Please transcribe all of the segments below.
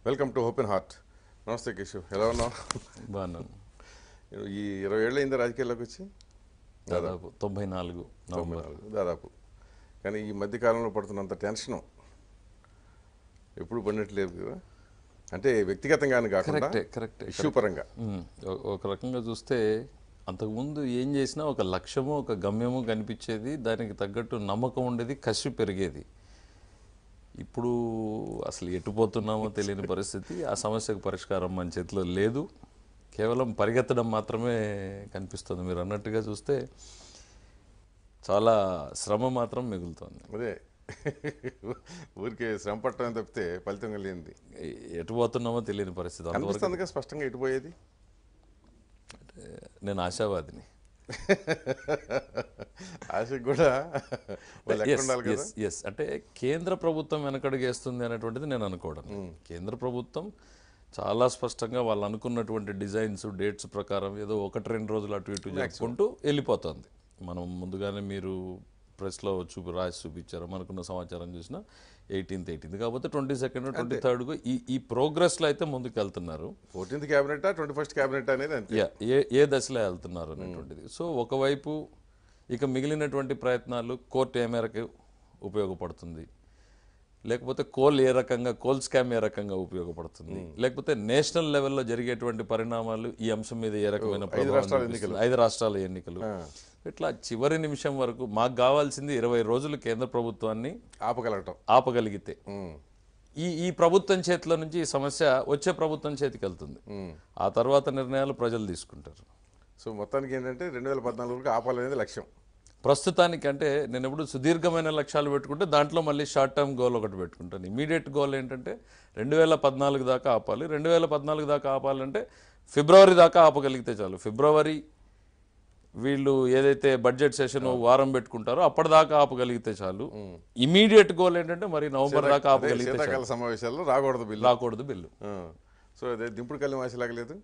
Welcome to open heart నమస్తే కేశవ్ ఎలా ఉన్నావు బాగున్నాను ఈ ఇరవై ఏళ్ళు అయిందా రాజకీయాల్లోకి వచ్చి దాదాపు తొంభై నాలుగు తొంభై నవంబర్ నాలుగు దాదాపు కానీ ఈ మధ్య కాలంలో పడుతున్నంత టెన్షను ఎప్పుడు పడినట్లేదు కదా అంటే వ్యక్తిగతంగానే కాకుండా కరెక్టే కరెక్టే ఇష్యూ పరంగా ఉమ్, ఒ- ఒక రకంగా చూస్తే అంతకుముందు ఏం చేసినా ఒక లక్ష్యము ఒక గమ్యము కనిపించేది దానికి తగ్గట్టు నమ్మకం ఉండేది కసి పెరిగేది ఇప్పుడు అసలు ఎటుపోతున్నామో తెలియని పరిస్థితి ఆ సమస్యకు పరిష్కారం మన చేతిలో లేదు కేవలం పరిగెత్తడం మాత్రమే కనిపిస్తుంది మీరు అన్నట్టుగా చూస్తే చాలా శ్రమ మాత్రం మిగులుతుంది అదే ఊరికే శ్రమ పట్టడం తప్పితే ఫలితం కలిగింది ఎ- ఎటు పోతున్నామో తెలియని పరిస్థితి అంతవరకు అనిపిస్తుంది కదా స్పష్టంగా ఎటుపోయేది నేను ఆశావాదిని ఆశకు కూడా వాళ్ళు ఎక్కడ ఉండాలి కదా ఎస్ అంటే కేంద్ర ప్రభుత్వం వెనకడుగేస్తుంది అనేటువంటిది నేను అనుకోవడం కేంద్ర ప్రభుత్వం చాలా స్పష్టంగా వాళ్ళు అనుకున్నటువంటి డిజైన్స్ డేట్స్ ప్రకారం ఏదో ఒకటి రెండు రోజులు అటు ఇటు చెప్పుకుంటూ వెళ్ళిపోతుంది మనం ముందుగానే మీరు ప్రెస్లో చూపి రాసి చూపించారు మనకున్న సమాచారం చూసిన ఎయిటీన్త్ ఎయిటీన్త్ కాకపోతే ట్వంటీ సెకండ్ ట్వంటీ థర్డ్ ఈ ఈ ప్రోగ్రెస్లో అయితే ముందుకు వెళ్తున్నారు fourteenth cabinet twenty first cabinet అనేది అంతే యా ఏ ఏ దశలో వెళ్తున్నారు అనేటువంటిది సో ఒకవైపు ఇక మిగిలినటువంటి ప్రయత్నాలు కోర్టు ఏ మేరకు ఉపయోగపడుతుంది లేకపోతే కోల్ ఏ రకంగా కోల్ స్కామ్ ఏ రకంగా ఉపయోగపడుతుంది లేకపోతే నేషనల్ లెవెల్లో జరిగేటువంటి పరిణామాలు ఈ అంశం మీద ఏ రకమైన ప్రభావం రాష్ట్రాల చూపిస్తుంది? ఐదు రాష్ట్రాల ఎన్నికలు ఇట్లా చివరి నిమిషం వరకు మాకు కావాల్సింది ఇరవై రోజులు కేంద్ర ప్రభుత్వాన్ని ఆపగలగటం ఆపగలిగితే ఉమ్, ఈ ఈ ప్రభుత్వం చేతిలో నుంచి ఈ సమస్య వచ్చే ప్రభుత్వం చేతికి వెళ్తుంది ఉమ్. ఆ తర్వాత నిర్ణయాలు ప్రజలు తీసుకుంటారు సో మొత్తానికి ఏంటంటే రెండు వేల పద్నాలుగు వరకు ఆపాలనేది లక్ష్యం ప్రస్తుతానికి అంటే నేను ఎప్పుడు సుదీర్ఘమైన లక్ష్యాలు పెట్టుకుంటే దాంట్లో మళ్ళీ షార్ట్ టర్మ్ గోల్ ఒకటి పెట్టుకుంటాను ఇమీడియట్ గోల్ ఏంటంటే రెండు వేల పద్నాలుగు దాకా ఆపాలి రెండు వేల పద్నాలుగు దాకా ఆపాలంటే ఫిబ్రవరి దాకా ఆపగలిగితే చాలు ఫిబ్రవరి వీళ్ళు ఏదైతే బడ్జెట్ సెషన్ వారం పెట్టుకుంటారో అప్పటిదాకా ఆపగలిగితే చాలు ఇమీడియట్ గోల్ ఏంటంటే మరి నవంబర్ దాకా అదే ఆపగలిగితే చాలు శీతాకాల సమావేశాల్లో రాకూడదు బిల్లు రాకూడదు బిల్లు ఆ. సో అదే దింపుడు కళ్ళి మాసిలాగలేదు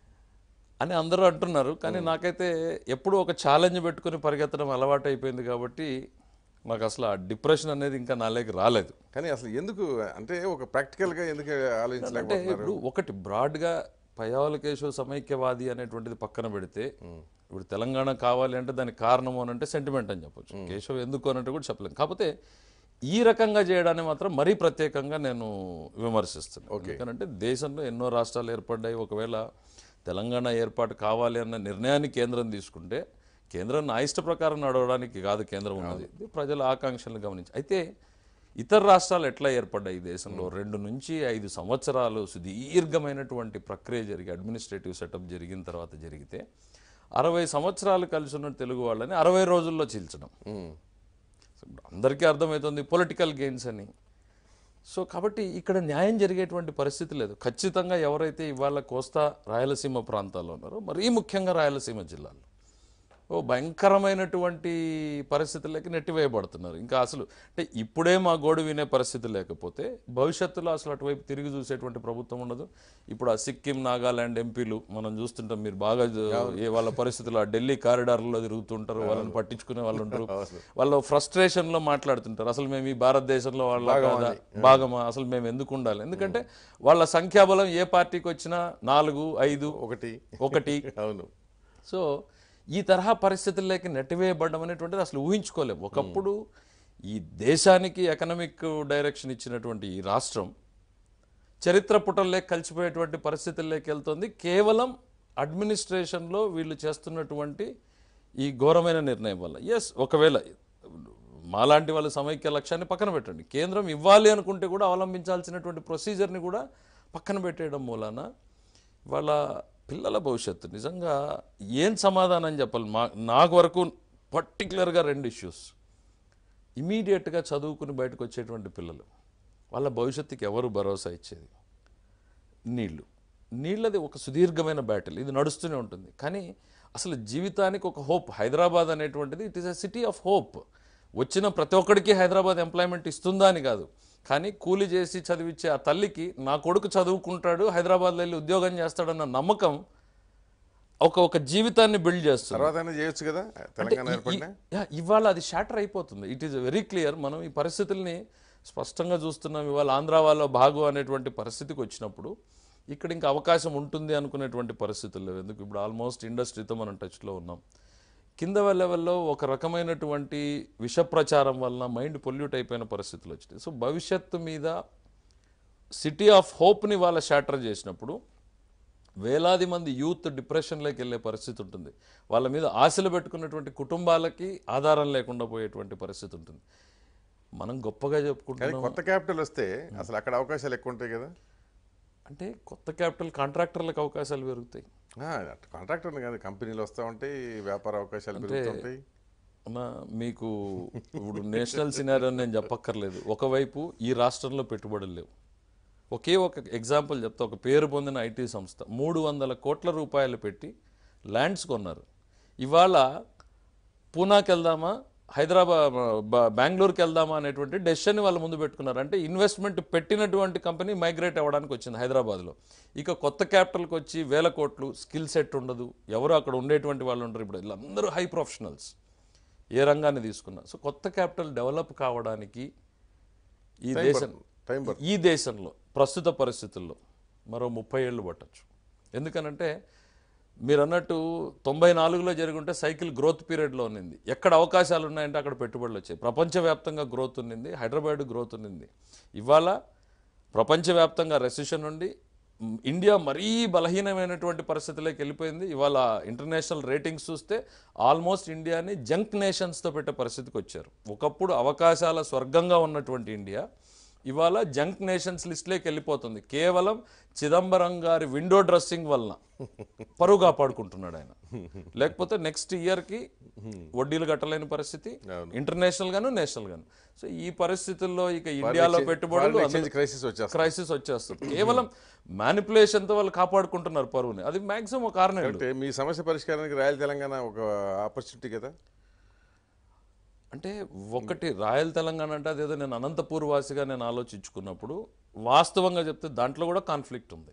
అని అందరూ అంటున్నారు కానీ నాకైతే ఎప్పుడూ ఒక ఛాలెంజ్ పెట్టుకుని పరిగెత్తడం అలవాటు అయిపోయింది కాబట్టి నాకు అసలు ఆ డిప్రెషన్ అనేది ఇంకా నాలోకి రాలేదు కానీ అసలు ఎందుకు అంటే ఒక ప్రాక్టికల్గా ఎందుకు అంటే ఆలోచించలేకపోతున్నారు ఇప్పుడు ఒకటి బ్రాడ్గా పయావల కేశవ సమైక్యవాది అనేటువంటిది పక్కన పెడితే ఇప్పుడు తెలంగాణ కావాలి అంటే దానికి కారణం అని అంటే సెంటిమెంట్ అని చెప్పొచ్చు కేశవ్ ఎందుకు అన్నట్టు కూడా చెప్పలేము కాకపోతే ఈ రకంగా చేయడాన్ని మాత్రం మరీ ప్రత్యేకంగా నేను విమర్శిస్తున్నాను ఎందుకంటే దేశంలో ఎన్నో రాష్ట్రాలు ఏర్పడ్డాయి ఒకవేళ తెలంగాణ ఏర్పాటు కావాలి అన్న నిర్ణయాన్ని కేంద్రం తీసుకుంటే కేంద్రం నా ఇష్ట ప్రకారం నడవడానికి కాదు కేంద్రం ఉన్నది ఇది ప్రజల ఆకాంక్షలను గమనించి అయితే ఇతర రాష్ట్రాలు ఎట్లా ఏర్పడ్డాయి ఈ దేశంలో రెండు నుంచి ఐదు సంవత్సరాలు సుదీర్ఘమైనటువంటి ప్రక్రియ జరిగి అడ్మినిస్ట్రేటివ్ సెటప్ జరిగిన తర్వాత జరిగితే అరవై సంవత్సరాలు కలిసి ఉన్న తెలుగు వాళ్ళని అరవై రోజుల్లో చీల్చడం ఉమ్. సో ఇప్పుడు అందరికీ అర్థమవుతుంది పొలిటికల్ గెయిన్స్ అని సో కాబట్టి ఇక్కడ న్యాయం జరిగేటువంటి పరిస్థితి లేదు ఖచ్చితంగా ఎవరైతే ఇవాళ కోస్తా రాయలసీమ ప్రాంతాల్లో ఉన్నారో మరీ ముఖ్యంగా రాయలసీమ జిల్లాలో ఓ భయంకరమైనటువంటి పరిస్థితులకి నెట్టివేయబడుతున్నారు ఇంకా అసలు అంటే ఇప్పుడే మా గోడు వినే పరిస్థితి లేకపోతే భవిష్యత్తులో అసలు అటువైపు తిరిగి చూసేటువంటి ప్రభుత్వం ఉండదు ఇప్పుడు ఆ సిక్కిం నాగాలాండ్ ఎంపీలు మనం చూస్తుంటాం మీరు బాగా చూ- ఏ వాళ్ళ పరిస్థితులు ఆ ఢిల్లీ కారిడార్లలో తిరుగుతుంటారు వాళ్ళని పట్టించుకునే వాళ్ళు ఉంటారు వాళ్ళు ఫ్రస్ట్రేషన్ లో మాట్లాడుతుంటారు అసలు మేము ఈ భారతదేశంలో వాళ్ళ కాదా? భాగమా అసలు మేము ఎందుకు ఉండాలి ఎందుకంటే వాళ్ళ సంఖ్యాబలం ఏ పార్టీకి వచ్చినా నాలుగు ఐదు ఒకటి ఒకటి అవును సో ఈ తరహా పరిస్థితుల్లోకి నెట్టివేయబడడం అనేటువంటిది అసలు ఊహించుకోలేము ఒకప్పుడు ఈ దేశానికి ఎకనామిక్ డైరెక్షన్ ఇచ్చినటువంటి ఈ రాష్ట్రం చరిత్ర పుటల్లోకి కలిసిపోయేటువంటి పరిస్థితుల్లోకి వెళ్తుంది కేవలం అడ్మినిస్ట్రేషన్లో వీళ్ళు చేస్తున్నటువంటి ఈ ఘోరమైన నిర్ణయం వల్ల ఎస్ ఒకవేళ మాలాంటి వాళ్ళ సమైక్య లక్ష్యాన్ని పక్కన పెట్టండి కేంద్రం ఇవ్వాలి అనుకుంటే కూడా అవలంబించాల్సినటువంటి ప్రొసీజర్ని కూడా పక్కన పెట్టేయడం మూలాన వాళ్ళ పిల్లల భవిష్యత్తు నిజంగా ఏం సమాధానం చెప్పాలి మా నాకు వరకు పర్టికులర్గా రెండు ఇష్యూస్ ఇమీడియట్గా చదువుకుని బయటకు వచ్చేటువంటి పిల్లలు వాళ్ళ భవిష్యత్తుకి ఎవరు భరోసా ఇచ్చేది నీళ్లు నీళ్ళది ఒక సుదీర్ఘమైన బ్యాటిల్ ఇది నడుస్తూనే ఉంటుంది కానీ అసలు జీవితానికి ఒక హోప్ హైదరాబాద్ అనేటువంటిది it is a city of hope వచ్చిన ప్రతి ఒక్కడికి హైదరాబాద్ ఎంప్లాయ్మెంట్ ఇస్తుందా అని కాదు కానీ కూలి చేసి చదివించే ఆ తల్లికి నా కొడుకు చదువుకుంటాడు హైదరాబాద్లో వెళ్ళి ఉద్యోగం చేస్తాడన్న నమ్మకం ఒక ఒక జీవితాన్ని బిల్డ్ చేస్తుంది తర్వాత అయినా చేయొచ్చు కదా తెలంగాణ ఈ- ఏర్పడినా ఈ- యా, ఇవాళ అది షాటర్ అయిపోతుంది ఇట్ ఈస్ వెరీ క్లియర్ మనం ఈ పరిస్థితుల్ని స్పష్టంగా చూస్తున్నాం ఇవాళ ఆంధ్ర వాళ్ళ భాగు అనేటువంటి పరిస్థితికి వచ్చినప్పుడు ఇక్కడ ఇంకా అవకాశం ఉంటుంది అనుకునేటువంటి పరిస్థితులు లేవు ఎందుకు ఇప్పుడు ఆల్మోస్ట్ ఇండస్ట్రీతో మనం టచ్లో ఉన్నాం కింద లెవెల్లో ఒక రకమైనటువంటి విష ప్రచారం వలన మైండ్ పొల్యూట్ అయిపోయిన పరిస్థితులు వచ్చినాయి సో భవిష్యత్తు మీద సిటీ ఆఫ్ హోప్ని వాళ్ళ షాటర్ చేసినప్పుడు వేలాది మంది యూత్ డిప్రెషన్లోకి వెళ్ళే పరిస్థితి ఉంటుంది వాళ్ళ మీద ఆశలు పెట్టుకున్నటువంటి కుటుంబాలకి ఆధారం లేకుండా పోయేటువంటి పరిస్థితి ఉంటుంది మనం గొప్పగా కానీ చెప్పుకుంటున్నాం కొత్త క్యాపిటల్ వస్తే అసలు అక్కడ అవకాశాలు ఎక్కువ ఉంటాయి కదా అంటే కొత్త క్యాపిటల్ కాంట్రాక్టర్లకు అవకాశాలు పెరుగుతాయి కాంట్రాక్టర్ కాదు కంపెనీలు వస్తూ ఉంటాయి వ్యాపార అవకాశాలు పెరుగుతుంటాయి అన్న మీకు ఇప్పుడు నేషనల్ సినారియో నేను చెప్పక్కర్లేదు ఒకవైపు ఈ రాష్ట్రంలో పెట్టుబడులు లేవు ఒకే ఒక ఎగ్జాంపుల్ చెప్తా ఒక పేరు పొందిన ఐటీ సంస్థ మూడు వందల కోట్ల రూపాయలు పెట్టి ల్యాండ్స్ కొన్నారు ఇవాళ పూనాకి వెళ్దామా హైదరాబాద్ బ- బెంగళూరుకి వెళ్దామా అనేటువంటి డెసిషన్ వాళ్ళు ముందు పెట్టుకున్నారు అంటే ఇన్వెస్ట్మెంట్ పెట్టినటువంటి కంపెనీ మైగ్రేట్ అవ్వడానికి వచ్చింది హైదరాబాద్లో ఇక కొత్త క్యాపిటల్కి వచ్చి వేల కోట్లు స్కిల్ సెట్ ఉండదు ఎవరు అక్కడ ఉండేటువంటి వాళ్ళు ఉంటారు ఇప్పుడు వీళ్ళందరూ హై ప్రొఫెషనల్స్ ఏ రంగాన్ని తీసుకున్నా సో కొత్త క్యాపిటల్ డెవలప్ కావడానికి ఈ దేశం టైం ఈ దేశంలో ప్రస్తుత పరిస్థితుల్లో మరో ముప్పై ఏళ్ళు పట్టచ్చు ఎందుకనంటే మీరు అన్నట్టు తొంభై నాలుగులో జరుగుంటే సైకిల్ గ్రోత్ పీరియడ్లో ఉన్నింది ఎక్కడ అవకాశాలు ఉన్నాయంటే అక్కడ పెట్టుబడులు వచ్చాయి ప్రపంచవ్యాప్తంగా గ్రోత్ ఉన్నింది హైదరాబాద్ గ్రోత్ ఉన్నింది ఇవాళ ప్రపంచవ్యాప్తంగా రెసిషన్ నుండి మ్, ఇండియా మరీ బలహీనమైనటువంటి పరిస్థితిలోకి వెళ్ళిపోయింది ఇవాళ ఇంటర్నేషనల్ రేటింగ్స్ చూస్తే ఆల్మోస్ట్ ఇండియాని జంక్ నేషన్స్తో పెట్టే పరిస్థితికి వచ్చారు ఒకప్పుడు అవకాశాల స్వర్గంగా ఉన్నటువంటి ఇండియా ఇవాళ జంక్ నేషన్స్ లిస్ట్లోకి వెళ్ళిపోతుంది కేవలం చిదంబరం గారి విండో డ్రెస్సింగ్ వలన పరువు కాపాడుకుంటున్నాడు ఆయన లేకపోతే నెక్స్ట్ ఇయర్కి వడ్డీలు కట్టలేని పరిస్థితి ఇంటర్నేషనల్ గాను నేషనల్ గాను సో ఈ పరిస్థితుల్లో ఇక ఇండియాలో పెట్టుబడులు ఎక్స్చేంజ్ క్రైసిస్ వచ్చేస్తుంది క్రైసిస్ వచ్చేస్తుంది కేవలం మ్యానిపులేషన్తో వాళ్ళు కాపాడుకుంటున్నారు పరువుని అది మాక్సిమం ఒక కారణం అంటే మీ సమస్య పరిష్కారానికి రాయల్ తెలంగాణ ఒక ఆపర్చునిటీ కదా అంటే ఒకటి రాయల్ తెలంగాణ అంటే అదేదో నేను అనంతపూర్ వాసిగా నేను ఆలోచించుకున్నప్పుడు వాస్తవంగా చెప్తే దాంట్లో కూడా కాన్ఫ్లిక్ట్ ఉంది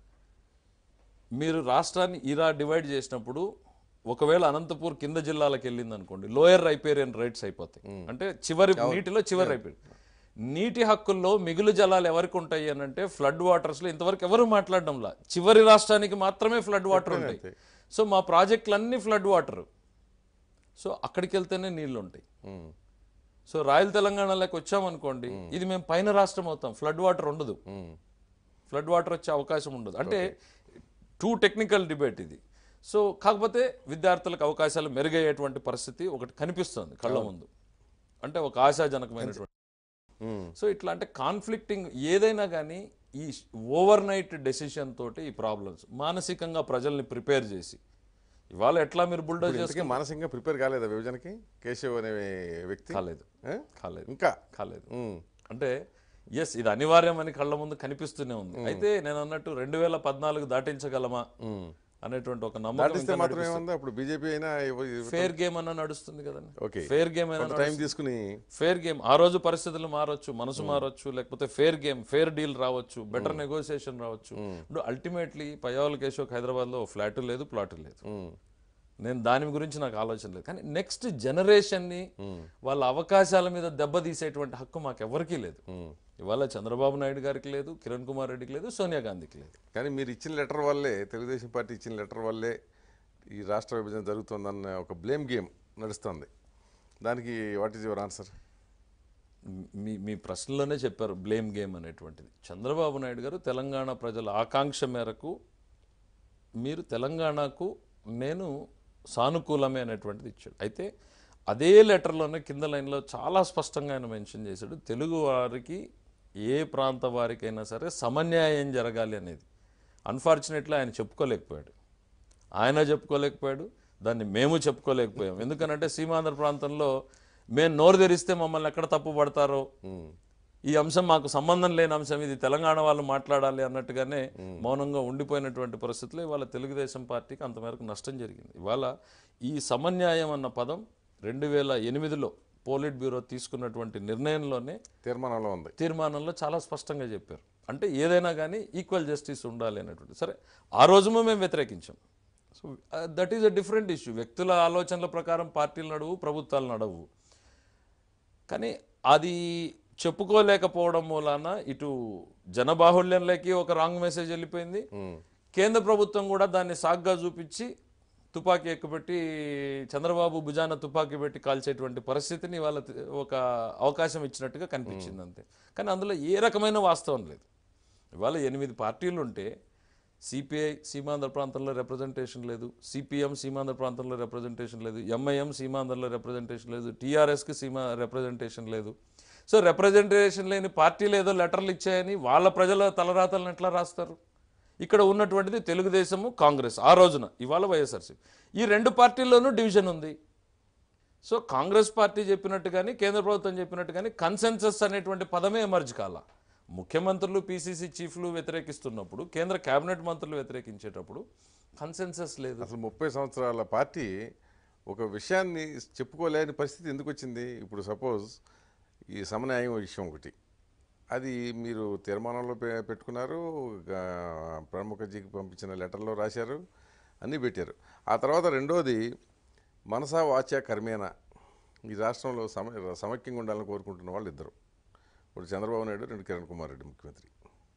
మీరు రాష్ట్రాన్ని ఇలా డివైడ్ చేసినప్పుడు ఒకవేళ అనంతపూర్ కింద జిల్లాలకు వెళ్ళింది అనుకోండి లోయర్ రైపేరియన్ రైట్స్ అయిపోతాయి అంటే చివరి నీటిలో చివరి రైపేరియన్ నీటి హక్కుల్లో మిగులు జలాలు ఎవరికి ఉంటాయి అని అంటే ఫ్లడ్ వాటర్స్లో ఇంతవరకు ఎవరు మాట్లాడడంలా చివరి రాష్ట్రానికి మాత్రమే ఫ్లడ్ వాటర్ ఉంటాయి సో మా ప్రాజెక్టులన్నీ ఫ్లడ్ వాటర్ సో అక్కడికి వెళ్తేనే నీళ్లు ఉంటాయి ఉమ్. సో రాయల్ తెలంగాణలోకి వచ్చామనుకోండి ఇది మేము పైన రాష్ట్రం అవుతాం ఫ్లడ్ వాటర్ ఉండదు ఉమ్. ఫ్లడ్ వాటర్ వచ్చే అవకాశం ఉండదు అంటే టూ టెక్నికల్ డిబేట్ ఇది సో కాకపోతే విద్యార్థులకు అవకాశాలు మెరుగయ్యేటువంటి పరిస్థితి ఒకటి కనిపిస్తుంది కళ్ళ ముందు అంటే ఒక ఆశాజనకమైనటువంటి ఉమ్. సో ఇట్లా అంటే కాన్ఫ్లిక్టింగ్ ఏదైనా కానీ ఈ ఓవర్ నైట్ డెసిషన్ తోటి ఈ ప్రాబ్లమ్స్ మానసికంగా ప్రజల్ని ప్రిపేర్ చేసి ఇవాళ ఎట్లా మీరు బుల్డోజ్ చేసి ఇంతకీ మానసికంగా ప్రిపేర్ కాలేదా విభజనకి కేశవ్ అనే వ్యక్తి కాలేదు ఏ? కాలేదు ఇంకా కాలేదు ఉమ్. అంటే ఎస్ ఇది అనివార్యం అని కళ్ళ ముందు కనిపిస్తూనే ఉంది అయితే నేను అన్నట్టు రెండు వేల పద్నాలుగు దాటించగలమా ఉమ్. అనేటువంటి ఒక నమ్మకం దాటిస్తే మాత్రం ఏముంది అప్పుడు బీజేపీ అయినా ఫేర్ గేమ్ అన్న నడుస్తుంది కదండి ఓకే ఫేర్ గేమ్ అయినా కొంత టైం తీసుకుని ఫేర్ గేమ్ ఆ రోజు పరిస్థితులు మారొచ్చు మనసు మారొచ్చు లేకపోతే ఫేర్ గేమ్ ఫేర్ డీల్ రావచ్చు బెటర్ నెగోసియేషన్ రావచ్చు ఇప్పుడు అల్టిమేట్లీ పయ్యావుల కేశవ్ హైదరాబాద్ లో ఫ్లాట్ లేదు ప్లాట్ లేదు ఉమ్. నేను దాని గురించి నాకు ఆలోచన లేదు కానీ నెక్స్ట్ జనరేషన్ని వాళ్ళ అవకాశాల మీద దెబ్బతీసేటువంటి హక్కు మాకు ఎవరికీ లేదు ఉమ్. ఇవాళ చంద్రబాబు నాయుడు గారికి లేదు కిరణ్ కుమార్ రెడ్డికి లేదు సోనియా గాంధీకి లేదు కానీ మీరు ఇచ్చిన లెటర్ వల్లే తెలుగుదేశం పార్టీ ఇచ్చిన లెటర్ వల్లే ఈ రాష్ట్ర విభజన జరుగుతుందన్న ఒక బ్లేమ్ గేమ్ నడుస్తుంది దానికి వాట్ ఈజ్ యువర్ ఆన్సర్ మీ మీ ప్రశ్నలోనే చెప్పారు బ్లేమ్ గేమ్ అనేటువంటిది చంద్రబాబు నాయుడు గారు తెలంగాణ ప్రజల ఆకాంక్ష మేరకు మీరు తెలంగాణకు నేను సానుకూలమే అనేటువంటిది ఇచ్చాడు అయితే అదే లెటర్లోనే కింద లైన్లో చాలా స్పష్టంగా ఆయన మెన్షన్ చేశాడు తెలుగు వారికి ఏ ప్రాంత వారికైనా సరే సమన్యాయం జరగాలి అనేది అన్ఫార్చునేట్లీ ఆయన చెప్పుకోలేకపోయాడు ఆయన చెప్పుకోలేకపోయాడు దాన్ని మేము చెప్పుకోలేకపోయాం ఎందుకనంటే సీమాంధ్ర ప్రాంతంలో మేము నోరు తెరిస్తే మమ్మల్ని ఎక్కడ తప్పు పడతారో ఈ అంశం మాకు సంబంధం లేని అంశం ఇది తెలంగాణ వాళ్ళు మాట్లాడాలి అన్నట్టుగానే మౌనంగా ఉండిపోయినటువంటి పరిస్థితుల్లో ఇవాళ తెలుగుదేశం పార్టీకి అంత మేరకు నష్టం జరిగింది ఇవాళ ఈ సమన్యాయం అన్న పదం రెండు వేల ఎనిమిదిలో పోలిట్ బ్యూరో తీసుకున్నటువంటి నిర్ణయంలోనే తీర్మానంలో ఉంది తీర్మానంలో చాలా స్పష్టంగా చెప్పారు అంటే ఏదైనా కానీ ఈక్వల్ జస్టిస్ ఉండాలి అనేటువంటి సరే ఆ రోజుమో మేము వ్యతిరేకించాం so that is a different issue వ్యక్తుల ఆలోచనల ప్రకారం పార్టీలు నడవు ప్రభుత్వాలు నడవు కానీ అది చెప్పుకోలేకపోవడం మూలాన ఇటు జనబాహుళ్యంలోకి ఒక రాంగ్ మెసేజ్ వెళ్ళిపోయింది కేంద్ర ప్రభుత్వం కూడా దాన్ని సాగ్గా చూపించి తుపాకీ ఎక్కుపెట్టి చంద్రబాబు భుజాన తుపాకీ పెట్టి కాల్చేటువంటి పరిస్థితిని వాళ్ళ ఒక అవకాశం ఇచ్చినట్టుగా కనిపించింది అంతే కానీ అందులో ఏ రకమైన వాస్తవం లేదు ఇవాళ ఎనిమిది పార్టీలు ఉంటే సిపిఐ సీమాంధ్ర ప్రాంతంలో రిప్రజెంటేషన్ లేదు సిపిఎం సీమాంధ్ర ప్రాంతంలో రిప్రజెంటేషన్ లేదు ఎంఐఎం సీమాంధ్రలో రిప్రజెంటేషన్ లేదు టీఆర్ఎస్కి సీమా రిప్రజెంటేషన్ లేదు సో రిప్రజెంటేషన్ లేని పార్టీలు ఏదో లెటర్లు ఇచ్చాయని వాళ్ళ ప్రజల తలరాతలను ఎట్లా రాస్తారు ఇక్కడ ఉన్నటువంటిది తెలుగుదేశము కాంగ్రెస్ ఆ రోజున ఇవాళ వైఎస్ఆర్సీపీ ఈ రెండు పార్టీల్లోనూ డివిజన్ ఉంది సో కాంగ్రెస్ పార్టీ చెప్పినట్టు కానీ కేంద్ర ప్రభుత్వం చెప్పినట్టు కానీ కన్సెన్సస్ అనేటువంటి పదమే ఎమర్జ్ కాల ముఖ్యమంత్రులు పీసీసీ చీఫ్లు వ్యతిరేకిస్తున్నప్పుడు కేంద్ర కేబినెట్ మంత్రులు వ్యతిరేకించేటప్పుడు కన్సెన్సస్ లేదు అసలు ముప్పై సంవత్సరాల పార్టీ ఒక విషయాన్ని చెప్పుకోలేని పరిస్థితి ఎందుకు వచ్చింది ఇప్పుడు సపోజ్ ఈ సమన్యాయం విషయం ఒకటి అది మీరు తీర్మానంలో పె- పెట్టుకున్నారు గా- ప్రణబ్ ముఖర్జీకి పంపించిన లెటర్లో రాశారు అన్నీ పెట్టారు ఆ తర్వాత రెండోది మనసా వాచ కర్మేన ఈ రాష్ట్రంలో సమ సమైక్యంగా ఉండాలని కోరుకుంటున్న వాళ్ళు ఇద్దరు ఒకటి చంద్రబాబు నాయుడు రెండు కిరణ్ కుమార్ రెడ్డి ముఖ్యమంత్రి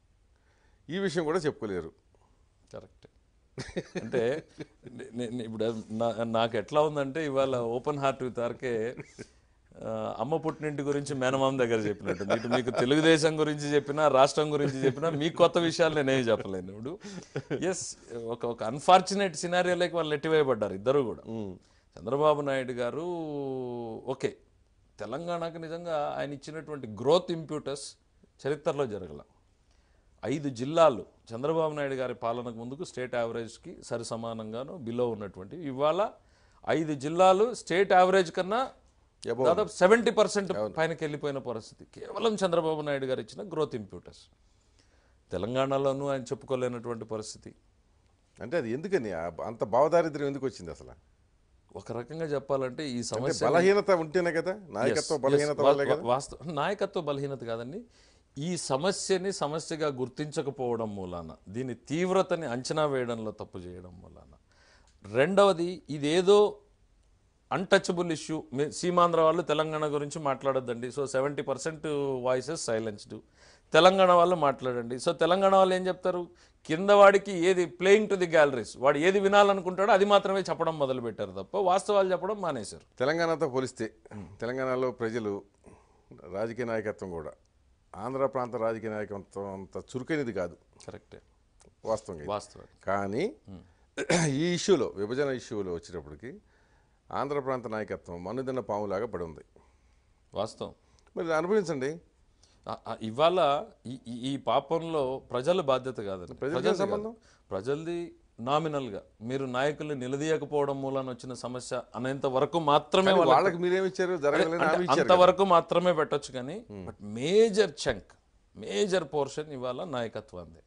ఈ విషయం కూడా చెప్పుకోలేరు కరెక్ట్ అంటే నే- నే- ఇప్పుడు నా- నాకు ఎట్లా ఉందంటే ఇవాళ ఓపెన్ హార్ట్ విత్ ఆర్కే ఆ, అమ్మ పుట్టినింటి గురించి మేనమామ దగ్గర చెప్పినట్టు ఇటు మీకు తెలుగుదేశం గురించి చెప్పినా రాష్ట్రం గురించి చెప్పినా మీకు కొత్త విషయాలు నేనేమి చెప్పలేను ఇప్పుడు ఎస్ ఒక ఒక అన్ఫార్చునేట్ సినారియోలోకి వాళ్ళు నెట్టివేయబడ్డారు ఇద్దరు కూడా చంద్రబాబు నాయుడు గారు ఓకే తెలంగాణకు నిజంగా ఆయన ఇచ్చినటువంటి గ్రోత్ ఇంప్యూటస్ చరిత్రలో జరగల ఐదు జిల్లాలు చంద్రబాబు నాయుడు గారి పాలనకు ముందుకు స్టేట్ యావరేజ్కి సరి సమానంగాను బిలో ఉన్నటువంటి ఇవాళ ఐదు జిల్లాలు స్టేట్ యావరేజ్ కన్నా దాదాపు సెవెంటీ పర్సెంట్ పైనకి వెళ్ళిపోయిన పరిస్థితి కేవలం చంద్రబాబు నాయుడు గారు ఇచ్చిన గ్రోత్ ఇంప్యూటర్స్ తెలంగాణలోనూ ఆయన చెప్పుకోలేనటువంటి పరిస్థితి అంటే అది ఎందుకని ఆ బ- అంత భావదారిద్ర్యం ఎందుకు వచ్చింది అసలు ఒక రకంగా చెప్పాలంటే ఈ అంటే సమస్య బలహీనత ఉంటేనే కదా నాయకత్వ Yes, బలహీనత yes, వల్లే వా- కదా వాస్తవ నాయకత్వ బలహీనత కాదండి ఈ సమస్యని సమస్యగా గుర్తించకపోవడం మూలాన దీని తీవ్రతని అంచనా వేయడంలో తప్పు చేయడం మూలాన రెండవది ఇదేదో అన్టచబుల్ ఇష్యూ సీమాంధ్ర వాళ్ళు తెలంగాణ గురించి మాట్లాడొద్దండి so seventy percent voices silenced Telangana వాళ్ళు మాట్లాడండి సో తెలంగాణ వాళ్ళు ఏం చెప్తారు కింద వాడికి ఏది ప్లేయింగ్ టు ది గ్యాలరీస్ వాడు ఏది వినాలనుకుంటాడో అది మాత్రమే చెప్పడం మొదలు పెట్టారు తప్ప వాస్తవాలు చెప్పడం మానేశారు తెలంగాణతో పోలిస్తే తెలంగాణలో ప్రజలు రాజకీయ నాయకత్వం కూడా ఆంధ్ర ప్రాంత రాజకీయ నాయకత్వం అంత చురుకైనది కాదు కరెక్టే వాస్తవంగా ఇది. వాస్తవం కానీ ఈ ఇష్యూలో విభజన ఇష్యూలో వచ్చేటప్పటికి ఆంధ్ర ప్రాంత నాయకత్వం మనుదిన్న పాములాగా పడి ఉంది వాస్తవం మరి ఇది అనుభవించండి ఆ- ఆ ఇవాళ ఈ ఈ- ఈ పాపంలో ప్రజల బాధ్యత కాదండి ప్రజలకి ఏం ప్రజలది సంబంధం? కాదు. ప్రజలది నామినల్ గా మీరు నాయకుల్ని నిలదీయకపోవడం మూలాన వచ్చిన సమస్య అనేంత వరకు మాత్రమే వాళ్ళకి- వాళ్ళకి మీరేమి ఇచ్చారు జరగలేని అంటే హామీ ఇచ్చారు అంతవరకు మాత్రమే పెట్టొచ్చు కానీ but major chunk major portion ఇవాళ నాయకత్వాన్ని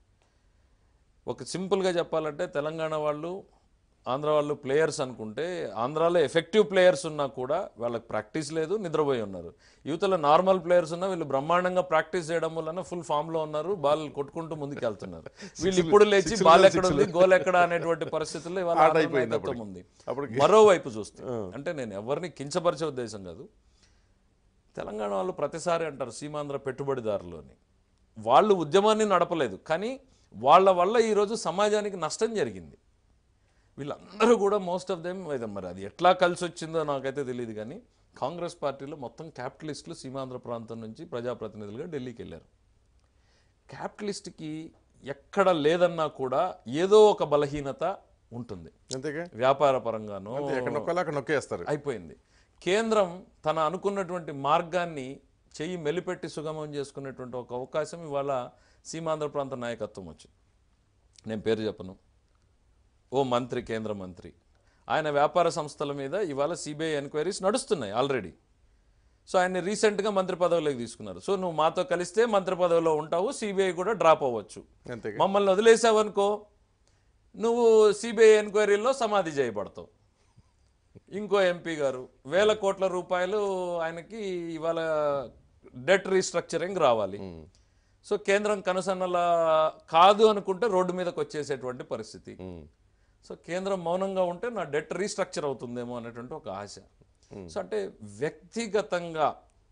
ఒక సింపుల్గా చెప్పాలంటే తెలంగాణ వాళ్ళు ఆంధ్ర వాళ్ళు ప్లేయర్స్ అనుకుంటే ఆంధ్రాలో ఎఫెక్టివ్ ప్లేయర్స్ ఉన్నా కూడా వాళ్ళకి ప్రాక్టీస్ లేదు నిద్రపోయి ఉన్నారు యువతలో నార్మల్ ప్లేయర్స్ ఉన్నా వీళ్ళు బ్రహ్మాండంగా ప్రాక్టీస్ చేయడం వలన ఫుల్ ఫామ్ లో ఉన్నారు బాల్ కొట్టుకుంటూ ముందుకు వెళ్తున్నారు వీళ్ళు ఇప్పుడు లేచి బాల్ ఎక్కడ ఉంది గోల్ ఎక్కడ అనేటువంటి పరిస్థితుల్లో ఇవాళ ఆట ఆంధ్ర అయిపోయింది నాయకత్వం ఉంది అప్పటికి. మరోవైపు చూస్తే అంటే నేను ఎవరిని కించపరిచే ఉద్దేశం కాదు తెలంగాణ వాళ్ళు ప్రతిసారి అంటారు సీమాంధ్ర పెట్టుబడిదారులు అని వాళ్ళు ఉద్యమాన్ని నడపలేదు కానీ వాళ్ళ వల్ల ఈరోజు సమాజానికి నష్టం జరిగింది వీళ్ళందరూ కూడా మోస్ట్ ఆఫ్ దెమ్ మరి అది ఎట్లా కలిసి వచ్చిందో నాకైతే తెలియదు కానీ కాంగ్రెస్ పార్టీలో మొత్తం క్యాపిటలిస్టులు సీమాంధ్ర ప్రాంతం నుంచి ప్రజాప్రతినిధులుగా ఢిల్లీకి వెళ్ళారు క్యాపిటలిస్ట్కి ఎక్కడ లేదన్నా కూడా ఏదో ఒక బలహీనత ఉంటుంది అంతేగా వ్యాపార పరంగానో అంతే ఎక్కడ నొక్కాలో అక్కడ నొక్కేస్తారు అయిపోయింది కేంద్రం తన అనుకున్నటువంటి మార్గాన్ని చెయ్యి మెలిపెట్టి సుగమం చేసుకునేటువంటి ఒక అవకాశం ఇవాళ సీమాంధ్ర ప్రాంత నాయకత్వం వచ్చింది నేను పేరు చెప్పను ఓ మంత్రి కేంద్ర మంత్రి ఆయన వ్యాపార సంస్థల మీద ఇవాళ సిబిఐ ఎంక్వైరీస్ నడుస్తున్నాయి ఆల్రెడీ సో ఆయన్ని రీసెంట్గా మంత్రి పదవిలోకి తీసుకున్నారు సో నువ్వు మాతో కలిస్తే మంత్రి పదవిలో ఉంటావు సిబిఐ కూడా డ్రాప్ అవ్వచ్చు అంతేగా మమ్మల్ని వదిలేసావనుకో నువ్వు సిబిఐ ఎంక్వైరీలో సమాధి చేయబడతావు ఇంకో ఎంపీ గారు వేల కోట్ల రూపాయలు ఆయనకి ఇవాళ డెట్ రీస్ట్రక్చరింగ్ రావాలి సో కేంద్రం కనుసన్నల కాదు అనుకుంటే రోడ్డు మీదకి వచ్చేసేటువంటి పరిస్థితి ఉమ్. సో కేంద్రం మౌనంగా ఉంటే నా డెట్ రీస్ట్రక్చర్ అవుతుందేమో అనేటువంటి ఒక ఆశ సో అంటే వ్యక్తిగతంగా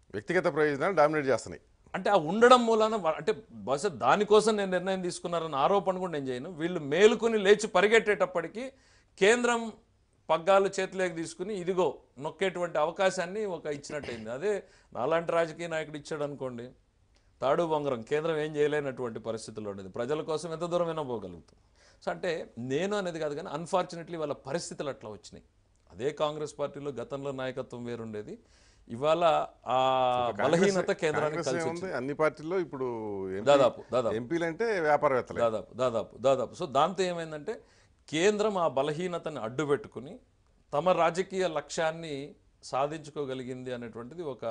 వ్యక్తిగత ప్రయోజనాలు డామినేట్ చేస్తున్నాయి అంటే ఆ ఉండడం మూలాన వా- అంటే బహుశా దానికోసం నేను నిర్ణయం తీసుకున్నారన్న ఆరోపణ కూడా నేను చేయను వీళ్ళు మేలుకుని లేచి పరిగెట్టేటప్పటికి కేంద్రం పగ్గాలు చేతిలోకి తీసుకుని ఇదిగో నొక్కేటువంటి అవకాశాన్ని ఒక ఇచ్చినట్టయింది అదే నాలాంటి రాజకీయ నాయకుడు ఇచ్చాడు అనుకోండి తాడు బొంగరం కేంద్రం ఏం చేయలేనటువంటి పరిస్థితుల్లో ఉండేది ప్రజల కోసం ఎంత దూరమైనా పోగలుగుతుంది సో అంటే నేను అనేది కాదు కానీ అన్ఫార్చునేట్లీ వాళ్ళ పరిస్థితులు అట్లా వచ్చినాయి అదే కాంగ్రెస్ పార్టీలో గతంలో నాయకత్వం వేరుండేది ఇవాళ ఆ బలహీనత కేంద్రానికి కాంగ్రెస్ కలిసి ఏముంది అన్ని పార్టీల్లో ఇప్పుడు ఎంపీ- దాదాపు దాదాపు ఎంపీలు అంటే వ్యాపారవేత్తలే దాదాపు దాదాపు దాదాపు సో దాంతో ఏమైందంటే కేంద్రం ఆ బలహీనతని అడ్డు పెట్టుకుని తమ రాజకీయ లక్ష్యాన్ని సాధించుకోగలిగింది అనేటువంటిది ఒక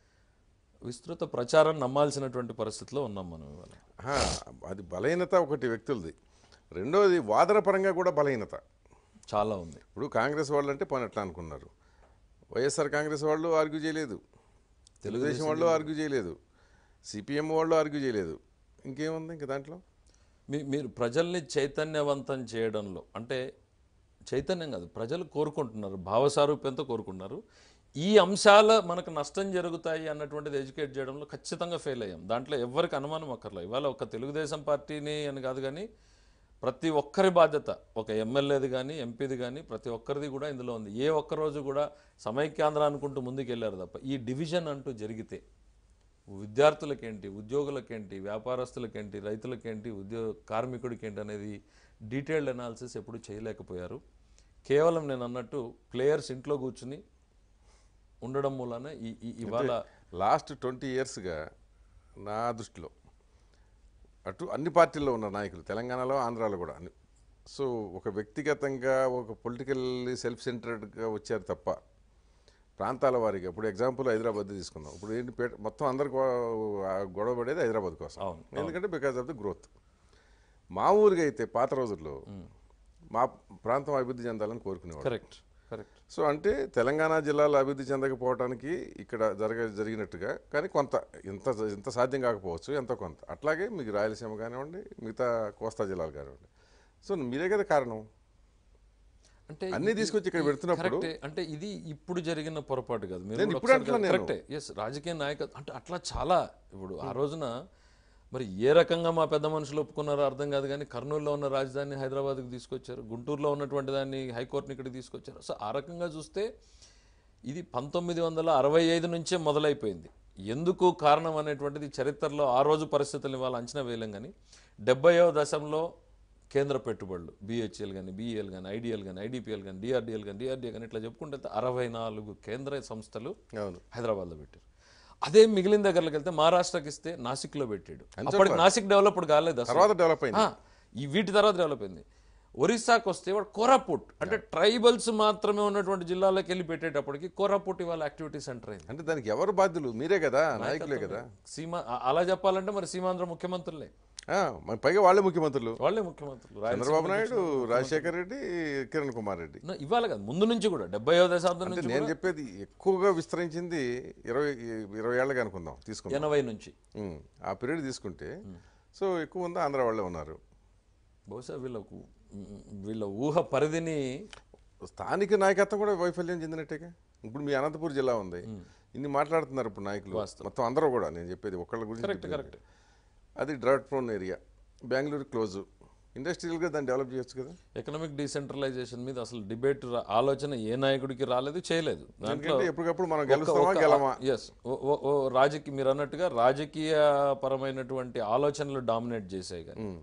విస్తృత ప్రచారం నమ్మాల్సినటువంటి పరిస్థితిలో ఉన్నాం మనం ఇవాళ ఆహా, అది బలహీనత ఒకటి వ్యక్తులది రెండోది వాదన పరంగా కూడా బలహీనత చాలా ఉంది ఇప్పుడు కాంగ్రెస్ వాళ్ళు అంటే పని ఎట్లా అనుకున్నారు వైఎస్ఆర్ కాంగ్రెస్ వాళ్ళు ఆర్గ్యూ చేయలేదు తెలుగుదేశం వాళ్ళు ఆర్గ్యూ చేయలేదు సిపిఎం వాళ్ళు ఆర్గ్యూ చేయలేదు ఇంకేముంది ఇంక దాంట్లో మీ మీరు ప్రజల్ని చైతన్యవంతం చేయడంలో అంటే చైతన్యం కాదు ప్రజలు కోరుకుంటున్నారు భావసారూప్యంతో కోరుకుంటున్నారు ఈ అంశాల మనకు నష్టం జరుగుతాయి అన్నటువంటిది ఎడ్యుకేట్ చేయడంలో ఖచ్చితంగా ఫెయిల్ అయ్యాం దాంట్లో ఎవరికి అనుమానం అక్కర్లేదు ఇవాళ ఒక తెలుగుదేశం పార్టీని అని కాదు కానీ ప్రతి ఒక్కరి బాధ్యత ఒక ఎమ్మెల్యేది కానీ ఎంపీది కానీ ప్రతి ఒక్కరిది కూడా ఇందులో ఉంది ఏ ఒక్క రోజు కూడా సమైక్యాంధ్ర అనుకుంటూ ముందుకు వెళ్ళారు తప్ప ఈ డివిజన్ అంటూ జరిగితే విద్యార్థులకేంటి ఉద్యోగులకేంటి వ్యాపారస్తులకేంటి రైతులకేంటి ఉద్యోగ కార్మికుడికేంటి అనేది డీటెయిల్డ్ అనాలిసిస్ ఎప్పుడు చేయలేకపోయారు కేవలం నేను అన్నట్టు ప్లేయర్స్ ఇంట్లో కూర్చుని ఉండడం మూలాన ఈ ఈ- ఇవాళ లాస్ట్ ట్వంటీ ఇయర్స్గా నా దృష్టిలో అటు అన్ని పార్టీల్లో ఉన్న నాయకులు తెలంగాణలో ఆంధ్రాలో కూడా అన్ని సో ఒక వ్యక్తిగతంగా ఒక పొలిటికల్లీ సెల్ఫ్ సెంటర్డ్గా వచ్చారు తప్ప ప్రాంతాల వారికి ఇప్పుడు ఎగ్జాంపుల్ హైదరాబాద్ తీసుకుందాం ఇప్పుడు ఏంటి పేట మొత్తం అందరికి గొడవ పడేది హైదరాబాద్ కోసం అవును, ఎందుకంటే బికాస్ ఆఫ్ ది గ్రోత్ మా ఊరికి అయితే పాత రోజుల్లో మా ప్రాంతం అభివృద్ధి చెందాలని కోరుకునేవాడు కరెక్ట్ కరెక్ట్ సో అంటే తెలంగాణ జిల్లాలో అభివృద్ధి చెందకపోవడానికి ఇక్కడ జరగ జరిగినట్టుగా కానీ కొంత ఇంత ఇంత సాధ్యం కాకపోవచ్చు ఎంతో కొంత అట్లాగే మీకు రాయలసీమ కానివ్వండి మిగతా కోస్తా జిల్లాలు కానివ్వండి సో మీరే కదా కారణం అంటే అన్నీ తీసుకొచ్చి ఇక్కడ పెడుతున్నప్పుడు కరెక్టే అంటే ఇది ఇప్పుడు జరిగిన పొరపాటు కాదు మీరు నేను కూడా ఇప్పుడు ఒకసారి అంటున్నా నేను. కరెక్టే ఎస్ రాజకీయ నాయకత్వం అంటే అట్లా చాలా ఇప్పుడు ఆ రోజున మరి ఏ రకంగా మా పెద్ద మనుషులు ఒప్పుకున్నారో అర్థం కాదు కానీ కర్నూలులో ఉన్న రాజధానిని హైదరాబాద్కి తీసుకొచ్చారు గుంటూరులో ఉన్నటువంటి దాన్ని హైకోర్టుని ఇక్కడికి తీసుకొచ్చారు సో ఆ రకంగా చూస్తే ఇది పంతొమ్మిది వందల అరవై ఐదు నుంచే మొదలైపోయింది ఎందుకు కారణం అనేటువంటిది చరిత్రలో ఆ రోజు పరిస్థితులను ఇవాళ అంచనా వేయలేం కానీ డెబ్బైవ దశంలో కేంద్ర పెట్టుబడులు బిహెచ్ఎల్ కానీ బిఈఎల్ కానీ ఐడిఎల్ కానీ ఐడిపిఎల్ కానీ డిఆర్డిఎల్ కానీ డిఆర్డిఏ కానీ ఇట్లా చెప్పుకుంటే అరవై నాలుగు కేంద్ర సంస్థలు అవును హైదరాబాద్లో పెట్టారు అదే మిగిలిన దగ్గరకి వెళ్తే మహారాష్ట్రకి ఇస్తే నాసిక్లో పెట్టాడు అప్పటికి నాసిక్ డెవలప్డ్ కాలేదు అసలు తర్వాత డెవలప్ అయింది ఆ, ఈ వీటి తర్వాత డెవలప్ అయింది ఒరిస్సాకి వస్తే వాడు కోరాపుట్ అంటే ట్రైబల్స్ మాత్రమే ఉన్నటువంటి జిల్లాలకు వెళ్ళి పెట్టేటప్పటికి కోరాపుట్ ఇవాళ యాక్టివిటీ సెంటర్ అయింది అంటే దానికి ఎవరు బాధ్యులు మీరే కదా నాయకులే కదా సీమా ఆ- అలా చెప్పాలంటే మరి సీమాంధ్ర ముఖ్యమంత్రులే ఆ, మరి పైగా వాళ్ళే ముఖ్యమంత్రులు వాళ్ళే ముఖ్యమంత్రులు రాయలసీమ చంద్రబాబు నాయుడు రాజశేఖర్ రెడ్డి కిరణ్ కుమార్ రెడ్డి నా- ఇవాళ కాదు ముందు నుంచి కూడా డెబ్బైవ దశాబ్దం అంటే నుంచి నేను చెప్పేది ఎక్కువగా విస్తరించింది ఇరవై ఇరవై ఏళ్ళకి అనుకుందాం తీసుకుందాం ఎనభై నుంచి ఉమ్, ఆ పీరియడ్ తీసుకుంటే సో ఎక్కువ ఉంది ఆంధ్ర వాళ్ళే ఉన్నారు బహుశా వీళ్ళకు ఉమ్, వీళ్ళ ఊహ పరిధిని స్థానిక నాయకత్వం కూడా వైఫల్యం చెందినట్టేగా ఇప్పుడు మీ అనంతపూర్ జిల్లా ఉంది ఇన్ని మాట్లాడుతున్నారు ఇప్పుడు నాయకులు మొత్తం అందరూ కూడా నేను చెప్పేది ఒక్కళ్ళ గురించి కరెక్ట్ చెప్పేది. కరెక్ట్ అది drought prone area Bengaluru close ఇండస్ట్రియల్గా దాన్ని డెవలప్ చేయొచ్చు కదా ఎకనామిక్ డీసెంట్రలైజేషన్ మీద అసలు డిబేట్ ఆలోచన ఏ నాయకుడికి రాలేదు చేయలేదు దాంట్లో ఎందుకంటే ఎప్పటికప్పుడు మనం గెలుస్తామా గెలమా ఎస్ ఓ రాజకీయ మీరు అన్నట్టుగా రాజకీయ పరమైనటువంటి ఆలోచనలు డామినేట్ చేసాయి కానీ ఉమ్,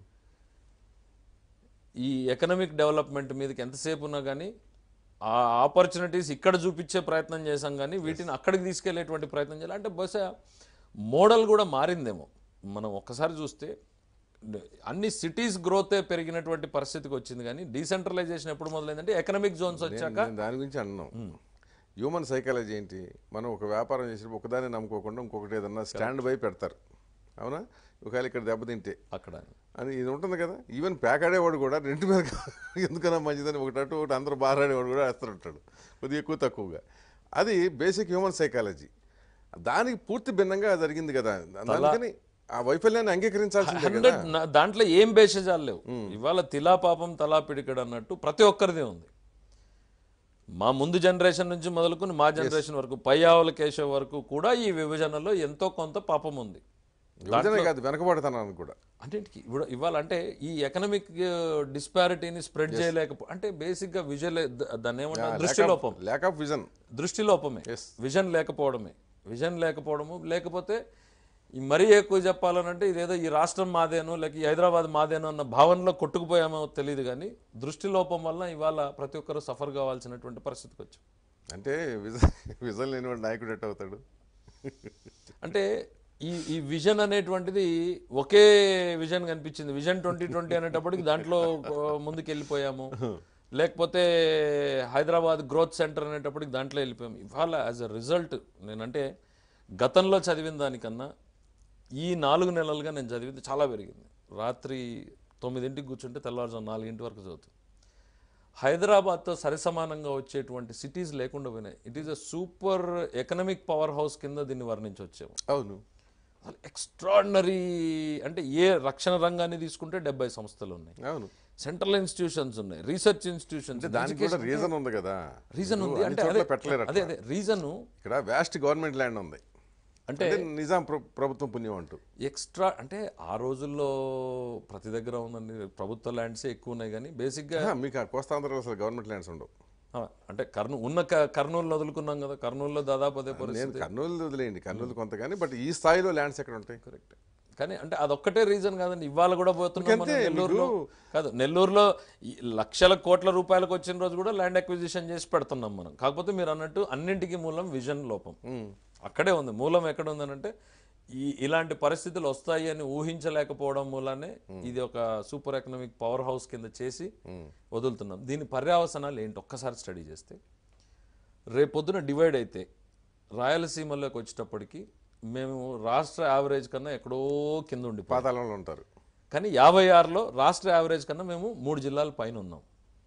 ఈ ఎకనామిక్ డెవలప్మెంట్ మీదకి ఎంతసేపు ఉన్నా కానీ ఆ ఆపర్చునిటీస్ ఇక్కడ చూపించే ప్రయత్నం చేశాం కానీ వీటిని అక్కడికి తీసుకెళ్లేటువంటి ప్రయత్నం చేయాలి అంటే బహుశా మోడల్ కూడా మారిందేమో మనం ఒక్కసారి చూస్తే అన్ని సిటీస్ గ్రోతే పెరిగినటువంటి పరిస్థితికి వచ్చింది కానీ డీసెంట్రలైజేషన్ ఎప్పుడు మొదలైందంటే ఎకనామిక్ జోన్స్ వచ్చాక నేను దాని గురించి అన్నాం హ్యూమన్ సైకాలజీ ఏంటి మనం ఒక వ్యాపారం చేసినప్పుడు ఒకదాన్ని నమ్ముకోకుండా ఇంకొకటి ఏదన్నా స్టాండ్ బై పెడతారు అవునా ఒకవేళ ఇక్కడ దెబ్బతింటే అక్కడ అని ఇది ఉంటుంది కదా ఈవెన్ ప్యాక్ ఆడేవాడు కూడా రెండు మీద ఎందుకన్నా మంచిదని ఒకటి అటు ఒకటి అందరూ బాగా ఆడేవాడు కూడా వేస్తుంటాడు కొద్దిగా ఎక్కువ తక్కువగా అది బేసిక్ హ్యూమన్ సైకాలజీ దానికి పూర్తి భిన్నంగా జరిగింది కదా అందుకని ఆ వైఫల్యాన్ని అంగీకరించాల్సిందే కదా హండ్రెడ్ దాంట్లో ఏం భేషజాలు లేవు ఇవాళ తిలా పాపం తలా పిడికడు అన్నట్టు ప్రతి ఒక్కరిదే ఉంది మా ముందు జనరేషన్ నుంచి మొదలుకొని మా జనరేషన్ వరకు పయ్యావుల కేశవ్ వరకు కూడా ఈ విభజనలో ఎంతో కొంత పాపం ఉంది విభజనే కాదు వెనకబడతాను కూడా అన్నింటికి ఇప్పుడు ఇవాళ అంటే ఈ ఎకనామిక్ డిస్పారిటీని స్ప్రెడ్ చేయలేకపో అంటే బేసిక్గా విజువల్ దాన్ని ఏమంటారు దృష్టి లోపం ల్యాక్ ఆఫ్ విజన్ దృష్టి లోపమే Yes. విజన్ లేకపోవడమే విజన్ లేకపోవడము లేకపోతే ఈ మరీ ఎక్కువ చెప్పాలనంటే ఇదేదో ఈ రాష్ట్రం మాదేనో లేక ఈ హైదరాబాద్ మాదేనో అన్న భావనలో కొట్టుకుపోయామో తెలియదు కానీ దృష్టి లోపం వల్ల ఇవాళ ప్రతి ఒక్కరు సఫర్ కావాల్సినటువంటి పరిస్థితికి వచ్చాం అంటే విజన్ విజన్ లేనివాడు నాయకుడు ఎట్ అవుతాడు అంటే ఈ ఈ విజన్ అనేటువంటిది ఒకే విజన్ కనిపించింది విజన్ ట్వంటీ ట్వంటీ అనేటప్పటికి దాంట్లో ఆ, ముందుకు వెళ్ళిపోయాము లేకపోతే హైదరాబాద్ గ్రోత్ సెంటర్ అనేటప్పటికి దాంట్లో వెళ్ళిపోయాము ఇవాళ యాజ్ అ రిజల్ట్ నేనంటే గతంలో చదివిన దానికన్నా ఈ నాలుగు నెలలుగా నేను చదివింది చాలా పెరిగింది రాత్రి తొమ్మిదింటికి కూర్చుంటే తెల్లవారుజాము నాలుగింటి వరకు చదువుతుంది హైదరాబాద్తో సరిసమానంగా వచ్చేటువంటి సిటీస్ లేకుండా పోయినాయి it is a super economic power house కింద దీన్ని వర్ణించవచ్చాము అవును అసలు ఎక్స్ట్రాడినరీ అంటే ఏ రక్షణ రంగాన్ని తీసుకుంటే డెబ్బై సంస్థలు ఉన్నాయి అవును సెంట్రల్ ఇన్స్టిట్యూషన్స్ ఉన్నాయి రీసెర్చ్ ఇన్స్టిట్యూషన్స్ దానికి కూడా రీజన్ ఉంది కదా రీజన్ ఉంది అన్ని అంటే చోట్ల అదే పెట్టలేరు అదే అట్లా. అదే రీజను ఇక్కడ వ్యాస్ట్ గవర్నమెంట్ ల్యాండ్ ఉంది అంటే అంటే నిజాం ప్ర- ప్రభుత్వం పుణ్యం అంటూ ఎక్స్ట్రా అంటే ఆ రోజుల్లో ప్రతి దగ్గర ఉందండి ప్రభుత్వ ల్యాండ్సే ఎక్కువ ఉన్నాయి కానీ బేసిక్గా ఆహా, మీకు ఆ కోస్తాంధ్రలో అసలు గవర్నమెంట్ ల్యాండ్స్ ఉండవు ఆ, అంటే కర్నూ ఉన్న క- కర్నూలు వదులుకున్నాం కదా కర్నూలులో దాదాపు అదే పరిస్థితి నేను కర్నూలు వదిలేయండి కర్నూలు కొంత కానీ బట్ ఈ స్థాయిలో ల్యాండ్స్ ఎక్కడ ఉంటాయి కరెక్ట్ కానీ అంటే అదొక్కటే రీజన్ కాదండి ఇవాళ కూడా పోతున్నాం మనం ఇంకంతే, నెల్లూరులో కాదు నెల్లూరులో ఈ లక్షల కోట్ల రూపాయలకు వచ్చిన రోజు కూడా ల్యాండ్ అక్విజిషన్ చేసి పెడుతున్నాం మనం కాకపోతే మీరు అన్నట్టు అన్నింటికి మూలం విజన్ లోపం అక్కడే ఉంది మూలం ఎక్కడ ఉందనంటే ఈ ఇలాంటి పరిస్థితులు వస్తాయి అని ఊహించలేకపోవడం మూలానే ఇది ఒక సూపర్ ఎకనామిక్ పవర్ హౌస్ కింద చేసి వదులుతున్నాం దీని పర్యావసనాలు ఏంటి ఒక్కసారి స్టడీ చేస్తే రేపొద్దున డివైడ్ అయితే రాయలసీమలోకి వచ్చేటప్పటికి మేము రాష్ట్ర యావరేజ్ కన్నా ఎక్కడో కింద ఉండిపోయాం పాతాళంలో ఉంటారు కానీ యాభై ఆరులో రాష్ట్ర యావరేజ్ కన్నా మేము మూడు జిల్లాల పైన ఉన్నాం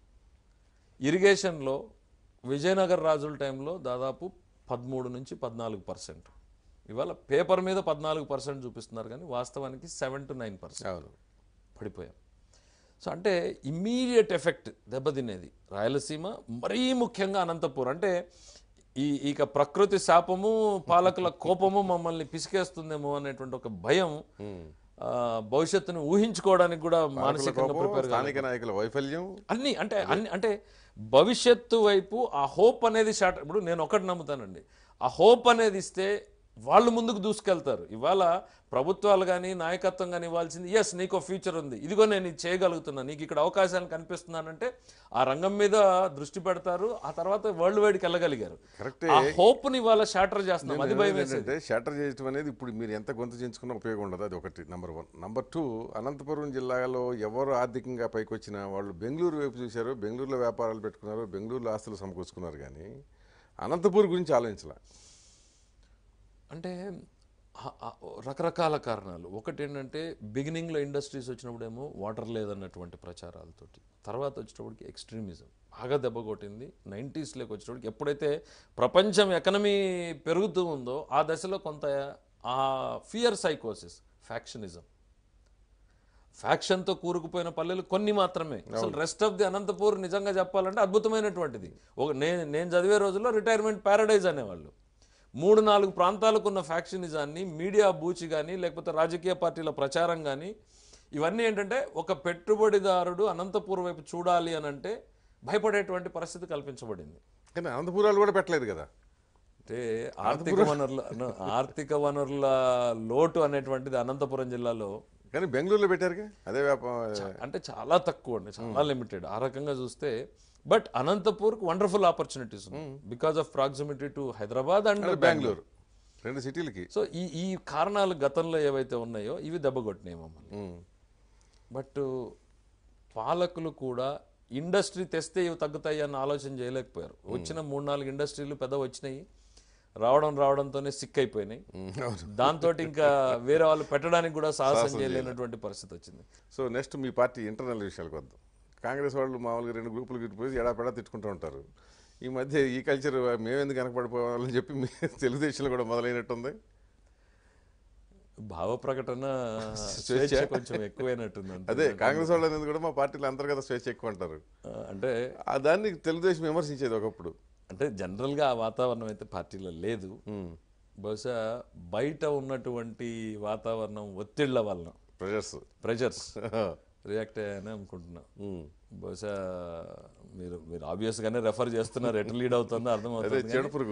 ఇరిగేషన్లో విజయనగర్ రాజుల టైంలో దాదాపు పదమూడు నుంచి పద్నాలుగు పర్సెంట్ ఇవాళ పేపర్ మీద పద్నాలుగు పర్సెంట్ చూపిస్తున్నారు కానీ వాస్తవానికి సెవెన్ టు నైన్ పర్సెంట్ అవును పడిపోయాం సో అంటే ఇమ్మీడియట్ ఎఫెక్ట్ దెబ్బతినేది రాయలసీమ మరీ ముఖ్యంగా అనంతపూర్ అంటే ఈ ఇక ప్రకృతి శాపము పాలకుల కోపము మమ్మల్ని పిసికేస్తుందేమో అనేటువంటి ఒక భయం ఆ, భవిష్యత్తును ఊహించుకోవడానికి కూడా మానసికంగా కోపం, ప్రిపేర్ స్థానిక నాయకుల వైఫల్యం అన్ని అంటే అన్ని అంటే భవిష్యత్తు వైపు ఆ హోప్ అనేది షార్ట్ ఇప్పుడు నేను ఒకటి నమ్ముతానండి ఆ హోప్ అనేది ఇస్తే వాళ్ళు ముందుకు దూసుకెళ్తారు ఇవాళ ప్రభుత్వాలు కానీ నాయకత్వం కానీ ఇవ్వాల్సింది ఎస్ నీకు ఫ్యూచర్ ఉంది ఇదిగో నేను ఇది చేయగలుగుతున్నా నీకు ఇక్కడ అవకాశాలు కనిపిస్తున్నానంటే ఆ రంగం మీద దృష్టి పెడతారు ఆ తర్వాత వరల్డ్ వైడ్కి వెళ్ళగలిగారు కరెక్టే ఆ హోప్ని ఇవాళ షాటర్ చేస్తున్నాం అది భయం వేసేది ఏంటంటే షటర్ చేయడం అనేది ఇప్పుడు మీరు ఎంత గొంతు చేయించుకున్నా ఉపయోగం ఉండదు అది ఒకటి number one number two Anantapuram జిల్లాలో ఎవరు ఆర్థికంగా పైకి వచ్చినా వాళ్ళు బెంగళూరు వైపు చూశారు బెంగళూరులో వ్యాపారాలు పెట్టుకున్నారు బెంగళూరులో ఆస్తులు సమకూర్చుకున్నారు కానీ అనంతపూర్ గురించి ఆలోచించాల అంటే ఆ- ఆ రకరకాల కారణాలు ఒకటి ఏంటంటే బిగినింగ్లో ఇండస్ట్రీస్ వచ్చినప్పుడేమో వాటర్ లేదన్నటువంటి ప్రచారాలతోటి తర్వాత వచ్చేటప్పటికి ఎక్స్ట్రీమిజం బాగా దెబ్బ కొట్టింది నైంటీస్లోకి వచ్చేటప్పటికి ఎప్పుడైతే ప్రపంచం ఎకనమీ పెరుగుతూ ఉందో ఆ దశలో కొంత ఆ ఫియర్ సైకోసిస్ ఫ్యాక్షనిజం ఫ్యాక్షన్తో కూరుకుపోయిన పల్లెలు కొన్ని మాత్రమే అసలు రెస్ట్ ఆఫ్ ది అనంతపూర్ నిజంగా చెప్పాలంటే అద్భుతమైనటువంటిది ఒక నేను నేను చదివే రోజుల్లో రిటైర్మెంట్ ప్యారడైజ్ అనేవాళ్ళు మూడు నాలుగు ప్రాంతాలకు ఉన్న ఫ్యాక్షనిజాన్ని మీడియా బూచి కానీ లేకపోతే రాజకీయ పార్టీల ప్రచారం కానీ ఇవన్నీ ఏంటంటే ఒక పెట్టుబడిదారుడు అనంతపూర్ వైపు చూడాలి అని అంటే భయపడేటువంటి పరిస్థితి కల్పించబడింది కానీ అనంతపురాలు కూడా పెట్టలేదు కదా అంటే ఆర్థిక వనరుల no, ఆర్థిక వనరుల లోటు అనేటువంటిది అనంతపురం జిల్లాలో కానీ బెంగళూరులో పెట్టారుగా అదే వ్యాపారం అంటే చాలా తక్కువ అండి చాలా లిమిటెడ్ ఆ రకంగా చూస్తే బట్ అనంతపూర్కి వండర్ఫుల్ ఆపర్చునిటీస్ ఉన్నాయి because of proximity to Hyderabad and Bengaluru రెండు సిటీలకి సో ఈ ఈ కారణాలు గతంలో ఏవైతే ఉన్నాయో ఇవి దెబ్బకొట్టినాయి మమ్మల్ని ఉమ్. బట్ పాలకులు కూడా ఇండస్ట్రీ తెస్తే ఇవి తగ్గుతాయి అన్న ఆలోచన చేయలేకపోయారు వచ్చిన మూడు నాలుగు ఇండస్ట్రీలు పెద్ద వచ్చినాయి రావడం రావడంతోనే సిక్ అయిపోయినాయి ఉమ్, అవును దాంతో ఇంకా వేరే వాళ్ళు పెట్టడానికి కూడా సాహసం చేయలేనటువంటి పరిస్థితి వచ్చింది సో నెక్స్ట్ మీ పార్టీ ఇంటర్నల్ విషయాలకు వద్దాం కాంగ్రెస్ వాళ్ళు మామూలుగా రెండు గ్రూపులు గిట్టిపోయి ఎడాపెడా తిట్టుకుంటూ ఉంటారు ఈ మధ్య ఈ కల్చర్ మేమెందుకు వెనకబడిపోవాలని చెప్పి మీ తెలుగుదేశంలో కూడా మొదలైనట్టుంది భావ ప్రకటన స్వేచ్ఛ కొంచెం ఎక్కువైనట్టుంది అంతే. అదే కాంగ్రెస్ వాళ్ళు అనేది కూడా మా పార్టీలో అంతర్గత స్వేచ్ఛ ఎక్కువ అంటారు ఆ, అంటే ఆ దాన్ని తెలుగుదేశం విమర్శించేది ఒకప్పుడు అంటే జనరల్గా ఆ వాతావరణం అయితే పార్టీలో లేదు బహుశా బయట ఉన్నటువంటి వాతావరణం ఒత్తిళ్ల వలన ప్రెషర్స్ ప్రెషర్స్ రియాక్ట్ అయ్యాయని అనుకుంటున్నా బహుశా మీరు మీరు ఆబ్వియస్ గానే రెఫర్ చేస్తున్నారు ఎటు లీడ్ అవుతుందో అదే అర్థమవుతుంది చెడు పురుగు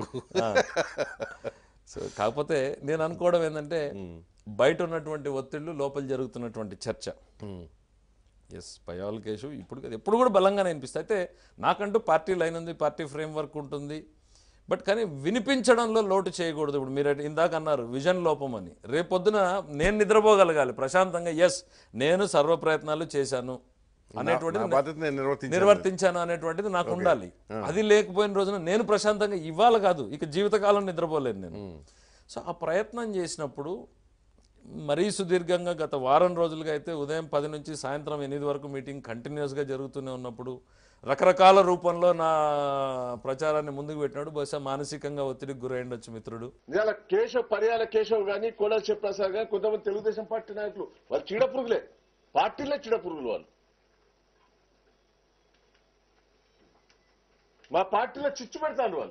సో కాకపోతే నేను అనుకోవడం ఏంటంటే బయట ఉన్నటువంటి ఒత్తిళ్లు లోపల జరుగుతున్నటువంటి చర్చ ఎస్ పయాల్ కేసు ఇప్పుడు కాదు, ఎప్పుడు కూడా బలంగానే అనిపిస్తుంది అయితే నాకంటూ పార్టీ లైన్ ఉంది పార్టీ ఫ్రేమ్ వర్క్ ఉంటుంది బట్ కానీ వినిపించడంలో లోటు చేయకూడదు ఇప్పుడు మీరు ఇందాక అన్నారు విజన్ లోపం అని రేపొద్దున నేను నిద్రపోగలగాలి ప్రశాంతంగా ఎస్ నేను సర్వ ప్రయత్నాలు చేశాను అనేటువంటిది నా బాధ్యత నేను నిర్వర్తించాను నిర్వర్తించాను అనేటువంటిది నాకు ఉండాలి అది లేకపోయిన రోజున నేను ప్రశాంతంగా ఇవ్వాలి కాదు ఇక జీవితకాలం నిద్రపోలేను నేను సో ఆ ప్రయత్నం చేసినప్పుడు మరీ సుదీర్ఘంగా గత వారం రోజులుగా అయితే ఉదయం పది నుంచి సాయంత్రం ఎనిమిది వరకు మీటింగ్ కంటిన్యూస్గా జరుగుతూనే ఉన్నప్పుడు రకరకాల రూపంలో నా ప్రచారాన్ని ముందుకు పెట్టినాడు బహుశా మానసికంగా ఒత్తిడికి గురైండొచ్చు మిత్రుడు ఇవాళ కేశవ్ పర్యాల కేశవ్ గాని కోడల శివప్రసాద్ గాని కొంతమంది తెలుగుదేశం పార్టీ నాయకులు వాళ్ళు చీడపురుగులే పార్టీలే చీడపురుగులు వాళ్ళు మా పార్టీలో చిచ్చు పెడతాను వాళ్ళు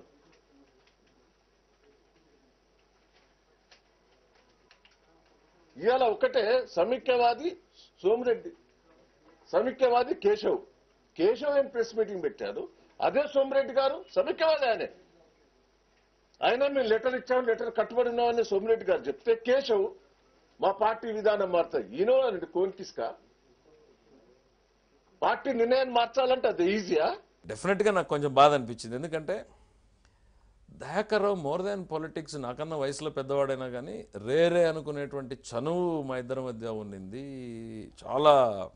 ఇవాళ ఒకటే సమైక్యవాది సోమిరెడ్డి సమైక్యవాది కేశవ్ కేశవ్ ఏం ప్రెస్ మీటింగ్ పెట్టారు అదే సోమిరెడ్డి గారు సమైక్యవాది ఆయనే ఆయన మేము లెటర్ ఇచ్చాము లెటర్ కట్టుబడి ఉన్నామని సోమిరెడ్డి గారు చెప్తే కేశవ్ మా పార్టీ విధానం మారుతుంది ఈనో అండి కోన్కిస్కా పార్టీ నిర్ణయాన్ని మార్చాలంటే అది ఈజీయా డెఫినెట్గా నాకు కొంచెం బాధ అనిపించింది ఎందుకంటే దయాకర్రావు మోర్ దాన్ పొలిటిక్స్ నాకన్నా వయసులో పెద్దవాడైనా కానీ రేరే అనుకునేటువంటి చనువు మా ఇద్దరి మధ్య ఉండింది చాలా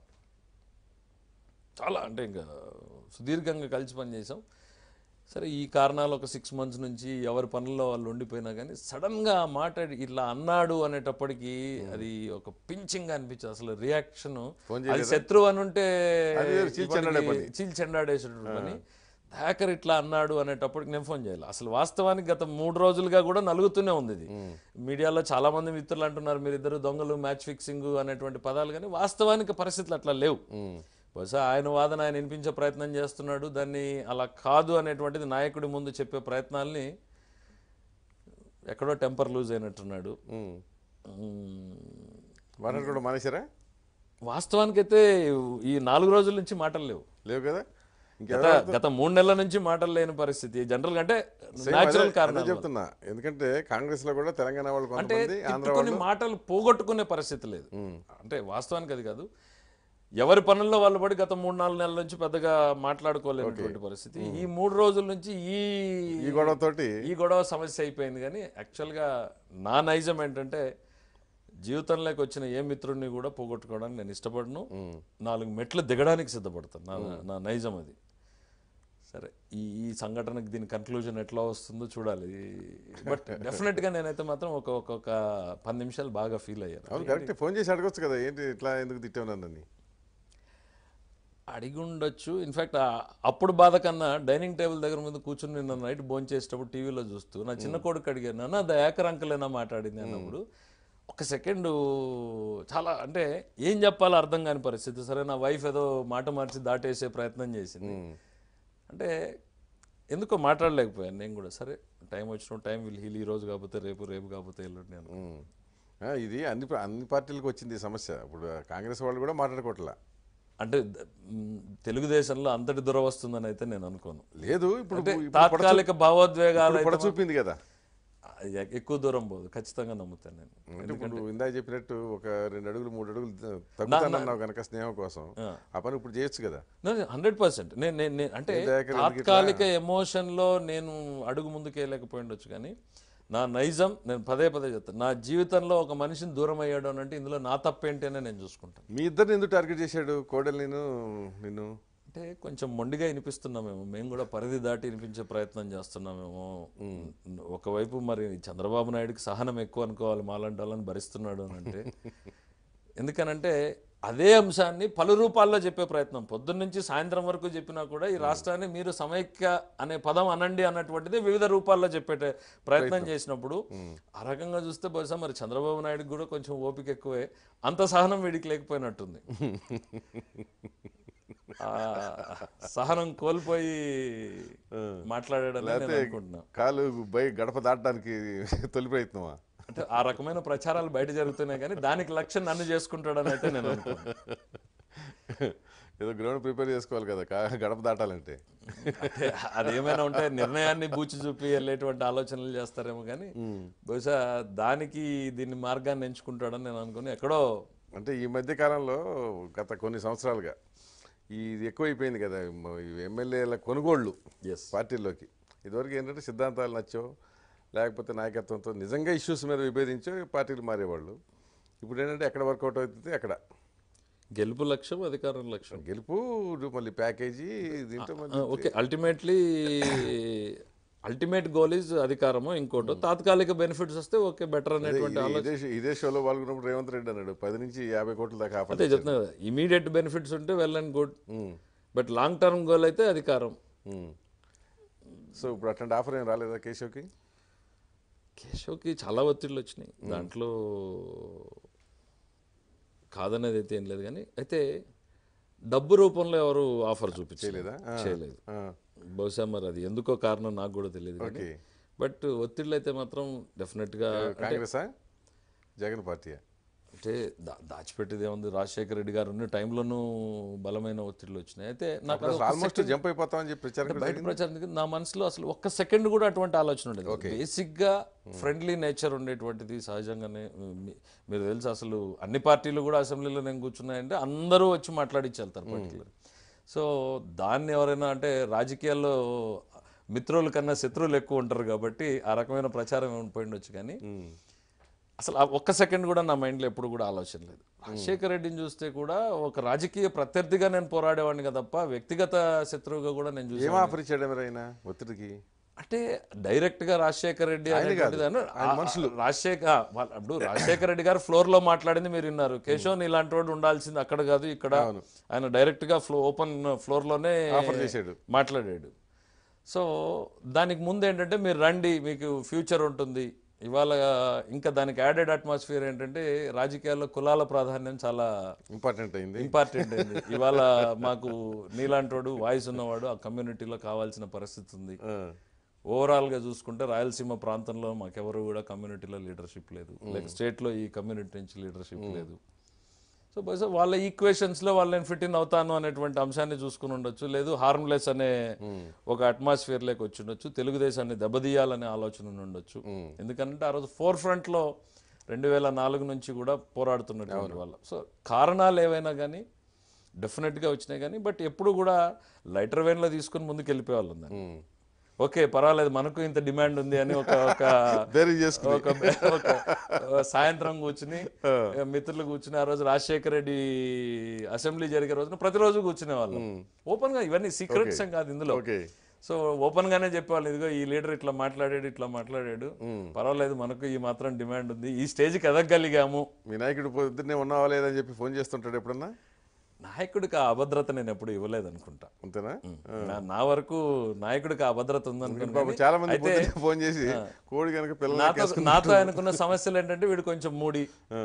చాలా అంటే ఇంకా సుదీర్ఘంగా కలిసి పనిచేసాం సరే ఈ కారణాలు ఒక సిక్స్ మంత్స్ నుంచి ఎవరి పనుల్లో వాళ్ళు ఉండిపోయినా కానీ సడన్గా ఆ మాట ఇట్లా అన్నాడు అనేటప్పటికీ అది ఒక పించింగ్ అనిపించింది అసలు రియాక్షన్ ఫోన్ అది శత్రువు అని ఉంటే అది వేరు, చీల్చెండాడే పని. చీల్చెండాడేసేటువంటి పని హ్యాకర్ ఇట్లా అన్నాడు అనేటప్పటికి నేను ఫోన్ చేయాలి అసలు వాస్తవానికి గత మూడు రోజులుగా కూడా నలుగుతూనే ఉంది ఇది మీడియాలో చాలా మంది మిత్రులు అంటున్నారు మీరు ఇద్దరు దొంగలు మ్యాచ్ ఫిక్సింగ్ అనేటువంటి పదాలు కానీ వాస్తవానికి పరిస్థితులు అట్లా లేవు బహుశా ఆయన వాదన ఆయన వినిపించే ప్రయత్నం చేస్తున్నాడు దాన్ని అలా కాదు అనేటువంటిది నాయకుడి ముందు చెప్పే ప్రయత్నాల్ని ఎక్కడో టెంపర్ లూజ్ అయినట్టున్నాడు మ్మ్. మాట్లాడు కూడా మానేశారా వాస్తవానికైతే ఈ నాలుగు రోజుల నుంచి మాటలు లేవు లేవు కదా గత ఇంకెవరు గత మూడు నెలల నుంచి మాటలు లేని పరిస్థితి జనరల్ గా అంటే Same న్యాచురల్ అదే- కారణం అదే చెప్తున్నా ఎందుకంటే కాంగ్రెస్ లో కూడా తెలంగాణ వాళ్ళు అంటే కొంతమంది ఆంధ్ర తిట్టుకుని వాళ్ళు మాటలు పోగొట్టుకునే పరిస్థితి లేదు అంటే వాస్తవానికి అది కాదు ఎవరి పనుల్లో వాళ్ళు పడి గత మూడు నాలుగు నెలల నుంచి పెద్దగా మాట్లాడుకోలేనటువంటి పరిస్థితి ఈ మూడు రోజుల నుంచి ఈ ఈ గొడవతోటి ఈ గొడవ సమస్య అయిపోయింది కానీ యాక్చువల్గా నా నైజం ఏంటంటే జీవితంలోకి వచ్చిన ఏ మిత్రుడిని కూడా పోగొట్టుకోవడానికి నేను ఇష్టపడను నాలుగు మెట్లు దిగడానికి సిద్ధపడతాను నా నా నైజం అది సరే ఈ ఈ సంఘటనకి దీని కన్క్లూజన్ ఎట్లా వస్తుందో చూడాలి బట్ డెఫినెట్గా నేనైతే మాత్రం ఒక ఒక ఒక పది నిమిషాలు బాగా ఫీల్ అయ్యాను అవును కరెక్ట్ ఫోన్ చేసి అడగొచ్చు కదా ఏంటి ఇట్లా ఎందుకు తిట్టావు నన్నని అడిగి ఉండొచ్చు ఇన్ఫాక్ట్ అప్పుడు బాధ కన్నా డైనింగ్ టేబుల్ దగ్గర ముందు కూర్చుని నిన్న నైట్ భోజనం చేసేటప్పుడు టీవీలో చూస్తూ నా చిన్న కొడుకు అడిగాను అన్న దయాకర్ అంకలేనా మాట్లాడింది అన్నప్పుడు ఒక సెకండ్ చాలా అంటే ఏం చెప్పాలో అర్థం కాని పరిస్థితి సరే నా వైఫ్ ఏదో మాట మార్చి దాటేసే ప్రయత్నం చేసింది అంటే ఎందుకో మాట్లాడలేకపోయాను నేను కూడా సరే టైం వచ్చిన టైం విల్ హీల్ ఈ రోజు కాకపోతే రేపు రేపు కాకపోతే ఎల్లుండి నేను ఉమ్. ఆ, ఇది అన్ని ప- అన్ని పార్టీలకు వచ్చింది ఈ సమస్య ఇప్పుడు కాంగ్రెస్ వాళ్ళు కూడా మాట్లాడుకోవట్లా అంటే ద- మ్, తెలుగుదేశంలో అంతటి దురవస్తుందని అయితే నేను అనుకోను లేదు ఇప్పుడు అంటే ఇప్పుడు పడ చూ- తాత్కాలిక భావోద్వేగాలు ఇప్పుడు అయితే పడ చూపింది కదా ఎ- ఎక్కువ దూరం పోదు ఖచ్చితంగా నమ్ముతాను నేను అంటే ఇప్పుడు ఇందాక చెప్పినట్టు ఒక రెండు అడుగులు మూడు అడుగులు తగ్గుతానన్నావు కనుక స్నేహం కోసం ఆ పని ఇప్పుడు చేయొచ్చు కదా హండ్రెడ్ పర్సెంట్ నేను నేను- నేను- అంటే ఏ దయాకర్ ఎందుకు ఇట్లా? తాత్కాలిక ఎమోషన్లో నేను అడుగు ముందుకు వెళ్ళకపోయి ఉండొచ్చు కానీ నా నైజం నేను పదే పదే చెప్తాను నా జీవితంలో ఒక మనిషిని దూరం అయ్యాడు అని అంటే ఇందులో నా తప్పేంటి అని నేను చూసుకుంటాను మీ ఇద్దరిని ఎందుకు టార్గెట్ చేశాడు కోడలు నేను నిన్ను అంటే కొంచెం మొండిగా వినిపిస్తున్నామేమో మేము కూడా పరిధి దాటి వినిపించే ప్రయత్నం చేస్తున్నామేమో ఒకవైపు మరి చంద్రబాబు నాయుడుకి సహనం ఎక్కువ అనుకోవాలి మాలాంటి వాళ్ళని భరిస్తున్నాడు అని అంటే ఎందుకనంటే అదే అంశాన్ని పలు రూపాల్లో చెప్పే ప్రయత్నం పొద్దున్న నుంచి సాయంత్రం వరకు చెప్పినా కూడా ఈ రాష్ట్రాన్ని మీరు సమైక్య అనే పదం అనండి అన్నటువంటిది వివిధ రూపాల్లో చెప్పే ప్రయత్నం చేసినప్పుడు ఆ రకంగా చూస్తే బహుశా మరి చంద్రబాబు నాయుడుకి కూడా కొంచెం ఓపిక ఎక్కువే అంత సహనం వీడికి లేకపోయినట్టుంది ఆ సహనం కోల్పోయి మాట్లాడాడని నేను లేకపోతే అనుకుంటున్నా కాలు బై గడప దాటడానికి తొలి ప్రయత్నమా అంటే ఆ రకమైన ప్రచారాలు బయట జరుగుతున్నాయి కానీ దానికి లక్ష్యం నన్ను చేసుకుంటాడని అయితే నేను అనుకున్నాను ఏదో గ్రౌండ్ ప్రిపేర్ చేసుకోవాలి కదా కా- గడప దాటాలంటే అంటే అదేమైనా ఉంటే నిర్ణయాన్ని బూచి చూపి వెళ్ళేటువంటి ఆలోచనలు చేస్తారేమో కానీ బహుశా దానికి దీన్ని మార్గాన్ని ఎంచుకుంటాడని నేను అనుకుని ఎక్కడో అంటే ఈ మధ్య కాలంలో గత కొన్ని సంవత్సరాలుగా ఇది ఎక్కువైపోయింది కదా మ- ఈ ఎమ్మెల్యేల కొనుగోళ్ళు ఎస్ పార్టీల్లోకి ఇదివరకు ఏంటంటే సిద్ధాంతాలు నచ్చో లేకపోతే నాయకత్వంతో నిజంగా ఇష్యూస్ మీద విభేదించో పార్టీలు మారేవాళ్ళు ఇప్పుడు ఏంటంటే ఎక్కడ వర్కౌట్ అవుతుంది అక్కడ గెలుపు లక్ష్యం అధికారం లక్ష్యం గెలుపు మళ్ళీ ప్యాకేజీ దీంట్లో మళ్ళీ okay ultimately ultimate goal is అధికారము ఇంకోటి తాత్కాలిక బెనిఫిట్స్ వస్తే ఓకే బెటర్ అనేటువంటి ఇదే- ఆలోచన ఇదే షో- ఇదే షోలో పాల్గొన్నప్పుడు రేవంత్ రెడ్డి అన్నాడు పది నుంచి యాభై కోట్ల దాకా ఆఫర్ అదే చెప్తున్నా కదా ఇమీడియట్ బెనిఫిట్స్ ఉంటే well and good but long term goal అయితే అధికారం సో ఇప్పుడు అట్లాంటి ఆఫర్ ఏం రాలేదా కేశవ్కి కేశవ్కి చాలా ఒత్తిళ్ళు వచ్చినాయి దాంట్లో కాదనేది అయితే ఏం లేదు కానీ అయితే డబ్బు రూపంలో ఎవరు ఆఫర్ చూపించలేదా చేయలేదా? ఆ. చేయలేదు ఆ, బహుశా మరి అది ఎందుకో కారణం నాకు కూడా తెలియదు కానీ ఓకే బట్ ఒత్తిళ్ళు అయితే మాత్రం డెఫినెట్గా కాంగ్రెసా జగన్ పార్టీయా అంటే దా దాచిపెట్టేది ఏముంది రాజశేఖర రెడ్డి గారు ఉన్న టైంలోనూ బలమైన ఒత్తిళ్ళు వచ్చినాయి అయితే నాకు అది ఒక ఆల్మోస్ట్ జంప్ అయిపోతామని చెప్పి ప్రచారం కూడా బయట ప్రచారం నా మనసులో అసలు ఒక్క సెకండ్ కూడా అటువంటి ఆలోచన ఉండేది బేసిక్ గా ఫ్రెండ్లీ నేచర్ ఉండేటువంటిది సహజంగానే మీ- మీరు తెలుసు అసలు అన్ని పార్టీలు కూడా అసెంబ్లీలో నేను కూర్చున్నాయంటే అందరూ వచ్చి మాట్లాడించి వెళ్తారు పర్టికులర్ సో దాన్ని ఎవరైనా అంటే రాజకీయాల్లో మిత్రుల కన్నా శత్రువులు ఎక్కువ ఉంటారు కాబట్టి ఆ రకమైన ప్రచారం ఏమైనా పోయిండొచ్చు కానీ అసలు ఆ ఒక్క సెకండ్ కూడా నా మైండ్లో ఎప్పుడు కూడా ఆలోచన లేదు రాజశేఖర రెడ్డిని చూస్తే కూడా ఒక రాజకీయ ప్రత్యర్థిగా నేను పోరాడేవాడిని కదా తప్ప వ్యక్తిగత శత్రువుగా కూడా నేను చూసి ఏం ఆఫర్ ఇచ్చాడు ఎవరైనా ఒత్తిడికి అంటే డైరెక్ట్ గా రాజశేఖర రెడ్డి అనేటువంటిది అను- ఆ- రాజశేఖర్ ఆ, వాళ్ళ- ఇప్పుడు రాజశేఖర రెడ్డి గారు ఫ్లోర్ లో మాట్లాడింది మీరు విన్నారు కేశవ్ ఇలాంటి వాడు ఉండాల్సింది అక్కడ కాదు ఇక్కడ ఆయన డైరెక్ట్ గా ఫ్లో ఓపెన్ ఫ్లోర్ లోనే ఆఫర్ చేశాడు మాట్లాడాడు సో దానికి ముందు ఏంటంటే మీరు రండి మీకు ఫ్యూచర్ ఉంటుంది ఇవాళ ఇంకా దానికి యాడెడ్ అట్మాస్ఫియర్ ఏంటంటే రాజకీయాల్లో కులాల ప్రాధాన్యం చాలా ఇంపార్టెంట్ అయింది ఇంపార్టెంట్ అయింది ఇవాళ మాకు నీలాంటోడు వాయిస్ ఉన్నవాడు ఆ కమ్యూనిటీలో కావాల్సిన పరిస్థితి ఉంది ఆ, ఓవరాల్ గా చూసుకుంటే రాయలసీమ ప్రాంతంలో మాకెవరు కూడా కమ్యూనిటీలో లీడర్షిప్ లేదు లైక్ స్టేట్ లో ఈ కమ్యూనిటీ నుంచి లీడర్షిప్ లేదు సో బహుశా వాళ్ళ ఈక్వేషన్స్ లో వాళ్ళు నేను ఫిట్ ఇన్ అవుతాను అనేటువంటి అంశాన్ని చూసుకుని ఉండొచ్చు లేదు హార్మ్లెస్ అనే ఒక అట్మాస్ఫియర్ లేక వచ్చి ఉండొచ్చు తెలుగుదేశాన్ని దెబ్బతీయాలనే ఆలోచన ఉండి ఉండొచ్చు ఎందుకంటే ఆ రోజు ఫోర్ ఫ్రంట్ లో రెండు వేల నాలుగు నుంచి కూడా పోరాడుతున్నటువంటి వాళ్ళు సో కారణాలు ఏవైనా కానీ డెఫినెట్గా వచ్చినాయి కానీ బట్ ఎప్పుడు కూడా లైటర్ వెయిన్లో తీసుకుని ముందుకు వెళ్ళిపోయేవాళ్ళు దాన్ని ఉమ్. ఓకే పర్వాలేదు మనకు ఇంత డిమాండ్ ఉంది అని ఒక ఒక బేరీ చేసుకుని ఒక ఒక సాయంత్రం కూర్చుని మిత్రులు కూర్చుని ఆ రోజు రాజశేఖర రెడ్డి అసెంబ్లీ జరిగే రోజున ప్రతిరోజు కూర్చునే వాళ్ళం ఓపెన్ గా ఇవన్నీ సీక్రెట్స్ ఏం కాదు ఇందులో ఓకే సో ఓపెన్ గానే చెప్పేవాళ్ళు ఇదిగో ఈ లీడర్ ఇట్లా మాట్లాడాడు ఇట్లా మాట్లాడాడు పర్వాలేదు మనకు ఈ మాత్రం డిమాండ్ ఉంది ఈ స్టేజ్కి ఎదగలిగాము మీ నాయకుడు పొద్దున్నే ఉన్నావా లేదని చెప్పి ఫోన్ చేస్తుంటాడు ఎప్పుడన్నా నాయకుడికి ఆ అభద్రత నేను ఎప్పుడు ఇవ్వలేదు అనుకుంటా అంతేనా నా- నా వరకు నాయకుడికి ఆ అభద్రత పాపం ఉందనుకుంటా చాలా మంది అయితే పొద్దున్నే ఫోన్ చేసి కోడి కనుక పిల్లలు నాతో నాతో ఆయనకున్న సమస్యలు ఏంటంటే వీడు కొంచెం మూడి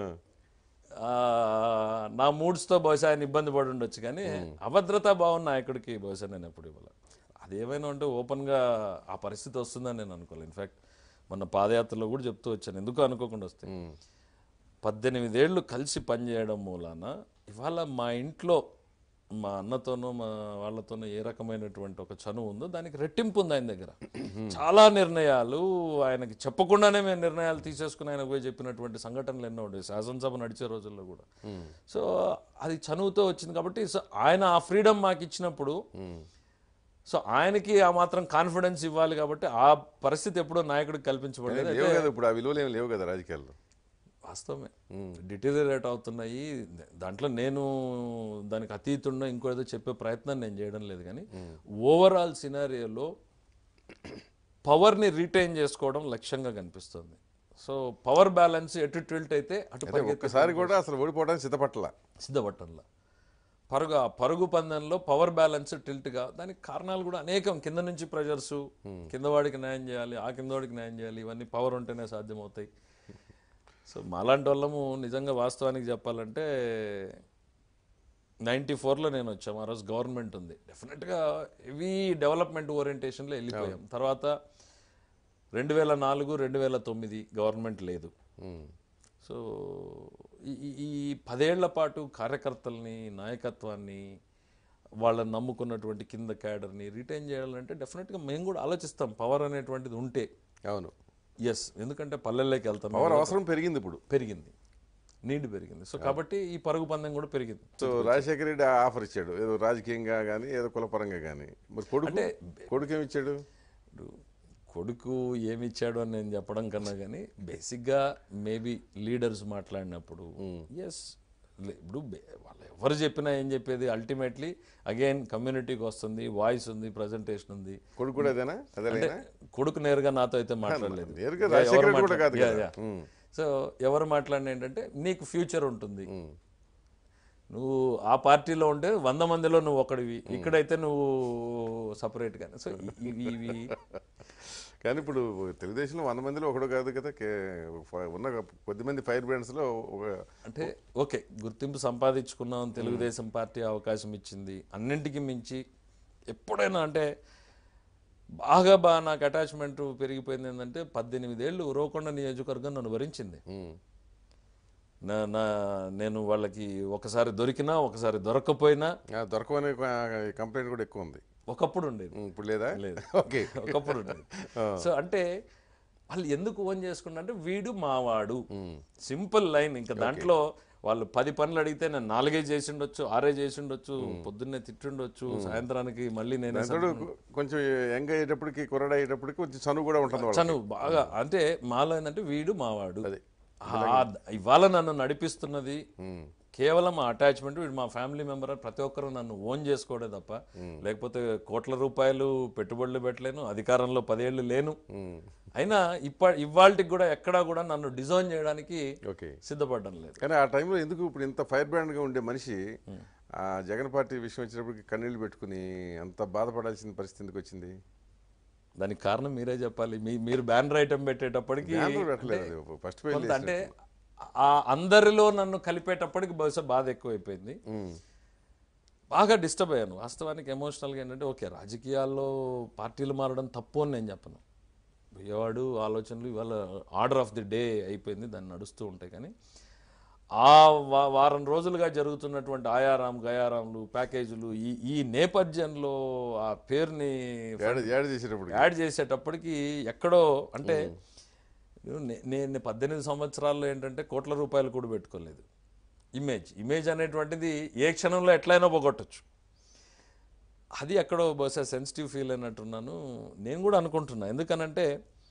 ఆ, నా మూడ్స్తో బహుశా ఆయన ఇబ్బంది పడి ఉండొచ్చు కానీ అభద్రతా భావం నాయకుడికి బహుశా నేను ఎప్పుడు ఇవ్వాలి అదేమైనా ఉంటే ఓపెన్గా ఆ పరిస్థితి వస్తుందని నేను అనుకోలేదు ఇన్ఫ్యాక్ట్ మొన్న పాదయాత్రలో కూడా చెప్తూ వచ్చాను ఎందుకు అనుకోకుండా వస్తే పద్దెనిమిదేళ్ళు కలిసి పనిచేయడం మూలాన ఇవాళ మా ఇంట్లో మా అన్నతోనూ మా వాళ్ళతోనూ ఏ రకమైనటువంటి ఒక చనువు ఉందో దానికి రెట్టింపు ఉంది ఆయన దగ్గర చాలా నిర్ణయాలు ఆయనకి చెప్పకుండానే మేము నిర్ణయాలు తీసేసుకుని ఆయన పోయి చెప్పినటువంటి సంఘటనలు ఎన్నో ఉండేవి శాసనసభ నడిచే రోజుల్లో కూడా సో అది చనువుతో వచ్చింది కాబట్టి సో ఆయన ఆ ఫ్రీడమ్ మాకు ఇచ్చినప్పుడు సో ఆయనకి ఆ మాత్రం కాన్ఫిడెన్స్ ఇవ్వాలి కాబట్టి ఆ పరిస్థితి ఎప్పుడో నాయకుడికి కల్పించబడలేదు లేవు కదా ఇప్పుడు ఆ విలువలు ఏమి లేవు కదా రాజకీయాల్లో వాస్తవమే డిటీరియరేట్ అవుతున్నాయి దాంట్లో నేను దానికి అతీతున్న ఇంకో ఏదో చెప్పే ప్రయత్నం నేను చేయడం లేదు కానీ ఓవరాల్ సినారియోలో పవర్ని రీటైన్ చేసుకోవడం లక్ష్యంగా కనిపిస్తుంది సో పవర్ బ్యాలెన్స్ ఎటు టిల్ట్ అయితే అటు అయితే పరిగెత్తే ఒక్కసారి కూడా అసలు ఓడిపోవడానికి సిద్ధపట్ల సిద్ధపట్టంలా పరుగు ఆ పరుగు పందెంలో పవర్ బ్యాలెన్స్ టిల్ట్గా దానికి కారణాలు కూడా అనేకం కింద నుంచి ప్రెజర్స్ కింద వాడికి న్యాయం చేయాలి ఆ కింద వాడికి న్యాయం చేయాలి ఇవన్నీ పవర్ ఉంటేనే సాధ్యమవుతాయి సో మాలాంటి వాళ్ళము నిజంగా వాస్తవానికి చెప్పాలంటే నైంటీ ఫోర్లో నేను వచ్చాము ఆ రోజు గవర్నమెంట్ ఉంది డెఫినెట్గా హెవీ డెవలప్మెంట్ ఓరియంటేషన్లో వెళ్ళిపోయాం తర్వాత రెండు వేల నాలుగు రెండు వేల తొమ్మిది గవర్నమెంట్ లేదు సో ఈ- ఈ- ఈ పదేళ్ల పాటు కార్యకర్తల్ని నాయకత్వాన్ని వాళ్ళని నమ్ముకున్నటువంటి కింద క్యాడర్ని రిటైన్ చేయాలంటే డెఫినెట్గా మేము కూడా ఆలోచిస్తాం పవర్ అనేటువంటిది ఉంటే అవును ఎస్ ఎందుకంటే పల్లెల్లోకి వెళ్తాం పవర్ అవసరం పెరిగింది ఇప్పుడు పెరిగింది నీడ్ పెరిగింది సో కాబట్టి ఈ పరుగు పందెం కూడా పెరిగింది సో రాజశేఖర రెడ్డి ఆఫర్ ఇచ్చాడు ఏదో రాజకీయంగా కానీ ఏదో కులపరంగా కానీ మరి కొడుకు కొడుకు ఏమి ఇచ్చాడు ఇప్పుడు కొడుకు ఏమి ఇచ్చాడు అని నేను చెప్పడం కన్నా కానీ బేసిక్గా మేబీ లీడర్స్ మాట్లాడినప్పుడు ఎస్ ఇప్పుడు బే- వాళ్ళు ఎవరు చెప్పినా ఏం చెప్పేది అల్టిమేట్లీ అగైన్ కమ్యూనిటీకి వస్తుంది వాయిస్ ఉంది ప్రజెంటేషన్ ఉంది కొడుకు కూడా అదేనా అంటే అదేనా కొడుకు నేరుగా నాతో అయితే మాట్లాడలేదు నేరుగా Yeah, రాజశేఖర ఎవరు రెడ్డి కూడా కాదు మాట్లా- కదా. Yeah, yeah. సో ఎవరు మాట్లాడిన ఏంటంటే నీకు ఫ్యూచర్ ఉంటుంది నువ్వు ఆ పార్టీలో ఉంటే వంద మందిలో నువ్వు ఒకడివి ఇక్కడైతే నువ్వు సపరేట్ గానే సో ఇవి ఇవి కానీ ఇప్పుడు తెలుగుదేశంలో వంద మందిలో ఒకడు కాదు కదా కే- ఫ- ఉన్న కొద్దిమంది ఫైర్ బ్రాండ్స్లో ఒక అంటే ఓకే గుర్తింపు సంపాదించుకున్నాం తెలుగుదేశం పార్టీ అవకాశం ఇచ్చింది అన్నింటికి మించి ఎప్పుడైనా అంటే బాగా బాగా నాకు అటాచ్మెంట్ పెరిగిపోయింది ఏంటంటే పద్దెనిమిది ఏళ్ళు ఉరవకొండ నియోజకవర్గం నన్ను భరించింది ఉమ్, నా నా నేను వాళ్ళకి ఒకసారి దొరికినా ఒకసారి దొరకకపోయినా ఆ, దొరకమనే కంప్లైంట్ కూడా ఎక్కువ ఉంది ఒకప్పుడు ఉండేది ఉమ్, ఇప్పుడు లేదా లేదు. ఓకే ఒకప్పుడు ఉండేది సో అంటే వాళ్ళు ఎందుకు ఓన్ చేసుకున్నా అంటే వీడు మావాడు సింపుల్ లైన్ ఇంకా దాంట్లో వాళ్ళు పది పనులు అడిగితే నేను నాలుగే చేసి ఉండొచ్చు ఆరే చేసి ఉండొచ్చు పొద్దున్నే తిట్టుండొచ్చు సాయంత్రానికి మళ్ళీ నేను దాంతో కొంచెం యంగ్ అయ్యేటప్పటికి కుర్రాడు అయ్యేటప్పటికి కొంచెం చనువు కూడా ఉంటుంది వాళ్ళకి. చను బాగా అంటే మాలో ఏంటంటే వీడు మావాడు అది. ఆ- ఇవాళ నన్ను నడిపిస్తున్నది ఉమ్, కేవలం ఆ అటాచ్మెంట్ వీడు మా ఫ్యామిలీ మెంబర్ అని ప్రతి ఒక్కరు నన్ను ఓన్ చేసుకోవడే తప్ప లేకపోతే కోట్ల రూపాయలు పెట్టుబడులు పెట్టలేను అధికారంలో పదేళ్ళు లేను ఉమ్, అయినా ఇప్ప ఇవాళకి కూడా ఎక్కడా కూడా నన్ను డిజైన్ చేయడానికి ఓకే సిద్ధపడడం లేదు కానీ ఆ టైంలో ఎందుకు ఇప్పుడు ఇంత ఫైర్ బ్రాండ్గా ఉండే మనిషి ఆ జగన్ పార్టీ విషయం వచ్చినప్పటికి కన్నీళ్లు పెట్టుకుని అంత బాధపడాల్సిన పరిస్థితి ఎందుకు వచ్చింది దానికి కారణం మీరే చెప్పాలి మీ మీరు బ్యానర్ ఐటమ్ పెట్టేటప్పటికి బ్యానర్ పెట్టలేదు ఫస్ట్ పేజ్ కొంత అంటే ఆ అందరిలో నన్ను కలిపేటప్పటికి బహుశా బాధ ఎక్కువైపోయింది బాగా డిస్టర్బ్ అయ్యాను వాస్తవానికి ఎమోషనల్గా ఏంటంటే ఓకే రాజకీయాల్లో పార్టీలు మారడం తప్పు అని నేను చెప్పను విజయవాడు ఆలోచనలు ఇవాళ ఆర్డర్ ఆఫ్ ది డే అయిపోయింది దాన్ని నడుస్తూ ఉంటాయి కానీ ఆ వా- వారం రోజులుగా జరుగుతున్నటువంటి ఆయారాం గయారాంలు ప్యాకేజీలు ఈ ఈ నేపథ్యంలో ఆ పేరుని యాడ్ యాడ్ చేసేటప్పుడు యాడ్ చేసేటప్పటికి ఎక్కడో అంటే నే- నేను పద్దెనిమిది సంవత్సరాల్లో ఏంటంటే కోట్ల రూపాయలు కూడా పెట్టుకోలేదు ఇమేజ్ ఇమేజ్ అనేటువంటిది ఏ క్షణంలో ఎట్లయినా పోగొట్టచ్చు అది ఎక్కడో బహుశా సెన్సిటివ్ ఫీల్ అయినట్టున్నాను నేను కూడా అనుకుంటున్నా ఎందుకనంటే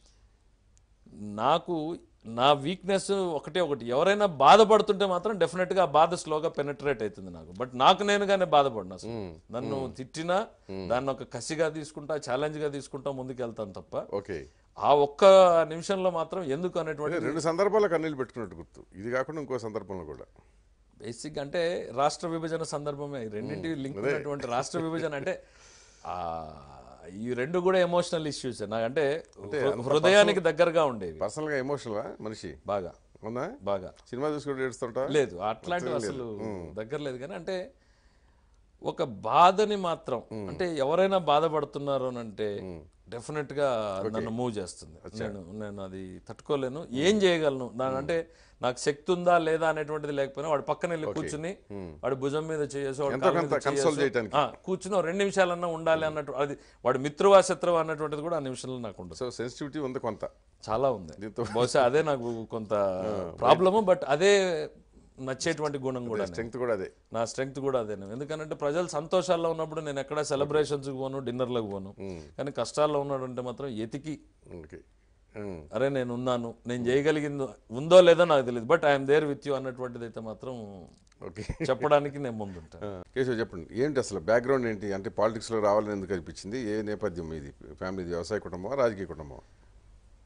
నాకు నా వీక్నెస్ ఒకటే ఒకటి ఎవరైనా బాధపడుతుంటే మాత్రం డెఫినెట్గా ఆ బాధ స్లోగా పెనట్రేట్ అవుతుంది నాకు బట్ నాకు నేనుగానే బాధపడినా అసలు నన్ను తిట్టినా దాన్ని ఒక కసిగా తీసుకుంటా ఛాలెంజ్గా తీసుకుంటా ముందుకు వెళ్తాను తప్ప ఓకే ఆ ఒక్క నిమిషంలో మాత్రం ఎందుకు అనేటువంటి రెండు సందర్భాల్లో కన్నీళ్ళు పెట్టుకున్నట్టు గుర్తు ఇది కాకుండా ఇంకో సందర్భంలో కూడా బేసిక్ అంటే రాష్ట్ర విభజన సందర్భమే ఈ రెండింటి లింక్ ఉన్నటువంటి రాష్ట్ర విభజన అంటే ఆ ఈ రెండు కూడా ఎమోషనల్ ఇష్యూస్ నాకంటే హృ- హృదయానికి దగ్గరగా ఉండేవి పర్సనల్గా ఎమోషనల్ మనిషి బాగా అవునా బాగా సినిమా చూసుకుంటూ ఏడుస్తుంటా లేదు అట్లాంటివి అసలు దగ్గర లేదు కానీ అంటే ఒక బాధని మాత్రం అంటే ఎవరైనా బాధపడుతున్నారు అని అంటే డెఫినెట్ గా నన్ను మూవ్ చేస్తుంది నేను నేను అది తట్టుకోలేను ఏం చేయగలను దాని అంటే నాకు శక్తి ఉందా లేదా అనేటువంటిది లేకపోయినా వాడు పక్కన వెళ్ళి కూర్చుని వాడి భుజం మీద చేసి వాడి ఎంతో కాలు మీద కొంత console చేయేసో, చేయటానికి. ఆ, కూర్చుని ఓ రెండు నిమిషాలన్నా ఉండాలి అన్నట్టు అది వాడి మిత్రువా శత్రువా అన్నటువంటిది కూడా ఆ నిమిషంలో నాకు ఉండదు సో సెన్సిటివిటీ ఉంది కొంత చాలా ఉంది దీంతో- బహుశా అదే నాకు కొంత ప్రాబ్లము బట్ అదే నచ్చేటువంటి గుణం కూడా స్ట్రెంగ్త్ కూడా అదే నా స్ట్రెంగ్త్ కూడా అదే ఎందుకంటే ప్రజలు సంతోషాల్లో ఉన్నప్పుడు నేను ఎక్కడ సెలబ్రేషన్స్ పోను డిన్నర్లకు పోను కానీ కష్టాల్లో ఉన్నాడంటే మాత్రం ఎతికి ఓకే ఉమ్. అరే నేను ఉన్నాను నేను చేయగలిగింది ఉందో లేదో నాకు తెలియదు but I'm there with you అన్నటువంటిది అయితే మాత్రం ఓకే చెప్పడానికి నేను ముందుంటాను ఆ, కేశవ్ చెప్పండి ఏంటి అసలు బ్యాక్గ్రౌండ్ ఏంటి అంటే పాలిటిక్స్లో రావాలని ఎందుకు అనిపించింది ఏ నేపథ్యం ఇది ఫ్యామిలీ వ్యవసాయ కుటుంబం రాజకీయ కుటుంబం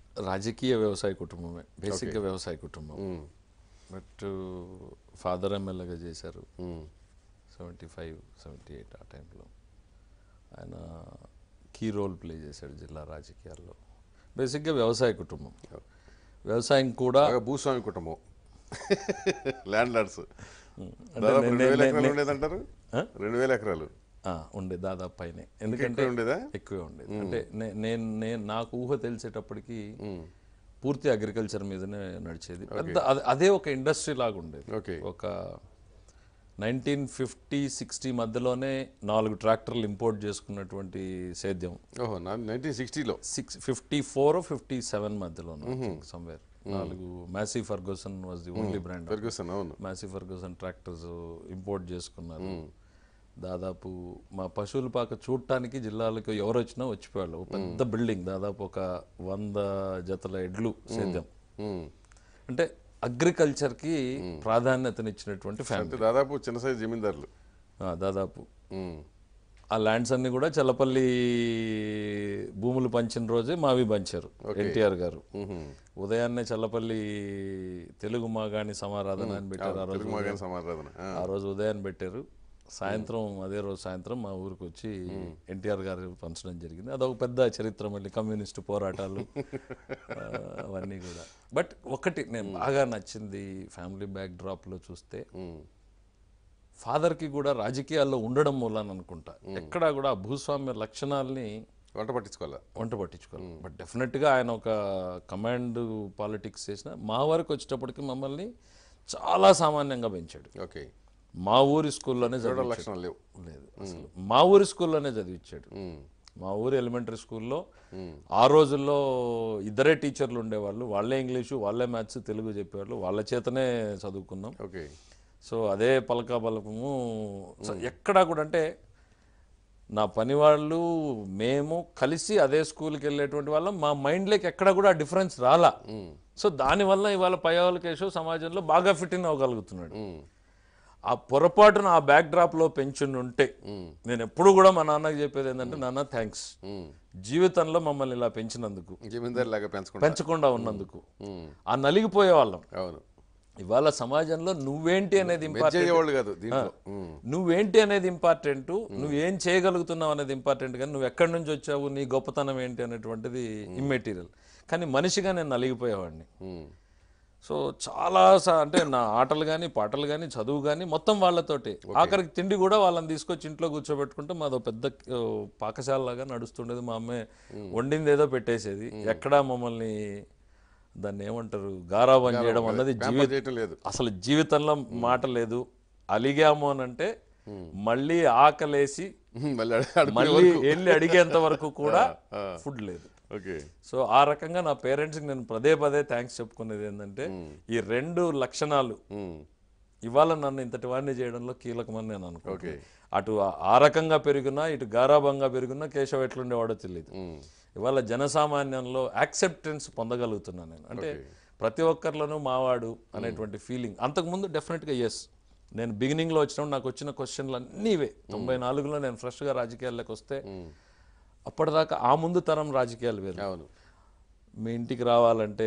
రాజకీయ వ్యవసాయ కుటుంబమే బేసిక్గా వ్యవసాయ కుటుంబం ఉమ్, బట్ ఫాదర్ ఎమ్మెల్యేగా చేశారు um, seventy five seventy eight ఆ టైంలో ఆయన కీ రోల్ ప్లే చేశాడు జిల్లా రాజకీయాల్లో బేసిక్గా వ్యవసాయ కుటుంబం వ్యవసాయం కూడా బాగా భూస్వామి కుటుంబం ల్యాండ్ లార్డ్స్ అంటే దాదాపు నే- రెండు వేల నే- ఎకరాలు నే- ఉండేదంటారు ఆ? రెండు వేల ఎకరాలు ఆ, ఉండే దాదాపు పైనే ఎందుకంటే ఎక్కువ ఉండేదా ఎక్కువే ఉండేది అంటే నే- నేను నేను నాకు ఊహ తెలిసేటప్పటికి పూర్తి అగ్రికల్చర్ మీదనే నడిచేది పెద్ద అదే- అదే ఒక ఇండస్ట్రీ లాగా ఉండేది ఓకే ఒక నైన్టీన్ ఫిఫ్టీ సిక్స్టీ మధ్యలోనే నాలుగు ట్రాక్టర్లు ఇంపోర్ట్ చేసుకున్నటువంటి సేద్యం ఓహో నైన్టీన్ సిక్స్టీలో six fifty four fifty seven మధ్యలో సమ్వేర్ నాలుగు Massey Ferguson was the only brand పెరుగుస్తాను అవును మ్యాసీ ఫర్గూసన్ ట్రాక్టర్స్ ఇంపోర్ట్ చేసుకున్నారు దాదాపు మా పశువుల పాక చూడటానికి జిల్లాలకు ఎవరు వచ్చినా వచ్చిపోయాళ్ళు ఒక పెద్ద బిల్డింగ్ దాదాపు ఒక వంద జతల ఎడ్లు సేద్యం ఉమ్. అంటే అగ్రికల్చర్కి ప్రాధాన్యతనిచ్చినటువంటి ఫ్యామిలీ అంటే దాదాపు చిన్న సైజు జమీందారులు దాదాపు ఉమ్, ఆ ల్యాండ్స్ అన్ని కూడా చల్లపల్లి భూములు పంచిన రోజే మావి పంచారు ఎన్టీఆర్ గారు ఉహుం. ఉదయాన్నే చల్లపల్లి తెలుగు మాగాణి సమారాధన అని పెట్టారు ఆ రోజు తెలుగు మాగాని సమారాధన ఆ, ఆ రోజు ఉదయాన్ని పెట్టారు సాయంత్రం అదే రోజు సాయంత్రం మా ఊరికి వచ్చి ఎన్టీఆర్ గారు పంచడం జరిగింది అదొక పెద్ద చరిత్ర మళ్ళీ కమ్యూనిస్టు పోరాటాలు ఆ, అవన్నీ కూడా బట్ ఒకటి నేను బాగా నచ్చింది ఫ్యామిలీ బ్యాక్ డ్రాప్లో చూస్తే ఉమ్, ఫాదర్కి కూడా రాజకీయాల్లో ఉండడం మూలాన్ని అనుకుంటా ఎక్కడా కూడా ఆ భూస్వామ్య లక్షణాలని వంట పట్టించుకోవాలా వంట పట్టించుకోవాలి బట్ డెఫినెట్గా ఆయన ఒక కమాండ్ పాలిటిక్స్ చేసిన మా వరకు వచ్చేటప్పటికి మమ్మల్ని చాలా సామాన్యంగా పెంచాడు ఓకే మా ఊరి స్కూల్లోనే చూడ చదివించాడు లక్షణాలు లేవు లేదు అసలు మా ఊరి స్కూల్లోనే చదివించాడు ఉమ్, మా ఊరి ఎలిమెంటరీ స్కూల్లో ఆ రోజుల్లో ఇద్దరే టీచర్లు ఉండేవాళ్ళు వాళ్ళే ఇంగ్లీషు వాళ్ళే మ్యాథ్స్ తెలుగు చెప్పేవాళ్ళు వాళ్ళ చేతనే చదువుకున్నాం ఓకే సో అదే పలక బలపము సో ఎక్కడా కూడా అంటే నా పని వాళ్ళు మేము కలిసి అదే స్కూల్కి వెళ్ళేటువంటి వాళ్ళం మా మైండ్లోకి ఎక్కడ కూడా డిఫరెన్స్ రాలా సో దానివల్ల ఇవాళ పయ్యావల కేశవ్ సమాజంలో బాగా ఫిట్ ఇన్ అవ్వగలుగుతున్నాడు ఉమ్, ఆ పొరపాటున ఆ బ్యాక్ డ్రాప్లో పెంచుండి ఉంటే నేను ఎప్పుడు కూడా మా నాన్నకి చెప్పేది ఏంటంటే నాన్న థ్యాంక్స్ ఉమ్. జీవితంలో మమ్మల్ని ఇలా పెంచినందుకు జమీందారు లాగా పెంచకుండా పెంచకుండా ఉన్నందుకు ఉమ్, ఆ నలిగిపోయే వాళ్ళం అవును ఇవాళ సమాజంలో నువ్వేంటి అనేది ఇంపార్టెంట్ చేసేవాళ్ళు కాదు దీంట్లో ఉమ్, నువ్వేంటి అనేది ఇంపార్టెంట్ నువ్వేం చేయగలుగుతున్నావు అనేది ఇంపార్టెంట్ కానీ నువ్వు ఎక్కడి నుంచి వచ్చావు నీ గొప్పతనం ఏంటి అనేటువంటిది ఇమ్మెటీరియల్ కానీ మనిషిగా నేను నలిగిపోయేవాడిని ఉమ్, సో చాలా సా- అంటే నా ఆటలు కానీ పాటలు కానీ చదువు కానీ మొత్తం వాళ్ళతోటి ఆఖరికి తిండి కూడా వాళ్ళని తీసుకొచ్చి ఇంట్లో కూర్చోబెట్టుకుంటే మాదో పెద్ద ఆ, పాకశాలలాగా నడుస్తుండేది మా అమ్మే వండింది ఏదో పెట్టేసేది ఎక్కడా మమ్మల్ని దాన్ని ఏమంటారు గారాబం చేయడం అన్నది జీవిత ప్యాంపర్ చేయటం లేదు అసలు జీవితంలో మాట లేదు అలిగాము అని అంటే మళ్ళీ ఆకలేసి ఉమ్, మళ్ళీ అడు- అడుగు- మళ్ళీ వెళ్ళి అడిగేంత వరకు కూడా ఫుడ్ లేదు ఓకే సో ఆ రకంగా నా పేరెంట్స్కి నేను పదే పదే థ్యాంక్స్ చెప్పుకునేది ఏంటంటే ఈ రెండు లక్షణాలు ఉమ్, ఇవాళ నన్ను ఇంతటి వాడిని చేయడంలో కీలకమని నేను ఓకే. అనుకుంటున్నాను అటు ఆ- ఆ రకంగా పెరిగినా ఇటు గారాభంగా పెరిగినా కేశవ్ ఎట్లుండేవాడో తెలియదు ఉమ్, ఇవాళ జనసామాన్యంలో యాక్సెప్టెన్స్ పొందగలుగుతున్నాను నేను అంటే ప్రతి ఒక్కరిలోనూ మావాడు అనేటువంటి ఫీలింగ్ అంతకుముందు డెఫినెట్గా ఎస్ నేను బిగినింగ్లో వచ్చినప్పుడు నాకు వచ్చిన క్వశ్చన్లు అన్నీ ఇవే తొంభై నాలుగులో నేను ఫ్రెష్గా రాజకీయాల్లోకి వస్తే అప్పటిదాకా ఆ ముందు తరం రాజకీయాలు వేరు అవును మీ ఇంటికి రావాలంటే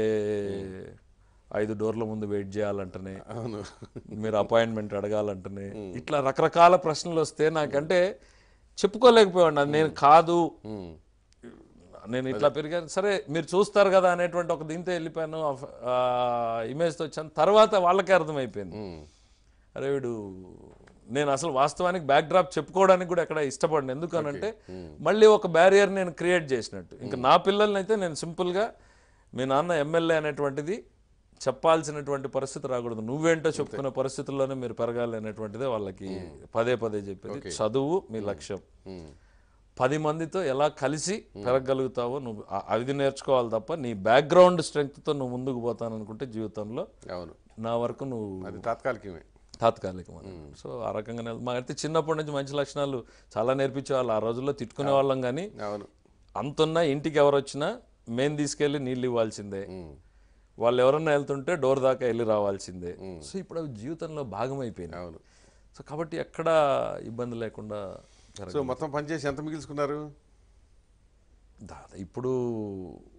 ఐదు డోర్ల ముందు వెయిట్ చేయాలంటనే అవును మీరు అపాయింట్మెంట్ అడగాలంటనే ఇట్లా రకరకాల ప్రశ్నలు వస్తే నాకంటే చెప్పుకోలేకపోయాడు అది నేను కాదు ఉమ్, నేను ఇట్లా పెరిగాను సరే మీరు చూస్తారు కదా అనేటువంటి ఒక దీంతో వెళ్ళిపోయాను ఆ ఇమేజ్తో వచ్చాను తర్వాత వాళ్ళకే అర్థమైపోయింది ఉమ్, అరే వీడు నేను అసలు వాస్తవానికి బ్యాక్ డ్రాప్ చెప్పుకోవడానికి కూడా ఎక్కడ ఇష్టపడను ఎందుకనంటే మళ్ళీ ఒక బ్యారియర్ నేను క్రియేట్ చేసినట్టు ఇంకా నా పిల్లల్ని అయితే నేను సింపుల్గా మీ నాన్న ఎమ్మెల్యే అనేటువంటిది చెప్పాల్సినటువంటి పరిస్థితి రాకూడదు నువ్వేంటో చెప్పుకునే పరిస్థితుల్లోనే మీరు పెరగాలి అనేటువంటిదే వాళ్ళకి పదే పదే చెప్పేది చదువు మీ లక్ష్యం ఉమ్, పది మందితో ఎలా కలిసి పెరగలుగుతావో నువ్వు ఆ- అది నేర్చుకోవాలి తప్ప నీ బ్యాక్గ్రౌండ్ స్ట్రెంగ్త్తో నువ్వు ముందుకు పోతాననుకుంటే జీవితంలో అవును నా వరకు నువ్వు అది తాత్కాలికమే తాత్కాలికం అన్నమాట. సో ఆ రకంగానే మాకైతే చిన్నప్పటి నుంచి మంచి లక్షణాలు చాలా నేర్పించేవాళ్ళు ఆ రోజుల్లో తిట్టుకునే వాళ్ళం కానీ అవును అంతున్నా ఇంటికి ఎవరు వచ్చినా మేము తీసుకెళ్ళి నీళ్ళు ఇవ్వాల్సిందే ఉమ్, వాళ్ళు ఎవరన్నా వెళ్తుంటే డోర్ దాకా వెళ్ళి రావాల్సిందే సో ఇప్పుడు అవి జీవితంలో భాగమైపోయింది అవును సో కాబట్టి ఎక్కడ ఇబ్బంది లేకుండా జరగ- సో మొత్తం పనిచేసి ఎంత మిగిల్చుకున్నారు దాదా ఇప్పుడు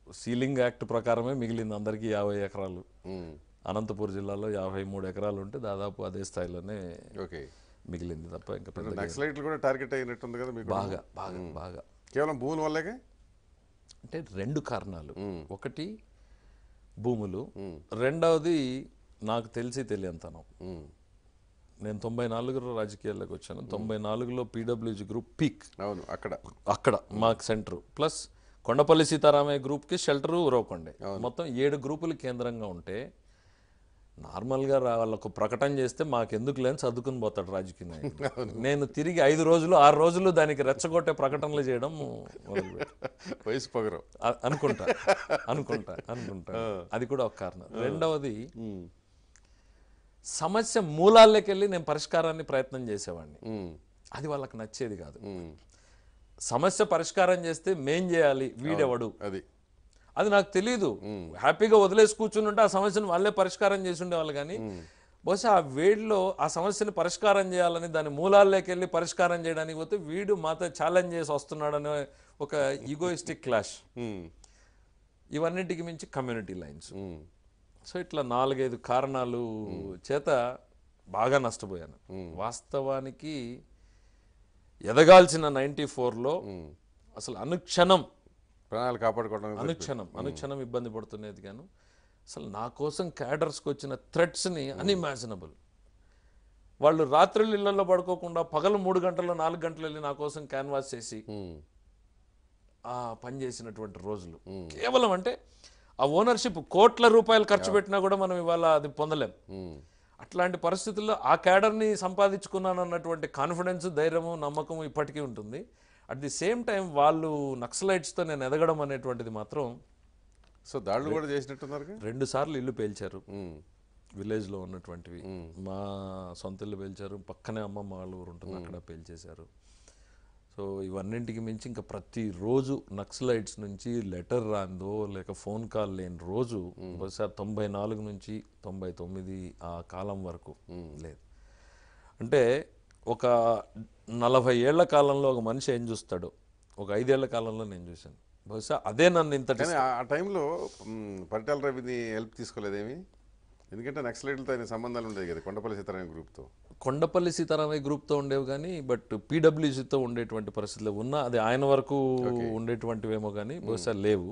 సీలింగ్ యాక్ట్ ప్రకారమే మిగిలింది అందరికీ యాభై ఎకరాలు ఉమ్, అనంతపూర్ జిల్లాలో యాభై మూడు ఎకరాలు ఉంటే దాదాపు అదే స్థాయిలోనే ఓకే మిగిలింది తప్ప ఇంకా పెద్ద నక్సలైట్లు కూడా టార్గెట్ అయినట్టుంది కదా మీకు బాగా బాగా బాగా కేవలం భూముల వల్లేగా అంటే రెండు కారణాలు మ్మ్. ఒకటి భూములు రెండవది నాకు తెలిసి తెలియంతనం ఉమ్, నేను తొంభై నాలుగులో రాజకీయాల్లోకి వచ్చాను తొంభై నాలుగులో పీడబ్ల్యూజీ గ్రూప్ పీక్ అవును అక్కడ అక్కడ మాకు సెంటర్ ప్లస్ కొండపల్లి సీతారామయ్య గ్రూప్కి షెల్టరు ఉరవకొండే మొత్తం ఏడు గ్రూపులు కేంద్రంగా ఉంటే నార్మల్గా రా- వాళ్ళకు ప్రకటన చేస్తే మాకెందుకు లేని చదువుకుని పోతాడు రాజకీయ నాయకుడు. నేను తిరిగి ఐదు రోజులు ఆరు రోజులు దానికి రెచ్చగొట్టే ప్రకటనలు చేయడం మొదలుపెట్టాను. వయసు పొగరు అ- అనుకుంటా అనుకుంటా అనుకుంటా అది కూడా ఒక కారణం రెండవది ఉమ్, సమస్య మూలాల్లోకి వెళ్ళి నేను పరిష్కారాన్ని ప్రయత్నం చేసేవాడిని ఉమ్, అది వాళ్ళకి నచ్చేది కాదు ఉమ్, సమస్య పరిష్కారం చేస్తే మేం చేయాలి వీడెవడు అది అది నాకు తెలియదు హ్యాపీగా వదిలేసి కూర్చుని ఉంటే ఆ సమస్యను వాళ్ళే పరిష్కారం చేసి ఉండేవాళ్ళు కానీ బహుశా ఆ వేడిలో ఆ సమస్యను పరిష్కారం చేయాలని దాని మూలాల్లోకి వెళ్ళి పరిష్కారం చేయడానికి పోతే వీడు మాతో ఛాలెంజ్ చేసి వస్తున్నాడనే ఒక ఈగోయిస్టిక్ క్లాష్ ఉమ్, ఇవన్నిటికి మించి కమ్యూనిటీ లైన్స్ ఉమ్, సో ఇట్లా నాలుగైదు కారణాలు చేత బాగా నష్టపోయాను వాస్తవానికి ఎదగాల్సిన నైంటీ ఫోర్లో అసలు అనుక్షణం ప్రాణాలు కాపాడుకోవడం అనేది అనుక్షణం అనుక్షణం ఇబ్బంది పడుతున్నది గాను అసలు నా కోసం క్యాడర్స్కి వచ్చిన థ్రెట్స్ని అన్ఇమాజినబుల్ వాళ్ళు రాత్రులు ఇళ్లలో పడుకోకుండా పగలు మూడు గంటలు నాలుగు గంటలు వెళ్ళి నా కోసం క్యాన్వాస్ చేసి ఉమ్, ఆ పని చేసినటువంటి రోజులు కేవలం అంటే ఆ ఓనర్షిప్ కోట్ల రూపాయలు ఖర్చు పెట్టినా కూడా మనం ఇవాళ అది పొందలేం ఉమ్, అట్లాంటి పరిస్థితుల్లో ఆ క్యాడర్ని సంపాదించుకున్నాను అన్నటువంటి కాన్ఫిడెన్స్ ధైర్యము నమ్మకం ఇప్పటికీ ఉంటుంది అట్ ది సేమ్ టైం వాళ్ళు నక్సలైట్స్తో నేను ఎదగడం అనేటువంటిది మాత్రం సో దాడులు కూడా చేసినట్టున్నారు రెండు సార్లు ఇల్లు పేల్చారు విలేజ్లో ఉన్నటువంటివి మా సొంత ఇల్లు పేల్చారు పక్కనే అమ్మమ్మ వాళ్ళ ఊరు ఉంటుంది అక్కడ పేల్చేశారు సో ఇవన్నింటికి మించి ఇంకా ప్రతిరోజు నక్సలైట్స్ నుంచి లెటర్ రాందో లేక ఫోన్ కాల్ లేని రోజు బహుశా తొంభై నాలుగు నుంచి తొంభై తొమ్మిది ఆ కాలం వరకు లేదు అంటే ఒక నలభై ఏళ్ల కాలంలో ఒక మనిషి ఏం చూస్తాడో ఒక ఐదేళ్ల కాలంలో నేను చూశాను బహుశా అదే నన్ను ఇంత కానీ ఆ ఆ టైంలో మ్, పరిటాల రవిని హెల్ప్ తీసుకోలేదేమి ఎందుకంటే నక్సలైట్లతో ఆయన సంబంధాలు ఉండేది కదా కొండపల్లి సీతారామ గ్రూప్తో కొండపల్లి సీతారామయ్య గ్రూప్తో ఉండేవి కానీ బట్ పీడబ్ల్యూసీతో ఉండేటువంటి పరిస్థితులు ఉన్నా అది ఆయన వరకు ఉండేటువంటివేమో కానీ బహుశా లేవు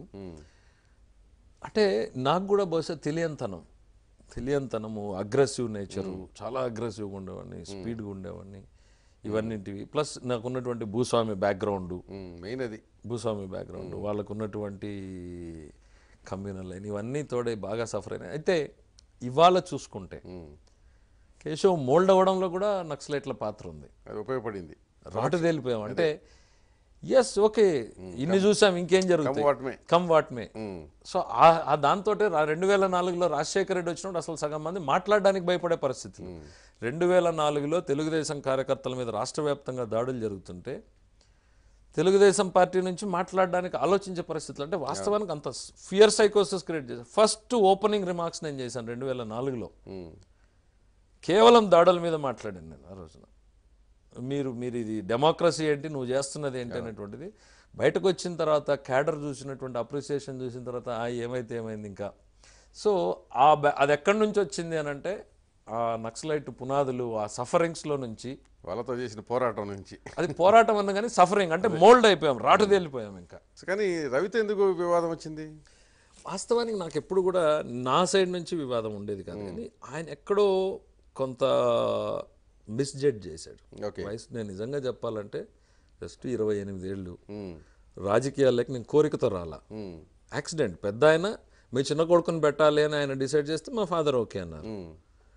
అంటే నాకు కూడా బహుశా తెలియంతనం తెలియంతనము అగ్రెసివ్ నేచరు చాలా అగ్రెసివ్గా ఉండేవాడిని స్పీడ్గా ఉండేవాడిని ఇవన్నింటివి ప్లస్ నాకు ఉన్నటువంటి భూస్వామి బ్యాక్గ్రౌండ్ మెయిన్ అది భూస్వామి బ్యాక్గ్రౌండ్ వాళ్ళకు ఉన్నటువంటి కమ్యూనల్ లైన్ ఇవన్నీ తోడే బాగా సఫర్ అయినాయి అయితే ఇవాళ చూసుకుంటే మ్, కేశవ్ మోల్డ్ అవ్వడంలో కూడా నక్సలైట్ల పాత్ర ఉంది అది ఉపయోగపడింది రాటు తేలిపోయాం అంటే ఎస్ ఓకే ఇన్ని చూసాం ఇంకేం జరుగుతుంది what may come what may hmm, so ఆ దాంతో రెండు వేల నాలుగులో రాజశేఖర రెడ్డి వచ్చినప్పుడు అసలు సగం మంది మాట్లాడడానికి భయపడే పరిస్థితులు రెండు వేల నాలుగులో తెలుగుదేశం కార్యకర్తల మీద రాష్ట్ర వ్యాప్తంగా దాడులు జరుగుతుంటే తెలుగుదేశం పార్టీ నుంచి మాట్లాడడానికి ఆలోచించే పరిస్థితులు అంటే వాస్తవానికి అంత ఫియర్ సైకోసిస్ క్రియేట్ చేశారు ఫస్ట్ ఓపెనింగ్ రిమార్క్స్ నేను చేశాను రెండు వేల నాలుగులో మ్, కేవలం దాడుల మీద మాట్లాడాను నేను ఆ రోజున మీరు మీరు ఇది డెమోక్రసీ ఏంటి నువ్వు చేస్తున్నది ఏంటి అనేటువంటిది బయటకు వచ్చిన తర్వాత క్యాడర్ చూసినటువంటి అప్రిసియేషన్ చూసిన తర్వాత "ఆ, ఏమైతే ఏమైంది ఇంకా సో ఆ బ్యా- అది ఎక్కడి నుంచి వచ్చింది అని అంటే ఆ నక్సలైట్ పునాదులు ఆ సఫరింగ్స్లో నుంచి వాళ్ళతో చేసిన పోరాటం నుంచి అది పోరాటం అన్న కానీ సఫరింగ్ అంటే మోల్డ్ అయిపోయాం రాటు తేలిపోయాం ఇంకా కానీ రవితో ఎందుకు వివాదం వచ్చింది వాస్తవానికి నాకు ఎప్పుడు కూడా నా సైడ్ నుంచి వివాదం ఉండేది కాదు కానీ ఆయన ఎక్కడో కొంత మిస్జడ్జ్ చేశాడు ఓకే వయసు నేను నిజంగా చెప్పాలంటే జస్ట్ ఇరవై ఎనిమిది ఏళ్ళు మ్, రాజకీయాల్లోకి నేను కోరికతో రాలా మ్, యాక్సిడెంట్ పెద్ద ఆయన మీ చిన్న కొడుకుని పెట్టాలి అని ఆయన డిసైడ్ చేస్తే మా ఫాదర్ ఓకే అన్నారు మ్,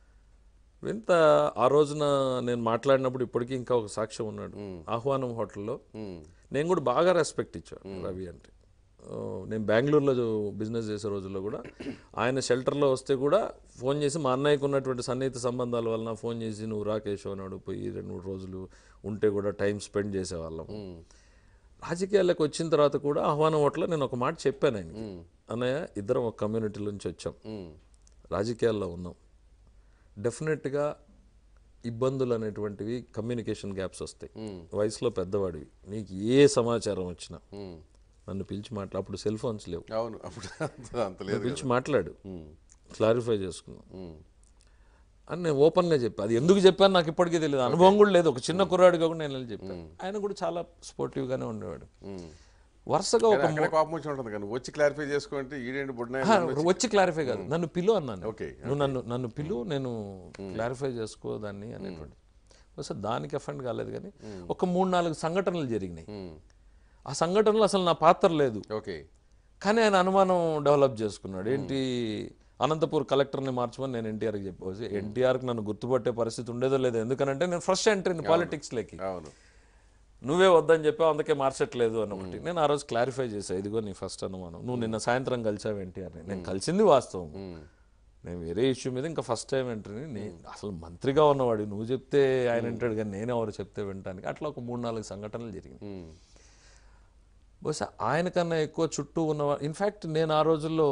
ఇంత ఆ రోజున నేను మాట్లాడినప్పుడు ఇప్పటికీ ఇంకా ఒక సాక్ష్యం ఉన్నాడు ఆహ్వానం హోటల్లో మ్, నేను కూడా బాగా రెస్పెక్ట్ ఇచ్చాను రవి అంటే ఆ, నేను బెంగళూరులో బిజినెస్ చేసే రోజుల్లో కూడా ఆయన షెల్టర్లో వస్తే కూడా ఫోన్ చేసి మా అన్నయ్యకు ఉన్నటువంటి సన్నిహిత సంబంధాల వలన ఫోన్ చేసి నువ్వు రాకేష్ అన్నాడు పోయి రెండు మూడు రోజులు ఉంటే కూడా టైం స్పెండ్ చేసేవాళ్ళం రాజకీయాల్లోకి వచ్చిన తర్వాత కూడా ఆహ్వానం హోటల్లో నేను ఒక మాట చెప్పాను ఆయనకి అన్నయ్య ఇద్దరం ఒక కమ్యూనిటీ నుంచి వచ్చాం మ్, రాజకీయాల్లో ఉన్నాం డెఫినెట్గా ఇబ్బందులు అనేటువంటివి కమ్యూనికేషన్ గ్యాప్స్ వస్తాయి వయసులో పెద్దవాడివి నీకు ఏ సమాచారం వచ్చినా మ్, నన్ను పిలిచి మాట్లా అప్పుడు సెల్ ఫోన్స్ లేవు అవును అప్పుడు అంత అంత లేదు పిలిచి మాట్లాడు క్లారిఫై చేసుకుందాం ఉమ్. అని నేను ఓపెన్గా చెప్పాను అది ఎందుకు చెప్పాను నాకు ఇప్పటికీ తెలియదు అనుభవం కూడా లేదు ఒక చిన్న కుర్రాడిగా కూడా నేను వెళ్ళి చెప్పాను ఆయన కూడా చాలా స్పోర్టివ్గానే ఉండేవాడు ఉమ్. వరుసగా ఒక కానీ అక్కడ కోపం వచ్చి ఉంటుంది కానీ వచ్చి క్లారిఫై చేసుకుంటే ఈడేంటి బుడ్డ ఆ, వచ్చి క్లారిఫై కాదు నన్ను పిలు అన్నాను ఓకే, నువ్వు నన్ను నన్ను పిలు నేను క్లారిఫై చేసుకో దాన్ని అనేటువంటి బహుశా దానికి ఎఫెండ్ కాలేదు కానీ ఒక మూడు నాలుగు సంఘటనలు జరిగినాయి ఆ సంఘటనలో అసలు నా పాత్ర లేదు ఓకే కానీ ఆయన అనుమానం డెవలప్ చేసుకున్నాడు ఏంటి అనంతపూర్ కలెక్టర్ని మార్చమని నేను ఎన్టీఆర్కి చెప్పవచ్చు ఎన్టీఆర్కి నన్ను గుర్తుపట్టే పరిస్థితి ఉండేదో లేదో ఎందుకనంటే నేను ఫస్ట్ ఎంట్రీ పాలిటిక్స్లోకి అవును నువ్వే వద్దని చెప్పావు అందుకే మార్చట్లేదు అని ఒకటి నేను ఆ రోజు క్లారిఫై చేశా ఇదిగో నీ ఫస్ట్ అనుమానం నువ్వు నిన్న సాయంత్రం కలిసావు ఎన్టీఆర్ని నేను కలిసింది వాస్తవం నేను వేరే ఇష్యూ మీద ఇంకా ఫస్ట్ టైం ఎంట్రీని నేను అసలు మంత్రిగా ఉన్నవాడు నువ్వు చెప్తే ఆయన వింటాడు కానీ నేను ఎవరు చెప్తే వింటానికి అట్లా ఒక మూడు నాలుగు సంఘటనలు జరిగింది ఉమ్. బహుశా ఆయన కన్నా ఎక్కువ చుట్టూ ఉన్న ఇన్ఫ్యాక్ట్ నేను ఆ రోజుల్లో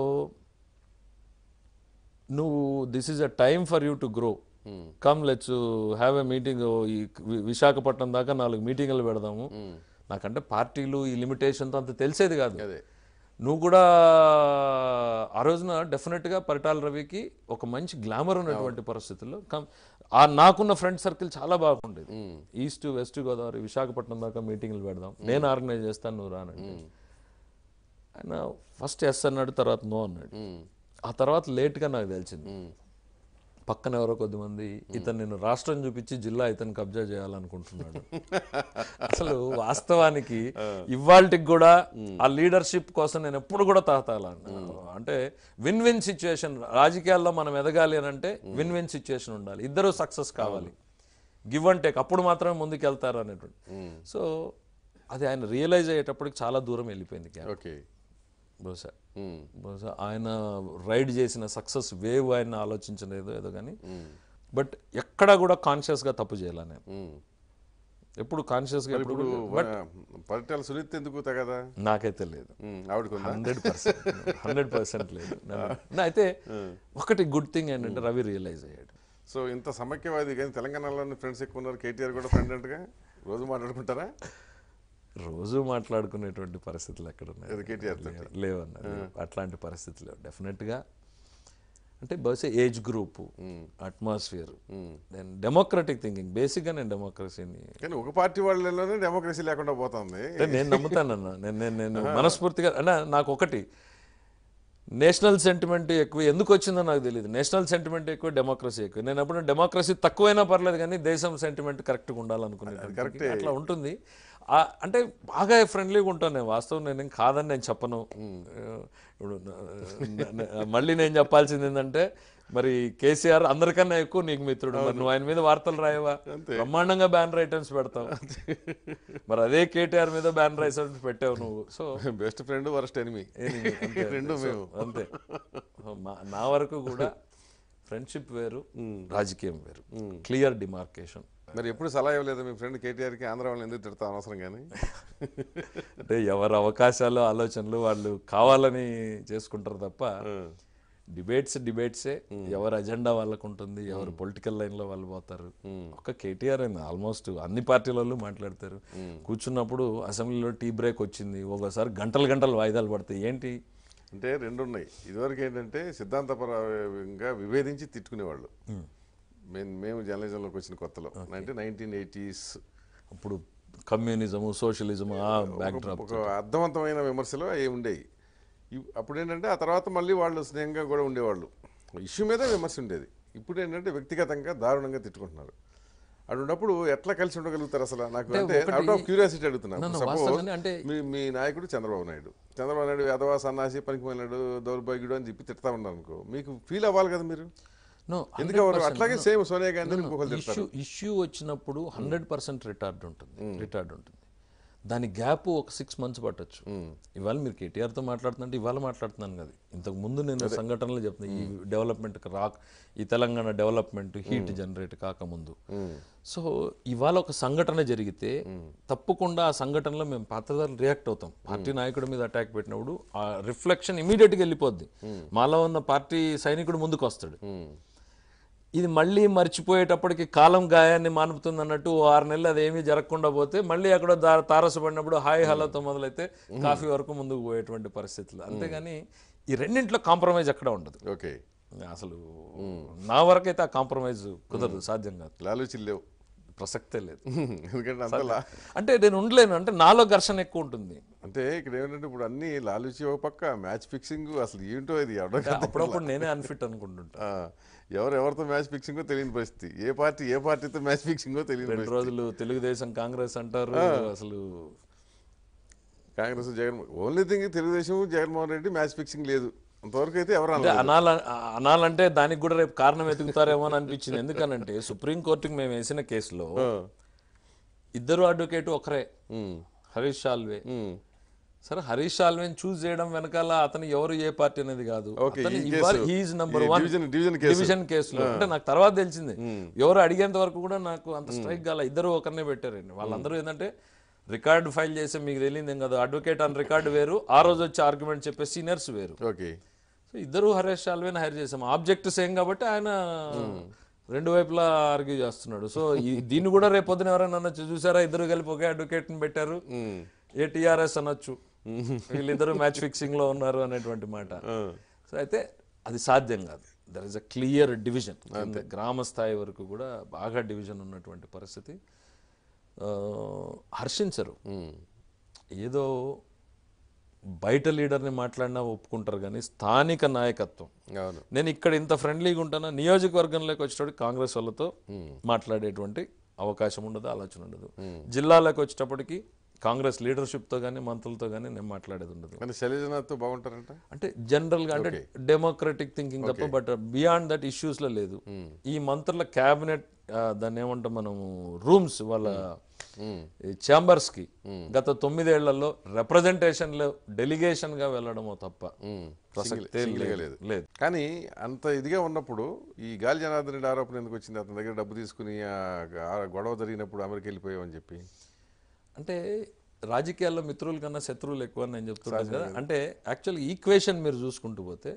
నువ్వు this is a time for you to grow come let's have a meeting ఈ వి- విశాఖపట్నం దాకా నాలుగు మీటింగ్లు పెడదాము నాకంటే పార్టీలు ఈ లిమిటేషన్తో అంత తెలిసేది కాదు అదే నువ్వు కూడా ఆ రోజున డెఫినెట్గా పరిటాల రవికి ఒక మంచి గ్లామర్ ఉన్నటువంటి పరిస్థితుల్లో కమ్ ఆ నాకున్న ఫ్రెండ్ సర్కిల్ చాలా బాగుండేది ఈస్ట్ వెస్ట్ గోదావరి విశాఖపట్నం దాకా మీటింగ్లు పెడదాం నేను ఆర్గనైజ్ చేస్తాను నువ్వు రానండి ఆయన ఫస్ట్ ఎస్ అన్నాడు తర్వాత నో అన్నాడు ఆ తర్వాత లేట్గా నాకు తెలిసింది పక్కన ఎవరో కొద్దిమంది ఇతను నేను రాష్ట్రం చూపించి జిల్లా ఇతను కబ్జా చేయాలనుకుంటున్నాడు అసలు వాస్తవానికి ఇవాళకి కూడా ఆ లీడర్షిప్ కోసం నేను ఎప్పుడు కూడా తాతాల అంటే విన్ విన్ సిచ్యుయేషన్ రాజకీయాల్లో మనం ఎదగాలి అని అంటే విన్ విన్ సిచ్యుయేషన్ ఉండాలి ఇద్దరు సక్సెస్ కావాలి గివ్ అండ్ టేక్ అప్పుడు మాత్రమే ముందుకు వెళ్తారు అనేటువంటి సో అది ఆయన రియలైజ్ అయ్యేటప్పటికి చాలా దూరం వెళ్ళిపోయింది gap. ఓకే బహుశా ఉమ్. బహుశా ఆయన రైడ్ చేసిన సక్సెస్ వేవ్ ఆయన ఆలోచించలేదు ఏదో కానీ బట్ ఎక్కడా కూడా కాన్షియస్గా తప్పు చేయాల నేను ఉమ్. ఎప్పుడు కాన్షియస్గా ఎప్పుడు ఇప్పుడు పరిటాల సునీత్ ఎందుకు తగదా నాకైతే లేదు ఉమ్, ఆవిడకుందా హండ్రెడ్ పర్సెంట్ హండ్రెడ్ పర్సెంట్ లేదు నా- నా అయితే ఒకటి గుడ్ థింగ్ ఏంటంటే రవి రియలైజ్ అయ్యాడు సో ఇంత సమైక్యవాది కానీ తెలంగాణలోని ఫ్రెండ్స్ ఎక్కువ ఉన్నారు కేటీఆర్ కూడా ఫ్రెండ్ అంటగా రోజు మాట్లాడుకుంటారా రోజు మాట్లాడుకునేటువంటి పరిస్థితులు ఎక్కడ ఉన్నాయి అది కేటీఆర్ తోటి. లేవు- లేవన్నా లేవు. అట్లాంటి పరిస్థితులు డెఫినెట్గా అంటే బహుశా age group atmosphere then democratic thinking బేసిక్గా నేను డెమోక్రసీని కానీ ఒక పార్టీ వాళ్ళలోనే డెమోక్రసీ లేకుండా పోతుంది అంటే నేను నమ్ముతానన్న నేను నేను నేను మనస్ఫూర్తిగా అన్న నాకు ఒకటి నేషనల్ సెంటిమెంట్ ఎక్కువ ఎందుకు వచ్చిందో నాకు తెలియదు నేషనల్ సెంటిమెంట్ ఎక్కువ డెమోక్రసీ ఎక్కువ నేను ఎప్పుడు డెమోక్రసీ తక్కువైనా పర్లేదు కానీ దేశం సెంటిమెంట్ కరెక్ట్గా ఉండాలనుకునే అట్లా ఉంటుంది ఆ, అంటే బాగా ఫ్రెండ్లీగా ఉంటాను నేను వాస్తవం నేను ఏం కాదని నేను చెప్పను ఇప్పుడు న- న- మళ్ళీ నేను చెప్పాల్సింది ఏంటంటే మరి కేసీఆర్ అందరికన్నా ఎక్కువ నీకు మిత్రుడు మరి నువ్వు ఆయన మీద వార్తలు రాయవా బ్రహ్మాండంగా బ్యాన్ రైటర్స్ పెడతావు మరి అదే కేటీఆర్ మీద బ్యాన్ రైటర్స్ పెట్టావు నువ్వు so best friend worst enemy రెండు మేము అంతే మా- నా వరకు కూడా ఫ్రెండ్షిప్ వేరు రాజకీయం వేరు క్లియర్ డిమార్కేషన్ మరి ఎప్పుడు సలహా ఇవ్వలేదు మీ ఫ్రెండ్ కేటీఆర్కి ఆంధ్ర వాళ్ళని ఎందుకు తిడతా అనవసరం కానీ అంటే ఎవరి అవకాశాలు ఆలోచనలు వాళ్ళు కావాలని చేసుకుంటారు తప్ప డిబేట్స్ డిబేట్సే ఎవరి అజెండా వాళ్ళకు ఉంటుంది ఎవరు పొలిటికల్ లైన్లో వాళ్ళు పోతారు ఒక కేటీఆర్ అయింది ఆల్మోస్ట్ అన్ని పార్టీల వాళ్ళు మాట్లాడతారు కూర్చున్నప్పుడు అసెంబ్లీలో టీ బ్రేక్ వచ్చింది ఒకసారి గంటలు గంటలు వాయిదాలు పడతాయి ఏంటి అంటే రెండు ఉన్నాయి ఇదివరకు ఏంటంటే సిద్ధాంతపరంగా విభేదించి తిట్టుకునేవాళ్ళు మేము మేము జర్నలిజంలోకి వచ్చిన కొత్తలో అంటే నైన్టీన్ ఎయిటీస్ అప్పుడు కమ్యూనిజము సోషలిజము ఆ బ్యాక్డ్రాప్ ఒక అర్థవంతమైన విమర్శలు అవి ఉండేవి ఇవ్- అప్పుడు ఏంటంటే ఆ తర్వాత మళ్ళీ వాళ్ళు స్నేహంగా కూడా ఉండేవాళ్ళు ఇష్యూ మీద విమర్శ ఉండేది ఇప్పుడు ఏంటంటే వ్యక్తిగతంగా దారుణంగా తిట్టుకుంటున్నారు అటువంటిప్పుడు ఎట్లా కలిసి ఉండగలుగుతారు అసలు నాకు అంటే ఒకటి- అవుట్ ఆఫ్ క్యూరియాసిటీ అడుగుతున్నాను నన్ను సపోజ్ వాస్తవంగానే అంటే మీ మీ నాయకుడు చంద్రబాబు నాయుడు చంద్రబాబు నాయుడు యాదవ సన్నాసి పనికిపోయినాడు దౌర్భాగ్యుడు అని చెప్పి తిడతా ఉన్నారు అనుకో మీకు ఫీల్ అవ్వాలి కదా మీరు నో ఎందుకు అవ్వరు? అట్లాగే సేమ్ సోనియా గాంధీ ఇంకొకరు తిడతారు ఇష్యూ ఇష్యూ వచ్చినప్పుడు హండ్రెడ్ పర్సెంట్ రిటార్డ్ ఉంటుంది రిటార్డ్ ఉంటుంది దాని గ్యాప్ ఒక సిక్స్ మంత్స్ పట్టొచ్చు ఇవాళ మీరు కేటీఆర్తో మాట్లాడుతుంటే ఇవాళ మాట్లాడుతున్నాను కదా ఇంతకు ముందు నేను సంఘటనలు చెప్తున్నాను ఈ డెవలప్మెంట్ రాక్ ఈ తెలంగాణ డెవలప్మెంట్ హీట్ జనరేట్ కాకముందు సో ఇవాళ ఒక సంఘటన జరిగితే తప్పకుండా ఆ సంఘటనలో మేము పాత్రధారులు రియాక్ట్ అవుతాం పార్టీ నాయకుడి మీద అటాక్ పెట్టినప్పుడు ఆ రిఫ్లెక్షన్ ఇమీడియట్గా వెళ్ళిపోద్ది మాలో ఉన్న పార్టీ సైనికుడు ముందుకు వస్తాడు ఇది మళ్ళీ మర్చిపోయేటప్పటికి కాలం గాయాన్ని మానుపుతుంది అన్నట్టు ఓ ఆరు నెలలు అదేమీ జరగకుండా పోతే మళ్ళీ అక్కడ దా- తారసపడినప్పుడు హాయ్ హలోతో మొదలైతే కాఫీ వరకు ముందుకు పోయేటువంటి పరిస్థితులు అంతేగాని ఈ రెండింటిలో కాంప్రమైజ్ ఎక్కడ ఉండదు ఓకే అసలు నా వరకైతే ఆ కాంప్రమైజ్ కుదరదు సాధ్యం కాదు లాలూచి లేవు ప్రసక్తే లేదు ఎందుకంటే అంత లా- అంటే నేను ఉండలేను అంటే నాలో ఘర్షణ ఎక్కువ ఉంటుంది అంటే ఇక్కడ ఏంటంటే ఇప్పుడు అన్ని లాలూచి ఒక పక్క మ్యాచ్ ఫిక్సింగ్ అసలు ఏంటో ఇది ఎవడో కాదు. అప్పుడప్పుడు నేనే అన్ఫిట్ అనుకుంటుంటా ఆ, ఎవరు ఎవరితో మ్యాచ్ ఫిక్సింగో తెలియని పరిస్థితి ఏ పార్టీ ఏ పార్టీతో మ్యాచ్ ఫిక్సింగో తెలియని రెండు పరిస్థితి రోజులు తెలుగుదేశం కాంగ్రెస్ అంటారు అసలు Congress Jagan only thing Telugu Desam Jaganmohan Reddy match fixing లేదు అంతవరకు అయితే ఎవరు అంటే అనలేదు అనాల అనాలంటే దానికి కూడా రేపు కారణం ఎదుగుతారేమో అని అనిపించింది ఎందుకనంటే సుప్రీంకోర్టుకి మేము వేసిన కేసులో ఆ, ఇద్దరు అడ్వకేట్ ఒకరే ఉమ్, హరీష్ సాల్వే ఉమ్. సరే హరీష్ సాల్వేని చూస్ చేయడం వెనకాల అతను ఎవరు ఏ పార్టీ అనేది కాదు Okay, అతను ఈ ఇవాళ కేసు, హీఈస్ నంబర్ ఈ one division- division case. Division కేసులో అంటే నాకు తర్వాత తెలిసింది ఎవరు అడిగేంత వరకు కూడా నాకు అంత స్ట్రైక్ కాల ఇద్దరు ఒకరినే పెట్టారండి వాళ్ళందరూ ఏంటంటే రికార్డు ఫైల్ చేస్తే మీకు తెలియదు ఏం కదా అడ్వకేట్ అని రికార్డు వేరు ఆ రోజు వచ్చి ఆర్గ్యుమెంట్ చెప్పే సీనియర్స్ వేరు ఓకే సో ఇద్దరు హరీష్ సాల్వేని హైర్ చేసాం ఆబ్జెక్ట్ సేమ్ కాబట్టి ఆయన రెండు వైపులా ఆర్గ్యూ చేస్తున్నాడు సో ఈ- దీన్ని కూడా రేపు పొద్దున ఎవరైనా అనొచ్చు చూసారా ఇద్దరు కలిపి ఒకే అడ్వకేట్ ని పెట్టారు ఏ టీఆర్ఎస్ అనొచ్చు వీళ్ళిద్దరు మ్యాచ్ ఫిక్సింగ్ లో ఉన్నారు అనేటువంటి మాట సో అయితే అది సాధ్యం కాదు there is a clear division గ్రామ స్థాయి వరకు కూడా బాగా డివిజన్ ఉన్నటువంటి పరిస్థితి ఆ, హర్షించరు ఏదో బయట లీడర్ని మాట్లాడినా ఒప్పుకుంటారు కానీ స్థానిక నాయకత్వం అవును నేను ఇక్కడ ఇంత ఫ్రెండ్లీగా ఉంటానా నియోజకవర్గంలోకి వచ్చేటప్పుడు కాంగ్రెస్ వాళ్ళతో మాట్లాడేటువంటి అవకాశం ఉండదు ఆలోచన ఉండదు జిల్లాలోకి వచ్చేటప్పటికి కాంగ్రెస్ లీడర్షిప్తో కానీ మంత్రులతో కానీ నేను మాట్లాడేది ఉండదు కానీ శైలజనాథ్తో బాగుంటారంట అంటే జనరల్గా అంటే డెమోక్రటిక్ థింకింగ్ తప్ప బట్ బియాండ్ దట్ ఇష్యూస్లో లేదు ఈ మంత్రుల క్యాబినెట్ దాన్ని ఏమంటాం మనము రూమ్స్ వాళ్ళ ఛాంబర్స్ కి గత తొమ్మిదేళ్లలో రిప్రజెంటేషన్ లో డెలిగేషన్ గా వెళ్ళడమో తప్ప ప్రసక్తే సింగిల్గా లేదు లేదు. లేదు కానీ అంత ఇదిగా ఉన్నప్పుడు ఈ గాలి జనార్దన్ రెడ్డి ఆరోపణ ఎందుకు వచ్చింది అతని దగ్గర డబ్బు తీసుకుని ఆ ఆ గొడవ జరిగినప్పుడు అమెరికా వెళ్ళిపోయామని చెప్పి అంటే రాజకీయాల్లో మిత్రుల కన్నా శత్రువులు ఎక్కువ అని నేను చెప్తున్నాను కదా అంటే యాక్చువల్ ఈక్వేషన్ మీరు చూసుకుంటూ పోతే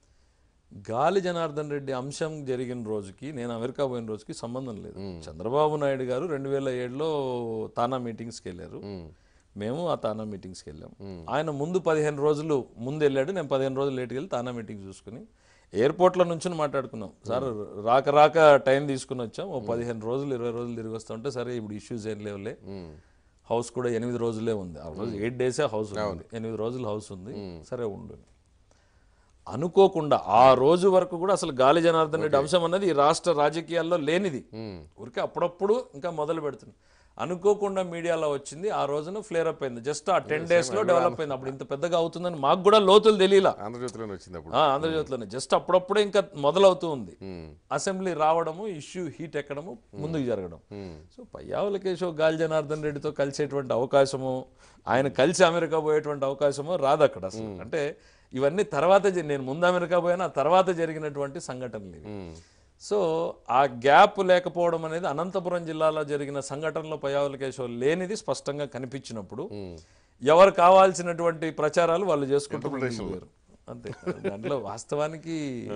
గాలి జనార్దన్ రెడ్డి అంశం జరిగిన రోజుకి నేను అమెరికా పోయిన రోజుకి సంబంధం లేదు చంద్రబాబు నాయుడు గారు రెండు వేల ఏడులో తానా మీటింగ్స్కి వెళ్ళారు మేము ఆ తానా మీటింగ్స్కి వెళ్ళాం ఆయన ముందు పదిహేను రోజులు ముందు వెళ్ళాడు నేను పదిహేను రోజులు లేట్కి వెళ్ళి తానా మీటింగ్ చూసుకుని ఎయిర్పోర్ట్లో నుంచి మాట్లాడుకున్నాం సార్ రాక రాక టైం తీసుకుని వచ్చాం ఓ పదిహేను రోజులు ఇరవై రోజులు తిరిగి వస్తా ఉంటే సరే ఇప్పుడు ఇష్యూస్ ఏం లేవులే హౌస్ కూడా ఎనిమిది రోజులే ఉంది ఆ రోజు ఎయిట్ డేసే హౌస్ ఉంది ఎనిమిది రోజులు హౌస్ ఉంది సరే ఉండు అనుకోకుండా ఆ రోజు వరకు కూడా అసలు గాలి జనార్దన్ రెడ్డి అంశం అన్నది ఈ రాష్ట్ర రాజకీయాల్లో లేనిది ఊరికే అప్పుడప్పుడు ఇంకా మొదలు పెడుతుంది అనుకోకుండా మీడియాలో వచ్చింది ఆ రోజున ఫ్లేర్ అప్ అయింది జస్ట్ ఆ టెన్ డేస్ లో డెవలప్ అయింది అప్పుడు ఇంత పెద్దగా అవుతుందని మాకు కూడా లోతులు తెలియలా ఆంధ్రజ్యోతిలోనే వచ్చింది అప్పుడు ఆ, ఆంధ్రజ్యోతిలోనే జస్ట్ అప్పుడప్పుడే ఇంకా మొదలవుతూ ఉంది అసెంబ్లీ రావడము ఇష్యూ హీట్ ఎక్కడము ముందుకు జరగడం సో పయ్యావుల కేశవ్ గాలి జనార్దన్ రెడ్డితో కలిసేటువంటి అవకాశము ఆయన కలిసి అమెరికా పోయేటువంటి అవకాశము రాదు అక్కడ అసలు అంటే ఇవన్నీ తర్వాత జరి- నేను ముందు అమెరికా పోయినా ఆ తర్వాత జరిగినటువంటి సంఘటనలు ఇవి సో ఆ గ్యాప్ లేకపోవడం అనేది అనంతపురం జిల్లాలో జరిగిన సంఘటనలో పయ్యావుల కేశవ్ లేనిది స్పష్టంగా కనిపించినప్పుడు ఎవరు కావాల్సినటువంటి ప్రచారాలు వాళ్ళు చేసుకుంటూ ముందుకు పోయారు. అంతే దాంట్లో వాస్తవానికి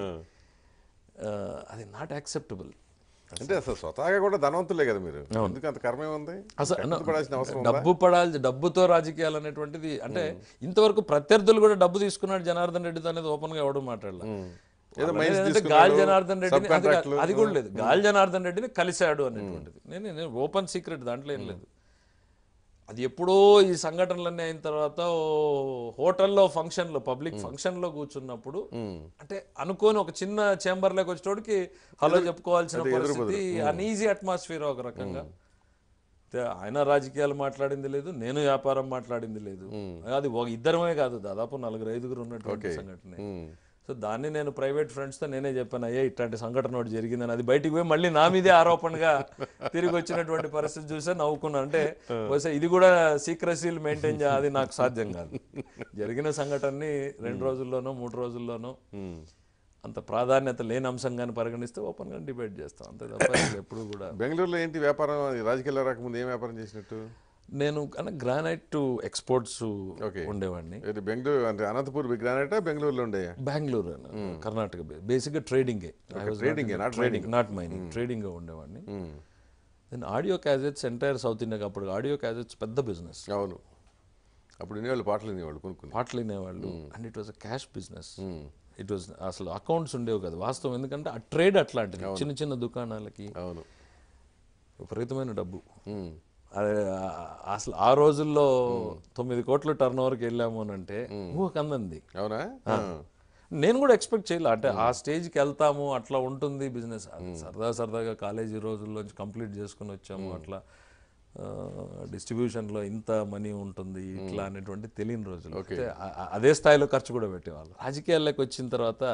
ఆ, అది నాట్ యాక్సెప్టబుల్ అంటే అసలు స్వతహాగా కూడా ధనవంతులే కదా మీరు ఎందుకు అంత కర్మే ఉంది అసలు కక్కుర్తి పడాల్సిన అవసరం ఉందా? డబ్బు పడాలి డబ్బుతో రాజకీయాలు అనేటువంటిది అంటే ఇంతవరకు ప్రత్యర్థులు కూడా డబ్బు తీసుకున్నాడు జనార్దన్ రెడ్డితో అనేది ఓపెన్ గా ఎవడు మాట్లాడలే ఏదో వాళ్ళు మైన్స్ ఏంటంటే తీసుకున్నాడు, గాలి జనార్దన్ రెడ్డిని అది కాదు- subcontractలు. అది కూడా లేదు గాలి జనార్దన్ రెడ్డిని కలిశాడు అనేటువంటిది నేను నేను ఓపెన్ సీక్రెట్ దాంట్లో ఏం లేదు అది ఎప్పుడో ఈ సంఘటనలన్నీ అయిన తర్వాత ఓ హోటల్లో ఫంక్షన్లో పబ్లిక్ ఫంక్షన్లో కూర్చున్నప్పుడు అంటే అనుకోని ఒక చిన్న చేంబర్లోకి వచ్చేటోడికి హలో చెప్పుకోవాల్సిన పరిస్థితి అన్ఈజీ అట్మాస్ఫియర్ ఒక రకంగా అయితే ఆయన రాజకీయాలు మాట్లాడింది లేదు నేను వ్యాపారం మాట్లాడింది లేదు అది ఒక ఇద్దరమే కాదు దాదాపు నలుగురు ఐదుగురు ఉన్నటువంటి సంఘటన ఉమ్. సో దాన్ని నేను ప్రైవేట్ ఫ్రెండ్స్తో నేనే చెప్పాను అయ్యే ఇట్లాంటి సంఘటన ఒకటి జరిగిందని అది బయటికి పోయి మళ్ళీ నా మీదే ఆరోపణగా తిరిగి వచ్చినటువంటి పరిస్థితి చూసే నవ్వుకున్నాను అంటే బహుశా ఇది కూడా సీక్రసీలు మెయింటైన్ చేయాలి అది నాకు సాధ్యం కాదు జరిగిన సంఘటనని రెండు రోజుల్లోనో మూడు రోజుల్లోనో అంత ప్రాధాన్యత లేని అంశంగాని పరిగణిస్తే ఓపెన్గా డిబేట్ చేస్తాం అంతే తప్ప ఎప్పుడు కూడా బెంగళూరులో ఏంటి వ్యాపారం రాజకీయాల్లో రాకముందు ఏం వ్యాపారం చేసినట్టు నేను కానీ గ్రానైట్ ఎక్స్పోర్ట్స్ Okay. ఉండేవాడిని ఇది బెంగళూరు అంటే అనంతపూర్ గ్రానైట్ బెంగళూరులో ఉండే బెంగళూరు కర్ణాటక బేసిక్గా ట్రేడింగే trading ఏ, not ట్రేడింగ్ నాట్ మైనింగ్ ట్రేడింగ్గా ఉండేవాడిని then audio cassettes entire south ఇండియాకి అప్పుడు ఆడియో క్యాజెట్స్ పెద్ద బిజినెస్ అవును అప్పుడు వినేవాళ్ళు పాటలు వినేవాళ్ళు కొనుక్కుని పాటలు వినేవాళ్ళు and it was a cash business it was అసలు అకౌంట్స్ ఉండేవి కదా వాస్తవం ఎందుకంటే ఆ ట్రేడ్ అట్లాంటిది చిన్న చిన్న దుకాణాలకి అవును విపరీతమైన డబ్బు ఉమ్. అదే ఆ- అసలు ఆ రోజుల్లో తొమ్మిది కోట్ల టర్న్ ఓవర్కి వెళ్ళాము అని అంటే ఊహ కందంది అవునా నేను కూడా ఎక్స్పెక్ట్ చేయాలి అంటే ఆ స్టేజ్కి వెళ్తాము అట్లా ఉంటుంది బిజినెస్ సరదా సరదాగా కాలేజీ రోజుల్లోంచి కంప్లీట్ చేసుకుని వచ్చాము అట్లా డిస్ట్రిబ్యూషన్లో ఇంత మనీ ఉంటుంది ఇట్లా అనేటువంటి తెలియని రోజులు అయితే ఆ- ఆ- అదే స్థాయిలో ఖర్చు కూడా పెట్టేవాళ్ళు రాజకీయాల్లోకి వచ్చిన తర్వాత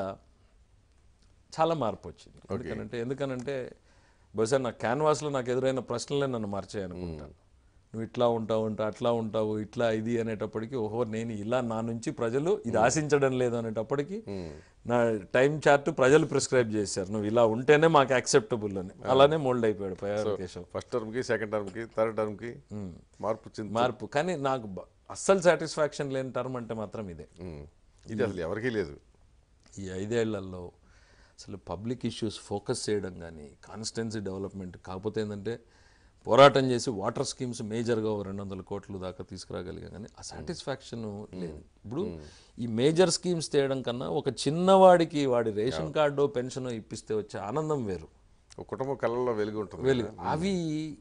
చాలా మార్పు వచ్చింది ఎందుకనంటే ఎందుకనంటే బహుశా నా క్యాన్వాస్లో నాకు ఎదురైన ప్రశ్నలే నన్ను మార్చాయి అనుకుంటాను నువ్వు ఇట్లా ఉంటావు ఉంటా అట్లా ఉంటావు ఇట్లా ఇది అనేటప్పటికి ఓహో నేను ఇలా నా నుంచి ప్రజలు ఇది ఆశించడం లేదు అనేటప్పటికి నా టైం చార్ట్ ప్రజలు ప్రిస్క్రైబ్ చేశారు నువ్వు ఇలా ఉంటేనే మాకు యాక్సెప్టబుల్ అని అలానే మోల్డ్ అయిపోయాడు పయారు కేశవ్ ఫస్ట్ టర్మ్కి సెకండ్ టర్మ్కి థర్డ్ టర్మ్కి మార్పు వచ్చింది మార్పు కానీ నాకు బ- అస్సలు సాటిస్ఫాక్షన్ లేని టర్మ్ అంటే మాత్రం ఇదే ఉమ్. ఇది అసలు ఎవరికీ లేదు ఈ ఐదేళ్లలో అసలు పబ్లిక్ ఇష్యూస్ ఫోకస్ చేయడం కానీ కాన్స్టిట్యున్సీ డెవలప్మెంట్ కాకపోతే ఏంటంటే పోరాటం చేసి వాటర్ స్కీమ్స్ మేజర్గా రెండు వందల కోట్లు దాకా తీసుకురాగలిగాం కానీ ఆ సాటిస్ఫాక్షన్ లేదు ఇప్పుడు ఈ మేజర్ స్కీమ్స్ తేయడం కన్నా ఒక చిన్నవాడికి వాడి రేషన్ కార్డు పెన్షన్ ఇప్పిస్తే వచ్చే ఆనందం వేరు ఒక కుటుంబం కళ్ళల్లో వెలుగు ఉంటుంది వెలుగు అవి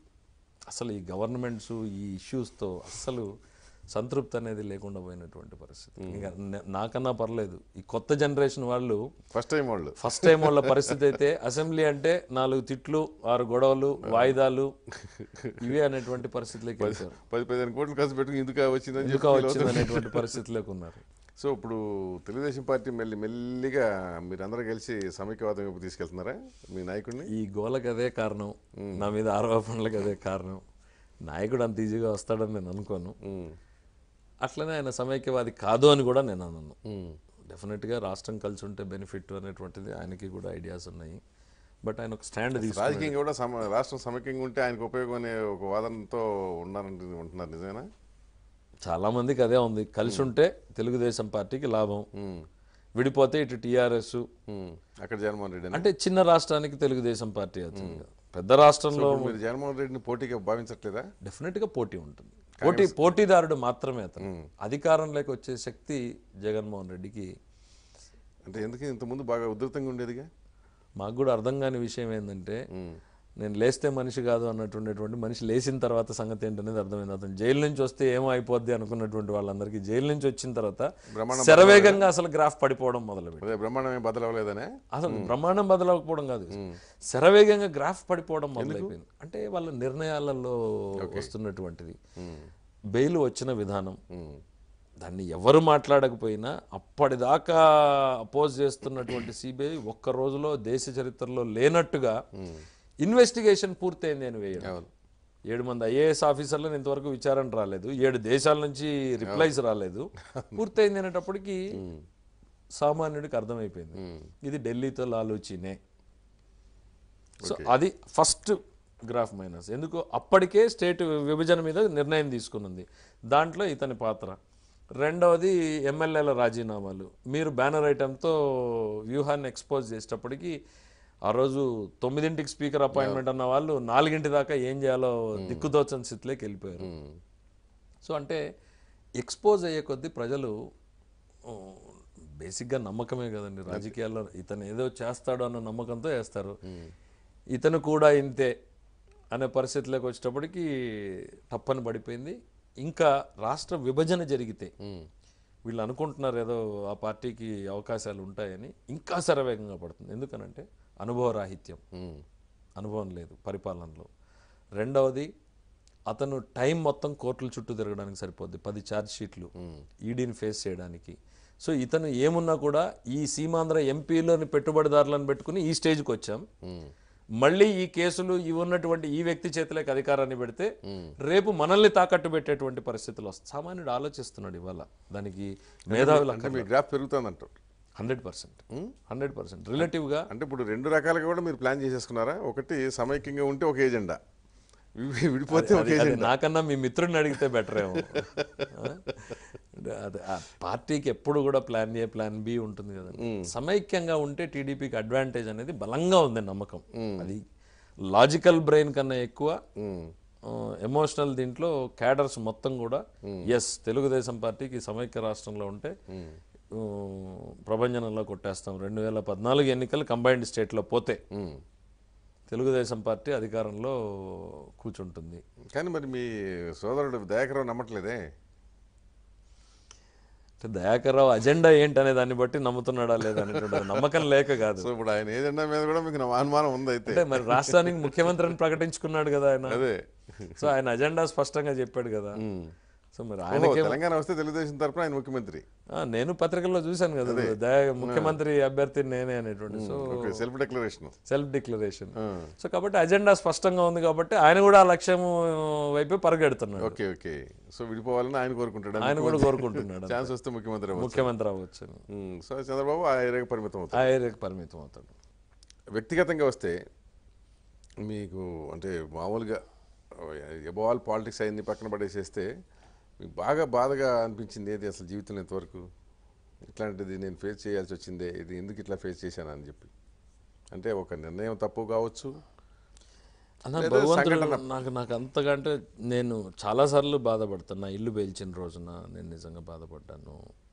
అసలు ఈ గవర్నమెంట్స్ ఈ ఇష్యూస్తో అస్సలు సంతృప్తి అనేది లేకుండా పోయినటువంటి పరిస్థితి ఇంకా నే- నాకన్నా పర్లేదు ఈ కొత్త జనరేషన్ వాళ్ళు ఫస్ట్ టైం వాళ్ళు ఫస్ట్ టైం వాళ్ళ పరిస్థితి అయితే అసెంబ్లీ అంటే నాలుగు తిట్లు ఆరు గొడవలు వాయిదాలు ఇవే అనేటువంటి పరిస్థితిలోకి వెళ్తారు పది పదిహేను కోట్లు ఖర్చు పెట్టుకుని ఎందుకు వచ్చిందని చెప్పి ఎందుకు వచ్చింది అనేటువంటి పరిస్థితిలోకి ఉన్నారు సో ఇప్పుడు తెలుగుదేశం పార్టీ మెల్లి మెల్లిగా మీరందరూ కలిసి సమైక్యవాదం వైపు తీసుకెళ్తున్నారా మీ నాయకుడిని ఈ గోలకు అదే కారణం నా మీద ఆరోపణలకు అదే కారణం నాయకుడు అంత ఈజీగా వస్తాడని నేను అనుకోను ఉమ్. అట్లనే ఆయన సమైక్యవాది కాదు అని కూడా నేను అన్నాను డెఫినెట్గా రాష్ట్రం కలిసి ఉంటే బెనిఫిట్ అనేటువంటిది ఆయనకి కూడా ఐడియాస్ ఉన్నాయి బట్ ఆయన ఒక స్టాండ్ తీసుకు రాజకీయంగా కూడా సమ రాష్ట్రం సమైక్యంగా ఉంటే ఆయనకు ఉపయోగం అనే ఒక వాదనతో ఉన్నారంటే ఉంటున్నారు నిజమేనా చాలా మందికి అదే ఉంది కలిసి ఉంటే తెలుగుదేశం పార్టీకి లాభం ఉమ్. విడిపోతే ఇటు టీఆర్ఎస్ ఉమ్. అక్కడ జగన్మోహన్ రెడ్డి అంటే చిన్న రాష్ట్రానికి తెలుగుదేశం పార్టీ అవుతుంది పెద్ద రాష్ట్రంలో మీరు జగన్మోహన్ రెడ్డిని పోటీగా భావించట్లేదా డెఫినెట్గా పోటీ ఉంటుంది పోటీ పోటీదారుడు మాత్రమే అతను అధికారంలోకి వచ్చే శక్తి జగన్మోహన్ రెడ్డికి అంటే ఎందుకు ఇంతకుముందు బాగా ఉధృతంగా ఉండేదిగా మాకు కూడా అర్థం కాని విషయం ఏంటంటే నేను లేస్తే మనిషి కాదు అన్నటువంటిటువంటి మనిషి లేచిన తర్వాత సంగతి ఏంటనేది అర్థమైంది అతను జైలు నుంచి వస్తే ఏమో అయిపోద్ది అనుకున్నటువంటి వాళ్ళందరికీ జైలు నుంచి వచ్చిన తర్వాత బ్రహ్మాండం శరవేగంగా అసలు గ్రాఫ్ పడిపోవడం మొదలుపెట్టి అదే బ్రహ్మాండం ఏం బదలవలేదనే అసలు బ్రహ్మాండం బదలకపోవడం కాదు శరవేగంగా గ్రాఫ్ పడిపోవడం మొదలైపోయింది అంటే వాళ్ళ నిర్ణయాలలో వస్తున్నటువంటిది బెయిల్ వచ్చిన విధానం దాన్ని ఎవరు మాట్లాడకపోయినా అప్పటిదాకా అపోజ్ చేస్తున్నటువంటి సిబిఐ ఒక్క రోజులో దేశ చరిత్రలో లేనట్టుగా ఇన్వెస్టిగేషన్ పూర్తయింది అని వేయడం ఏడు మంది ఐఏఎస్ ఆఫీసర్లను ఇంతవరకు విచారణ రాలేదు ఏడు దేశాల నుంచి రిప్లైస్ రాలేదు పూర్తయింది అనేటప్పటికి సామాన్యుడికి అర్థమైపోయింది ఇది ఢిల్లీతో లాలూచినే సో అది ఫస్ట్ గ్రాఫ్ మైనస్ ఎందుకు అప్పటికే స్టేట్ విభజన మీద నిర్ణయం తీసుకున్నది దాంట్లో ఇతని పాత్ర రెండవది ఎమ్మెల్యేల రాజీనామాలు మీరు బ్యానర్ ఐటెంతో వ్యూహాన్ని ఎక్స్పోజ్ చేసేటప్పటికి ఆ రోజు తొమ్మిదింటికి స్పీకర్ అపాయింట్మెంట్ అన్న వాళ్ళు నాలుగింటి దాకా ఏం చేయాలో దిక్కుదోచని స్థితిలోకి వెళ్ళిపోయారు సో అంటే ఎక్స్పోజ్ అయ్యే కొద్దీ ప్రజలు ఆ, బేసిక్గా నమ్మకమే కదండి రాజకీయాల్లో ఇతను ఏదో చేస్తాడు అన్న నమ్మకంతో వేస్తారు ఇతను కూడా ఇంతే అనే పరిస్థితిలోకి వచ్చేటప్పటికి తప్పని పడిపోయింది ఇంకా రాష్ట్ర విభజన జరిగితే వీళ్ళు అనుకుంటున్నారు ఏదో ఆ పార్టీకి అవకాశాలు ఉంటాయని ఇంకా శరవేగంగా పడుతుంది ఎందుకనంటే అనుభవ రాహిత్యం అనుభవం లేదు పరిపాలనలో రెండవది అతను టైం మొత్తం కోర్టుల చుట్టూ తిరగడానికి సరిపోద్ది పది ఛార్జ్ షీట్లు ఈడీని ఫేస్ చేయడానికి సో ఇతను ఏమున్నా కూడా ఈ సీమాంధ్ర ఎంపీలోని పెట్టుబడిదారులను పెట్టుకుని ఈ స్టేజ్కి వచ్చాం మళ్ళీ ఈ కేసులు ఇవి ఉన్నటువంటి ఈ వ్యక్తి చేతిలోకి అధికారాన్ని పెడితే రేపు మనల్ని తాకట్టు పెట్టేటువంటి పరిస్థితులు వస్తాయి సామాన్యుడు ఆలోచిస్తున్నాడు ఇవాళ దానికి మేధావులు అంటే మీ గ్రాఫ్ పెరుగుతుందంటారు హండ్రెడ్ పర్సెంట్ హండ్రెడ్ పర్సెంట్ రిలేటివ్గా అంటే ఇప్పుడు రెండు రకాలుగా కూడా మీరు ప్లాన్ చేసేసుకున్నారా ఒకటి సమైక్యంగా ఉంటే ఒక ఏజెండా వి- విడిపోతే ఒక అది- అది ఏజెండా నాకన్నా మీ మిత్రుడిని అడిగితే బెటర్ ఏమో ఆ? అంటే అది ఆ పార్టీకి ఎప్పుడు కూడా ప్లాన్ ఏ ప్లాన్ బి ఉంటుంది కదా సమైక్యంగా ఉంటే టీడీపీకి అడ్వాంటేజ్ అనేది బలంగా ఉంది నమ్మకం అది లాజికల్ బ్రెయిన్ కన్నా ఎక్కువ ఎమోషనల్ దీంట్లో క్యాడర్స్ మొత్తం కూడా ఎస్ తెలుగుదేశం పార్టీకి సమైక్య రాష్ట్రంలో ఉంటే ఆ, ప్రభంజనంలో కొట్టేస్తాం రెండు వేల పద్నాలుగు ఎన్నికలు కంబైన్డ్ స్టేట్లో పోతే తెలుగుదేశం పార్టీ అధికారంలో కూర్చుంటుంది కానీ మరి మీ సోదరుడు దయాకరావు నమ్మట్లేదే అంటే దయాకర్రావు అజెండా ఏంటనే దాన్ని బట్టి నమ్ముతున్నాడా లేదా అనేటువంటి నమ్మకం లేక కాదు సో ఇప్పుడు ఆయన ఏజెండా మీద కూడా మీకు నా అనుమానం ఉంది అయితే అంటే మరి రాష్ట్రానికి ముఖ్యమంత్రిని ప్రకటించుకున్నాడు కదా ఆయన అదే సో ఆయన అజెండా స్పష్టంగా చెప్పాడు కదా సో మరి ఓహో, ఆయనకే తెలంగాణ వస్తే తెలుగుదేశం తరపున ఆయన ముఖ్యమంత్రి ఆ, నేను పత్రికల్లో చూశాను కదా దయా ముఖ్యమంత్రి అభ్యర్థి నేనే అనేటువంటి so okay self declaration self declaration so కాబట్టి అజెండా స్పష్టంగా ఉంది కాబట్టి ఆయన కూడా ఆ లక్ష్యం వైపే పరిగెడుతున్నాడు ఓకే ఓకే సో విడిపోవాలని ఆయన కోరుకుంటాడు ఆయన కూడా కోరుకుంటున్నాడు ఛాన్స్ వస్తే ముఖ్యమంత్రి అవ్వచ్చు ముఖ్యమంత్రి అవ్వచ్చు అని. ఉమ్, సో చంద్రబాబు ఆ ఏరియాకి పరిమితం అవుతారు ఆ ఏరియాకి పరిమితం అవుతాడు వ్యక్తిగతంగా వస్తే మీకు అంటే మామూలుగా ఎబోవాల్ పాలిటిక్స్ అయింది పక్కన పడేసేస్తే మీకు బాగా బాధగా అనిపించింది ఏది అసలు జీవితంలో ఇంతవరకు ఇట్లాంటిది నేను ఫేస్ చేయాల్సి వచ్చిందే ఇది ఎందుకు ఇట్లా ఫేస్ చేశాను అని చెప్పి అంటే ఒక నిర్ణయం తప్పు కావచ్చు అన్న లేదా భగవంతుడు సంఘటన. నాకు నాకు అంతగా అంటే నేను చాలాసార్లు బాధపడుతున్నా నా ఇల్లు పేల్చిన రోజున నేను నిజంగా బాధపడ్డాను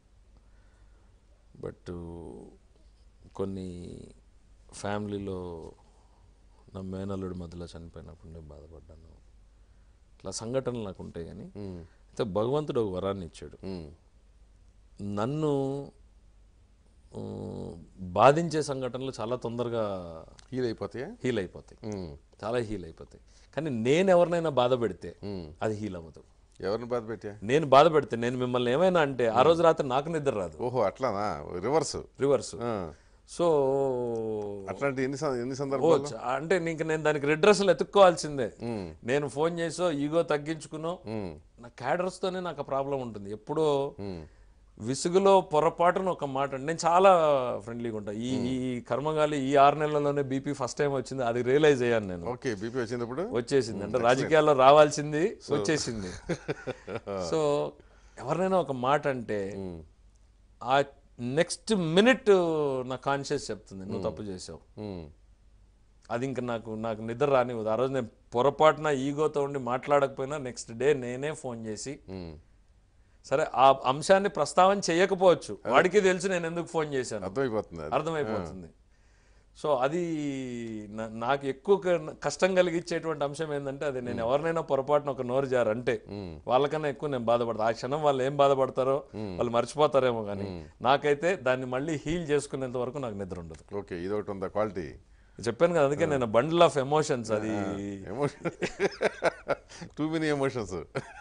బట్ కొన్ని ఫ్యామిలీలో నా మేనల్లుడి మధ్యలో చనిపోయినప్పుడు నేను బాధపడ్డాను ఇట్లా సంఘటనలు నాకు ఉంటాయి కానీ అయితే భగవంతుడు ఒక వరాన్ని ఇచ్చాడు ఉమ్, నన్ను ఆ, బాధించే సంఘటనలు చాలా తొందరగా హీల్ అయిపోతాయా హీల్ అయిపోతాయి ఉమ్, చాలా హీల్ అయిపోతాయి కానీ నేను ఎవరినైనా బాధ పెడితే ఉమ్. అది హీల్ అవ్వదు ఎవరిని బాధ పెట్టా నేను బాధ పెడితే నేను మిమ్మల్ని ఏమైనా అంటే ఆ రోజు రాత్రి నాకు నిద్ర రాదు ఓహో అట్లానా రివర్స్ రివర్స్ సో అట్లాంటి ఎన్ని సం- ఎన్ని ఓ సందర్భాలు చ- అంటే నీకు నేను దానికి రెడ్రెస్లు ఎత్తుక్కోవాల్సిందే నేను ఫోన్ చేసో ఈగో తగ్గించుకునో నా క్యాడర్స్ తోనే నాకు ఆ ప్రాబ్లం ఉంటుంది ఎప్పుడో విసుగులో పొరపాటున ఒక మాట అంటే నేను చాలా ఫ్రెండ్లీగా ఉంటా ఈ ఈ కర్మగాలి ఈ ఆరు నెలల్లోనే బీపీ ఫస్ట్ టైం వచ్చింది అది రియలైజ్ అయ్యాను నేను ఓకే బీపీ వచ్చినప్పుడు వచ్చేసింది అంటే రాజకీయాల్లో రావాల్సింది వచ్చేసింది సో ఎవరినైనా ఒక మాట అంటే ఆ నెక్స్ట్ మినిట్ నా కాన్షియస్ చెప్తుంది నువ్వు తప్పు చేసావు ఉమ్, అది ఇంకా నాకు నాకు నిద్ర రానివ్వదు ఆ రోజు నేను పొరపాటున ఈగోతో ఉండి మాట్లాడకపోయినా నెక్స్ట్ డే నేనే ఫోన్ చేసి ఉమ్. సరే ఆ అంశాన్ని ప్రస్తావన చేయకపోవచ్చు వాడికి తెలుసు నేను ఎందుకు ఫోన్ చేశాను అర్థమైపోతుంది అది. అర్థమైపోతుంది సో అది నా- నాకు ఎక్కువ క- కష్టం కలిగించేటువంటి అంశం ఏంటంటే అది నేను ఎవరినైనా పొరపాటున ఒక నోరు జారంటే వాళ్ళకన్నా ఎక్కువ నేను బాధపడతా ఆ క్షణం వాళ్ళు ఏం బాధపడతారో వాళ్ళు మర్చిపోతారేమో కానీ నాకైతే దాన్ని మళ్ళీ హీల్ చేసుకునేంత వరకు నాకు నిద్ర ఉండదు ఓకే ఇది ఒకటి ఉందా క్వాలిటీ చెప్పాను కదా అందుకే నేను బండిల్ ఆఫ్ ఎమోషన్స్ అది ఎమోషన్ టూ మెనీ ఎమోషన్స్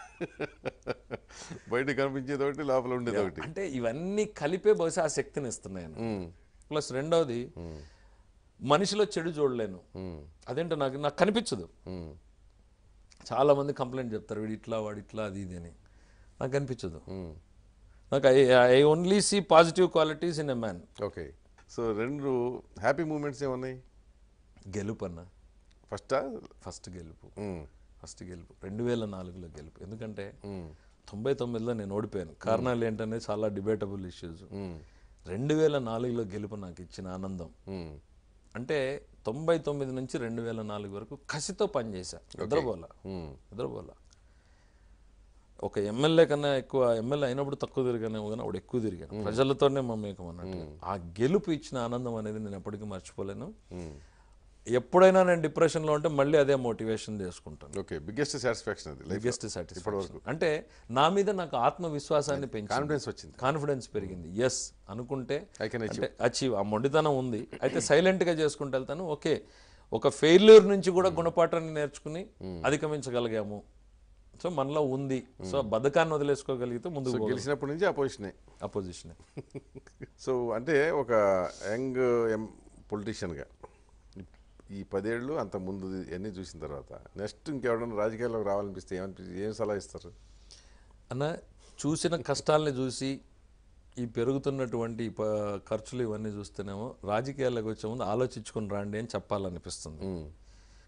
బయట కనిపించేది ఒకటి లోపల ఉండేది ఒకటి అంటే ఇవన్నీ కలిపే బహుశా ఆ శక్తిని ఇస్తున్నాయి ప్లస్ రెండవది మనిషిలో చెడు చూడలేను అదేంటో నాకు నాకు కనిపించదు ఉమ్, చాలా మంది కంప్లైంట్ చెప్తారు వీడు ఇట్లా వాడు ఇట్లా అది ఇది అని నాకు కనిపించదు ఉమ్. నాకు I I only see positive qualities in a man okay so రెండు హ్యాపీ మూమెంట్స్ ఏమున్నాయి గెలుపు అన్న ఫస్టా ఫస్ట్ గెలుపు ఫస్ట్ గెలుపు రెండు వేల నాలుగులో గెలుపు ఎందుకంటే ఉమ్, తొంభై తొమ్మిదిలో నేను ఓడిపోయాను కారణాలు ఏంటనేది చాలా డిబేటబుల్ ఇష్యూస్ రెండు వేల నాలుగులో గెలుపు నాకు ఇచ్చిన ఆనందం అంటే తొంభై తొమ్మిది నుంచి రెండు వేల నాలుగు వరకు కసితో పనిచేశా నిద్రపోలా నిద్రపోలా ఒక ఎమ్మెల్యే కన్నా ఎక్కువ ఎమ్మెల్యే అయినప్పుడు తక్కువ తిరిగానేమో కానీ అప్పుడు ఎక్కువ తిరిగాను ప్రజలతోనే మమేకం అన్నట్టు ఆ గెలుపు ఇచ్చిన ఆనందం అనేది నేను ఎప్పటికీ మర్చిపోలేను ఎప్పుడైనా నేను డిప్రెషన్లో ఉంటే మళ్ళీ అదే మోటివేషన్ చేసుకుంటాను ఓకే బిగ్గెస్ట్ సాటిస్ఫాక్షన్ అది లైఫ్ బిగ్గెస్ట్ సాటిస్ఫాక్షన్ అంటే నా మీద నాకు ఆత్మవిశ్వాసాన్ని పెంచి కాన్ఫిడెన్స్ వచ్చింది కాన్ఫిడెన్స్ పెరిగింది ఎస్ అనుకుంటే ఐ కెన్ అంటే అచీవ్ ఆ మొండితనం ఉంది అయితే సైలెంట్ గా చేసుకుంటూ వెళ్తాను ఓకే ఒక ఫెయిల్యూర్ నుంచి కూడా గుణపాఠాన్ని నేర్చుకుని అధిగమించగలిగాము సో మనలో ఉంది సో బద్ధకాన్ని వదిలేసుకోగలిగితే ముందుకు పోగలం. గెలిచినప్పటి నుంచి ఆ పొజిషనే అపోజిషన్ సో అంటే ఒక యంగ్ ఎం పొలిటీషియన్గా ఈ పదేళ్ళు అంత ముందు అన్నీ చూసిన తర్వాత నెక్స్ట్ ఇంకెవడన్నా రాజకీయాల్లోకి రావాలనిపిస్తే ఏమనిపిస్తుంది ఏం సలహా ఇస్తారు అన్న చూసిన కష్టాలని చూసి ఈ పెరుగుతున్నటువంటి ఈ ప- ఖర్చులు ఇవన్నీ చూస్తేనేమో రాజకీయాల్లోకి వచ్చే ముందు ఆలోచించుకుని రండి అని చెప్పాలనిపిస్తుంది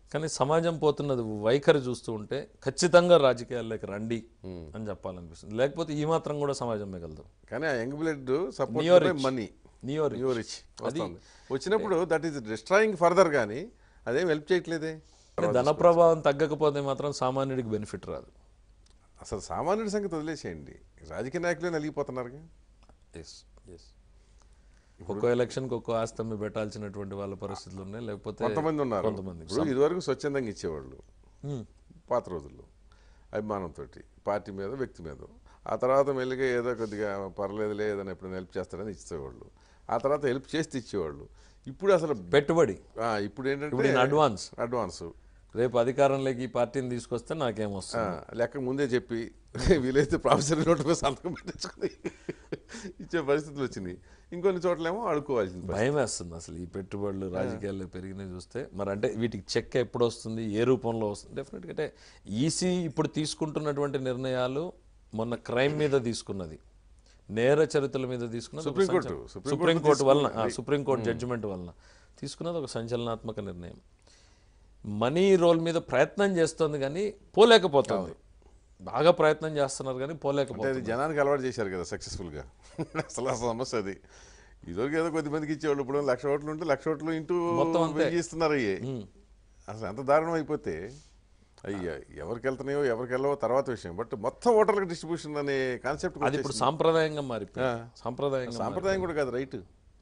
కానీ సమాజం పోతున్నది వైఖరి చూస్తూ ఉంటే ఖచ్చితంగా రాజకీయాల్లోకి రండి అని చెప్పాలనిపిస్తుంది లేకపోతే ఈ మాత్రం కూడా సమాజం మిగలదు కానీ ఆ young blood support Neo-rich. Money neo new rich వస్తుంది వచ్చినప్పుడు దట్ ఈస్ డిస్ట్రాయింగ్ ఫర్దర్ కానీ అదేం హెల్ప్ చేయట్లేదే ధన ప్రభావం తగ్గకపోతే మాత్రం సామాన్యుడికి బెనిఫిట్ రాదు అసలు సామాన్యుడి సంగతి వదిలేసేయండి రాజకీయ నాయకులే నలిగిపోతున్నారుగా ఎస్ ఎస్ ఒక్కో ఎలక్షన్కి ఒక్కో ఆస్తమి పెట్టాల్సినటువంటి వాళ్ళ పరిస్థితులు ఉన్నాయి లేకపోతే కొంతమంది ఉన్నారు కొంతమంది ఇప్పుడు ఇదివరకు స్వచ్ఛందంగా ఇచ్చేవాళ్ళు Hmm. పాత రోజుల్లో అభిమానంతో పార్టీ మీద వ్యక్తి మీద ఆ తర్వాత మెల్లిగా ఏదో కొద్దిగా పర్లేదులే ఏదైనా ఎప్పుడైనా హెల్ప్ చేస్తారని ఇచ్చేవాళ్ళు ఆ తర్వాత హెల్ప్ చేస్తే ఇచ్చేవాళ్ళు ఇప్పుడు అసలు పెట్టుబడి ఆ, ఇప్పుడు ఏంటంటే ఇప్పుడు ఈయన అడ్వాన్స్ అడ్వాన్స్ రేపు అధికారంలోకి ఈ పార్టీని తీసుకొస్తే నాకేమొస్తుంది లెక్క ముందే చెప్పి వీలైతే ప్రాఫెసర్ నోటు మీద సంతకం పెట్టించుకుని ఇచ్చే పరిస్థితులు వచ్చినాయి ఇంకొన్ని చోట్లేమో అడుక్కోవాల్సింది భయం వేస్తుంది అసలు ఈ పెట్టుబడులు రాజకీయాల్లో పెరిగినవి చూస్తే మరి అంటే వీటికి చెక్ ఎప్పుడు వస్తుంది ఏ రూపంలో వస్తుంది డెఫినెట్గా అంటే ఈసీ ఇప్పుడు తీసుకుంటున్నటువంటి నిర్ణయాలు మొన్న క్రైమ్ మీద తీసుకున్నది నేర చరిత్రల మీద తీసుకున్నది ఒక సుప్రీంకోర్టు, సంచలనం. సుప్రీంకోర్టు సుప్రీంకోర్టు వలన ఆ, సుప్రీంకోర్టు జడ్జిమెంట్ వలన తీసుకున్నది ఒక సంచలనాత్మక నిర్ణయం మనీ రోల్ మీద ప్రయత్నం చేస్తుంది కానీ పోలేకపోతుంది బాగా ప్రయత్నం చేస్తున్నారు కానీ అంటే పోలేకపోతుంది అది జనానికి అలవాటు చేశారు కదా సక్సెస్ఫుల్గా అసలు ఆ సమస్య అది ఇదివరకు ఏదో కొద్ది మందికి ఇచ్చేవాళ్ళు ఇప్పుడు లక్ష ఓట్లు ఉంటే లక్ష ఓట్లు ఇంటూ మొత్తం అంతే. ఇస్తున్నారు అయ్యే అసలు ఎంత దారుణం అయిపోతే అయ్యా ఎవరికి వెళ్తున్నాయో ఎవరికి వెళ్ళవో తర్వాత విషయం బట్ మొత్తం ఓటర్లకు డిస్ట్రిబ్యూషన్ అనే కాన్సెప్ట్ అది ఇప్పుడు సాంప్రదాయంగా మారిపోయింది సాంప్రదాయంగా సాంప్రదాయం కూడా కాదు రైట్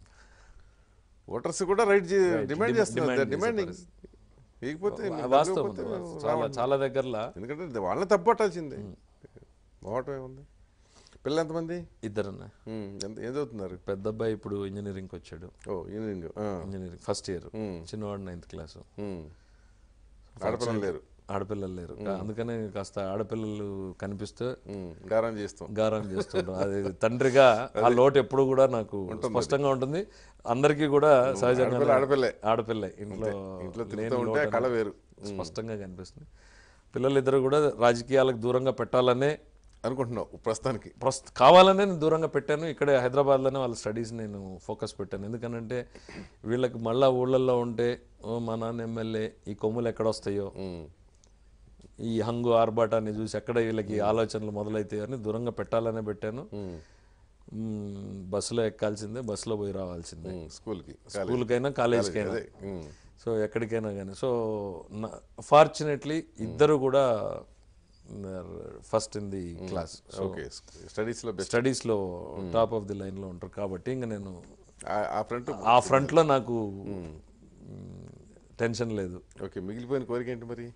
ఓటర్స్ కూడా రైట్ డిమాండ్ dim- చేస్తున్నారు demand చేసే డిమాండింగ్ ఇకపోతే మారిపోయింది. వాస్తవం అది, వాస్తవం. చాలా చాలా దగ్గరలో ఎందుకంటే ఇది వాళ్ళని తప్పట్టాల్సిందే పోవటం ఏముంది పిల్లలు ఎంతమంది ఇద్దరన్నా ఉమ్, ఎంత ఏం చదువుతున్నారు పెద్ద అబ్బాయి ఇప్పుడు ఇంజనీరింగ్ వచ్చాడు ఓ ఇంజనీరింగ్ ఆ, ఇంజనీరింగ్ ఫస్ట్ ఇయర్ చిన్నవాడు నైన్త్ క్లాస్ ఉమ్. ఆడపిల్లలు లేరు ఆడపిల్లలు లేరు అందుకనే కాస్త ఆడపిల్లలు కనిపిస్తే ఉమ్, గారం చేస్తాం గారం చేస్తుంటాం అది తండ్రిగా ఆ లోటు ఎప్పుడు కూడా నాకు స్పష్టంగా ఉంటుంది అందరికీ కూడా సహజంగా ఆడపిల్ల ఆడపిల్లే. ఆడపిల్లే ఇంట్లో ఇంట్లో లేని తిరుగుతూ ఉంటే లోటు కళ అనేది వేరు స్పష్టంగా కనిపిస్తుంది పిల్లలిద్దరు కూడా రాజకీయాలకు దూరంగా పెట్టాలనే అనుకుంటున్నావు ప్రస్తుతానికి ప్రస్తు కావాలనే నేను దూరంగా పెట్టాను ఇక్కడే హైదరాబాద్లోనే వాళ్ళ స్టడీస్ నేను ఫోకస్ పెట్టాను ఎందుకనంటే వీళ్ళకి మళ్ళా ఊళ్ళల్లో ఉంటే "ఓ, మా నాన్న ఎమ్మెల్యే ఈ కొమ్ములు ఎక్కడ వస్తాయో ఉమ్, ఈ హంగు ఆర్భాటాన్ని చూసి ఎక్కడ వీళ్ళకి ఆలోచనలు మొదలైతాయో అని దూరంగా పెట్టాలనే పెట్టాను ఉమ్, మ్మ్, బస్సులో ఎక్కాల్సిందే బస్సులో పోయి రావాల్సిందే ఉమ్, స్కూల్కి స్కూల్కైనా కాలేజ్కైనా అదే ఉమ్, సో ఎక్కడికైనా కానీ సో ఫార్చునేట్లీ ఇద్దరు కూడా first in the class okay స్టడీస్లో బెస్ట్ స్టడీస్లో టాప్ ఆఫ్ ది లైన్లో ఉంటారు కాబట్టి ఇంకా నేను ఆ ఫ్రంట్ ఆ ఫ్రంట్లో నాకు టెన్షన్ లేదు ఓకే మిగిలిపోయిన కోరిక ఏంటి మరి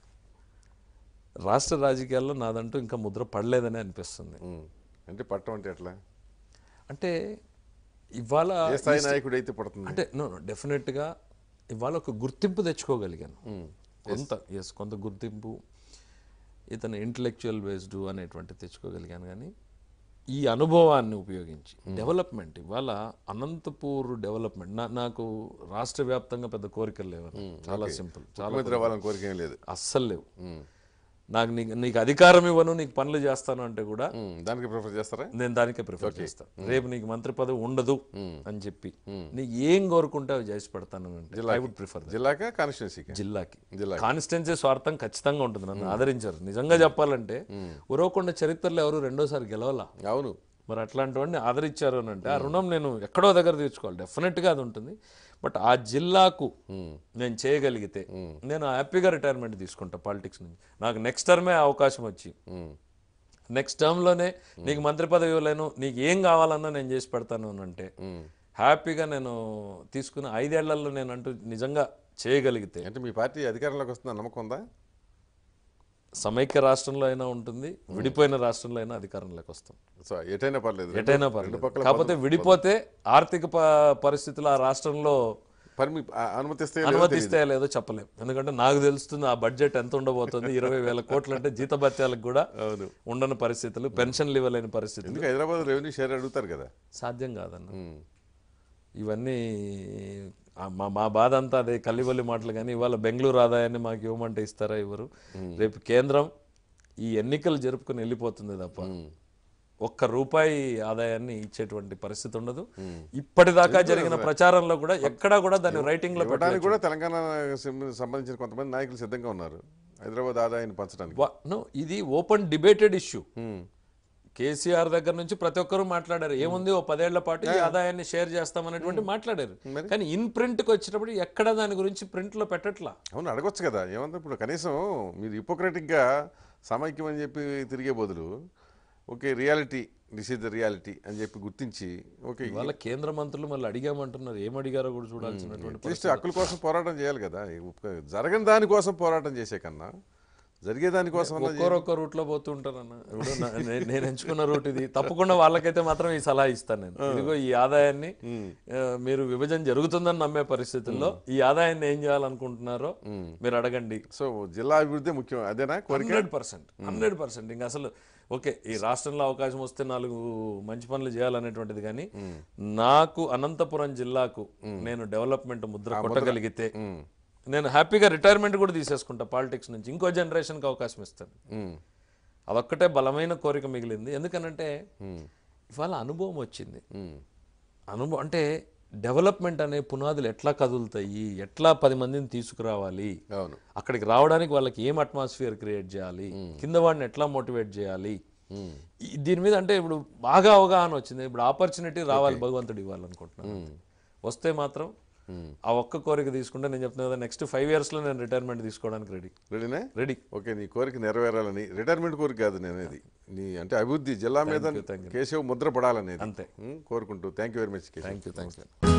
రాష్ట్ర రాజకీయాల్లో నాదంటూ ఇంకా ముద్ర పడలేదని అనిపిస్తుంది ఉమ్, అంటే పట్టం అంటే ఎట్లా అంటే ఇవాళ ఏ స్థాయి నాయకుడు అయితే పడుతుంది అంటే నో డెఫినెట్గా ఇవాళ ఒక గుర్తింపు తెచ్చుకోగలిగాను కొంత ఎస్ కొంత గుర్తింపు ఇతను ఇంటలెక్చువల్ బేస్డ్ అనేటువంటి తెచ్చుకోగలిగాను కానీ ఈ అనుభవాన్ని ఉపయోగించి డెవలప్మెంట్ ఇవాళ అనంతపూర్ డెవలప్మెంట్ నా నాకు రాష్ట్ర వ్యాప్తంగా పెద్ద కోరికలు లేవు చాలా సింపుల్ చాలా ముఖ్యమంత్రి అవ్వాలని కోరిక ఏం లేదు అస్సలు లేవు నాకు నీకు నీకు అధికారం ఇవ్వను నీకు పనులు చేస్తాను అంటే కూడా ఉమ్, దానికి ప్రిఫర్ చేస్తారా నేను దానికే ప్రిఫర్ చేస్తాను రేపు నీకు మంత్రి పదవి ఉండదు అని చెప్పి నీకు ఏం కోరుకుంటే అవి చేసి పెడతాను అంటే ఐ వుడ్ ప్రిఫర్ జిల్లాకా కాన్స్టిట్యున్సీకా జిల్లాకి జిల్లా కాన్స్టిట్యున్సీ స్వార్థం ఖచ్చితంగా ఉంటుంది నన్ను ఆదరించారు నిజంగా చెప్పాలంటే ఉరవకొండ చరిత్రలో ఎవరు రెండోసారి గెలవాలా అవును మరి అట్లాంటి వాడిని ఆదరించారు అని అంటే ఆ రుణం నేను ఎక్కడో దగ్గర తీర్చుకోవాలి డెఫినెట్గా అది ఉంటుంది బట్ ఆ జిల్లాకు నేను చేయగలిగితే నేను హ్యాపీగా రిటైర్మెంట్ తీసుకుంటా పాలిటిక్స్ నుంచి నాకు నెక్స్ట్ టర్మే అవకాశం వచ్చి ఉమ్, నెక్స్ట్ టర్మ్లోనే నీకు మంత్రి పదవి ఇవ్వలేను నీకు ఏం కావాలన్నా నేను చేసి పెడతాను అని అంటే హ్యాపీగా నేను తీసుకున్న ఐదేళ్లలో నేను అంటూ నిజంగా చేయగలిగితే అంటే మీ పార్టీ అధికారంలోకి వస్తుందని నమ్మకం ఉందా సమైక్య రాష్ట్రంలో అయినా ఉంటుంది విడిపోయిన రాష్ట్రంలో అయినా అధికారంలోకి వస్తాం సో ఎటైనా పర్లేదు రెండు- ఎటైనా రెండు పర్లేదు పక్కల కాకపోతే విడిపోతే ఆర్థిక ప- పరిస్థితులు ఆ రాష్ట్రంలో పర్మి ఆ- అనుమతిస్తే లేదో అనుమతిస్తే లేదో చెప్పలేం ఎందుకంటే నాకు తెలుస్తుంది ఆ బడ్జెట్ ఎంత ఉండబోతుంది ఇరవై వేల కోట్లు అంటే జీతభత్యాలకు కూడా ఉండని పరిస్థితులు పెన్షన్లు ఇవ్వలేని పరిస్థితులు ఎందుకు హైదరాబాద్ రెవెన్యూ షేర్ అడుగుతారు కదా సాధ్యం కాదన్న ఉమ్, ఇవన్నీ ఆ మా మా బాధ అంతా అదే కల్లివల్లి మాటలు కానీ ఇవాళ బెంగళూరు ఆదాయాన్ని మాకు ఇవ్వమంటే ఇస్తారా ఇవ్వరు రేపు కేంద్రం ఈ ఎన్నికలు జరుపుకుని వెళ్ళిపోతుంది తప్ప ఒక్క రూపాయి ఆదాయాన్ని ఇచ్చేటువంటి పరిస్థితి ఉండదు ఇప్పటిదాకా జరిగిన ప్రచారంలో కూడా ఎక్కడా కూడా దాన్ని రైటింగ్ లో ఇవ్వడానికి కూడా తెలంగాణ సం- సంబంధించిన కొంతమంది నాయకులు సిద్ధంగా ఉన్నారు హైదరాబాద్ ఆదాయాన్ని పంచడానికి వా- no, ఇది ఓపెన్ డిబేటెడ్ ఇష్యూ కేసీఆర్ దగ్గర నుంచి ప్రతి ఒక్కరూ మాట్లాడారు ఏముంది ఓ పదేళ్ల పాటు ఈ ఆదాయాన్ని షేర్ చేస్తామనేటువంటి మాట్లాడారు కానీ ఇన్ ప్రింట్ కి వచ్చేటప్పుడు ఎక్కడ దాని గురించి ప్రింట్ లో పెట్టట్లా అవును అడగొచ్చు కదా ఏమంటే ఇప్పుడు కనీసం మీరు హిపోక్రటిక్గా సమైక్యం అని చెప్పి తిరిగే బదులు okay reality this is the reality అని చెప్పి గుర్తించి ఓకే వాళ్ళ కేంద్ర మంత్రులు మళ్ళీ అడిగామంటున్నారు ఏం అడిగారో కూడా చూడాల్సినటువంటి అట్లీస్ట్ హక్కుల కోసం పోరాటం చేయాలి కదా జరగని దానికోసం పోరాటం చేసే కన్నా జరిగే దానికోసం అన్నా ఒక్కొరు ఒక్క రూట్ లో పోతూ ఉంటారన్న ఇప్పుడు నా- నే- నేను ఎంచుకున్న రూట్ ఇది తప్పకుండా వాళ్ళకైతే మాత్రం ఈ సలహా ఇస్తాను నేను ఇదిగో ఈ ఆదాయాన్ని ఆ, మీరు విభజన జరుగుతుందని నమ్మే పరిస్థితుల్లో ఈ ఆదాయాన్ని ఏం చేయాలనుకుంటున్నారో మీరు అడగండి సో జిల్లా అభివృద్ధి ముఖ్యం అదేనా కోరిక హండ్రెడ్ పర్సెంట్ హండ్రెడ్ పర్సెంట్ ఇంకా అసలు ఓకే ఈ రాష్ట్రంలో అవకాశం వస్తే నాలుగు మంచి పనులు చేయాలనేటువంటిది కానీ నాకు అనంతపురం జిల్లాకు నేను డెవలప్మెంట్ ముద్ర కొట్టగలిగితే నేను హ్యాపీగా రిటైర్మెంట్ కూడా తీసేసుకుంటా పాలిటిక్స్ నుంచి ఇంకో జనరేషన్కి అవకాశం ఇస్తాను ఉమ్, అదొక్కటే బలమైన కోరిక మిగిలింది ఎందుకనంటే ఇవాళ అనుభవం వచ్చింది ఉమ్, అనుభవం అంటే డెవలప్మెంట్ అనే పునాదులు ఎట్లా కదులుతాయి ఎట్లా పది మందిని తీసుకురావాలి అవును అక్కడికి రావడానికి వాళ్ళకి ఏం అట్మాస్ఫియర్ క్రియేట్ చేయాలి కింద వాడిని ఎట్లా మోటివేట్ చేయాలి ఈ- దీని మీద అంటే ఇప్పుడు బాగా అవగాహన వచ్చింది ఇప్పుడు ఆపర్చునిటీ రావాలి భగవంతుడు ఇవ్వాలనుకుంటున్నాను వస్తే మాత్రం ఆ ఒక్క కోరిక తీసుకుంటే నేను చెప్తున్నా కదా నెక్స్ట్ ఫైవ్ ఇయర్స్లో నేను రిటైర్మెంట్ తీసుకోవడానికి రెడీ రెడీనే రెడీ ఓకే నీ కోరిక నెరవేరాలని రిటైర్మెంట్ కోరిక కాదు నేను అది నీ అంటే అభివృద్ధి జిల్లా మీద కేశవ్ ముద్ర పడాలనేది అంతే. ఉమ్, కోరుకుంటూ thank you very much Keshav thank you thank you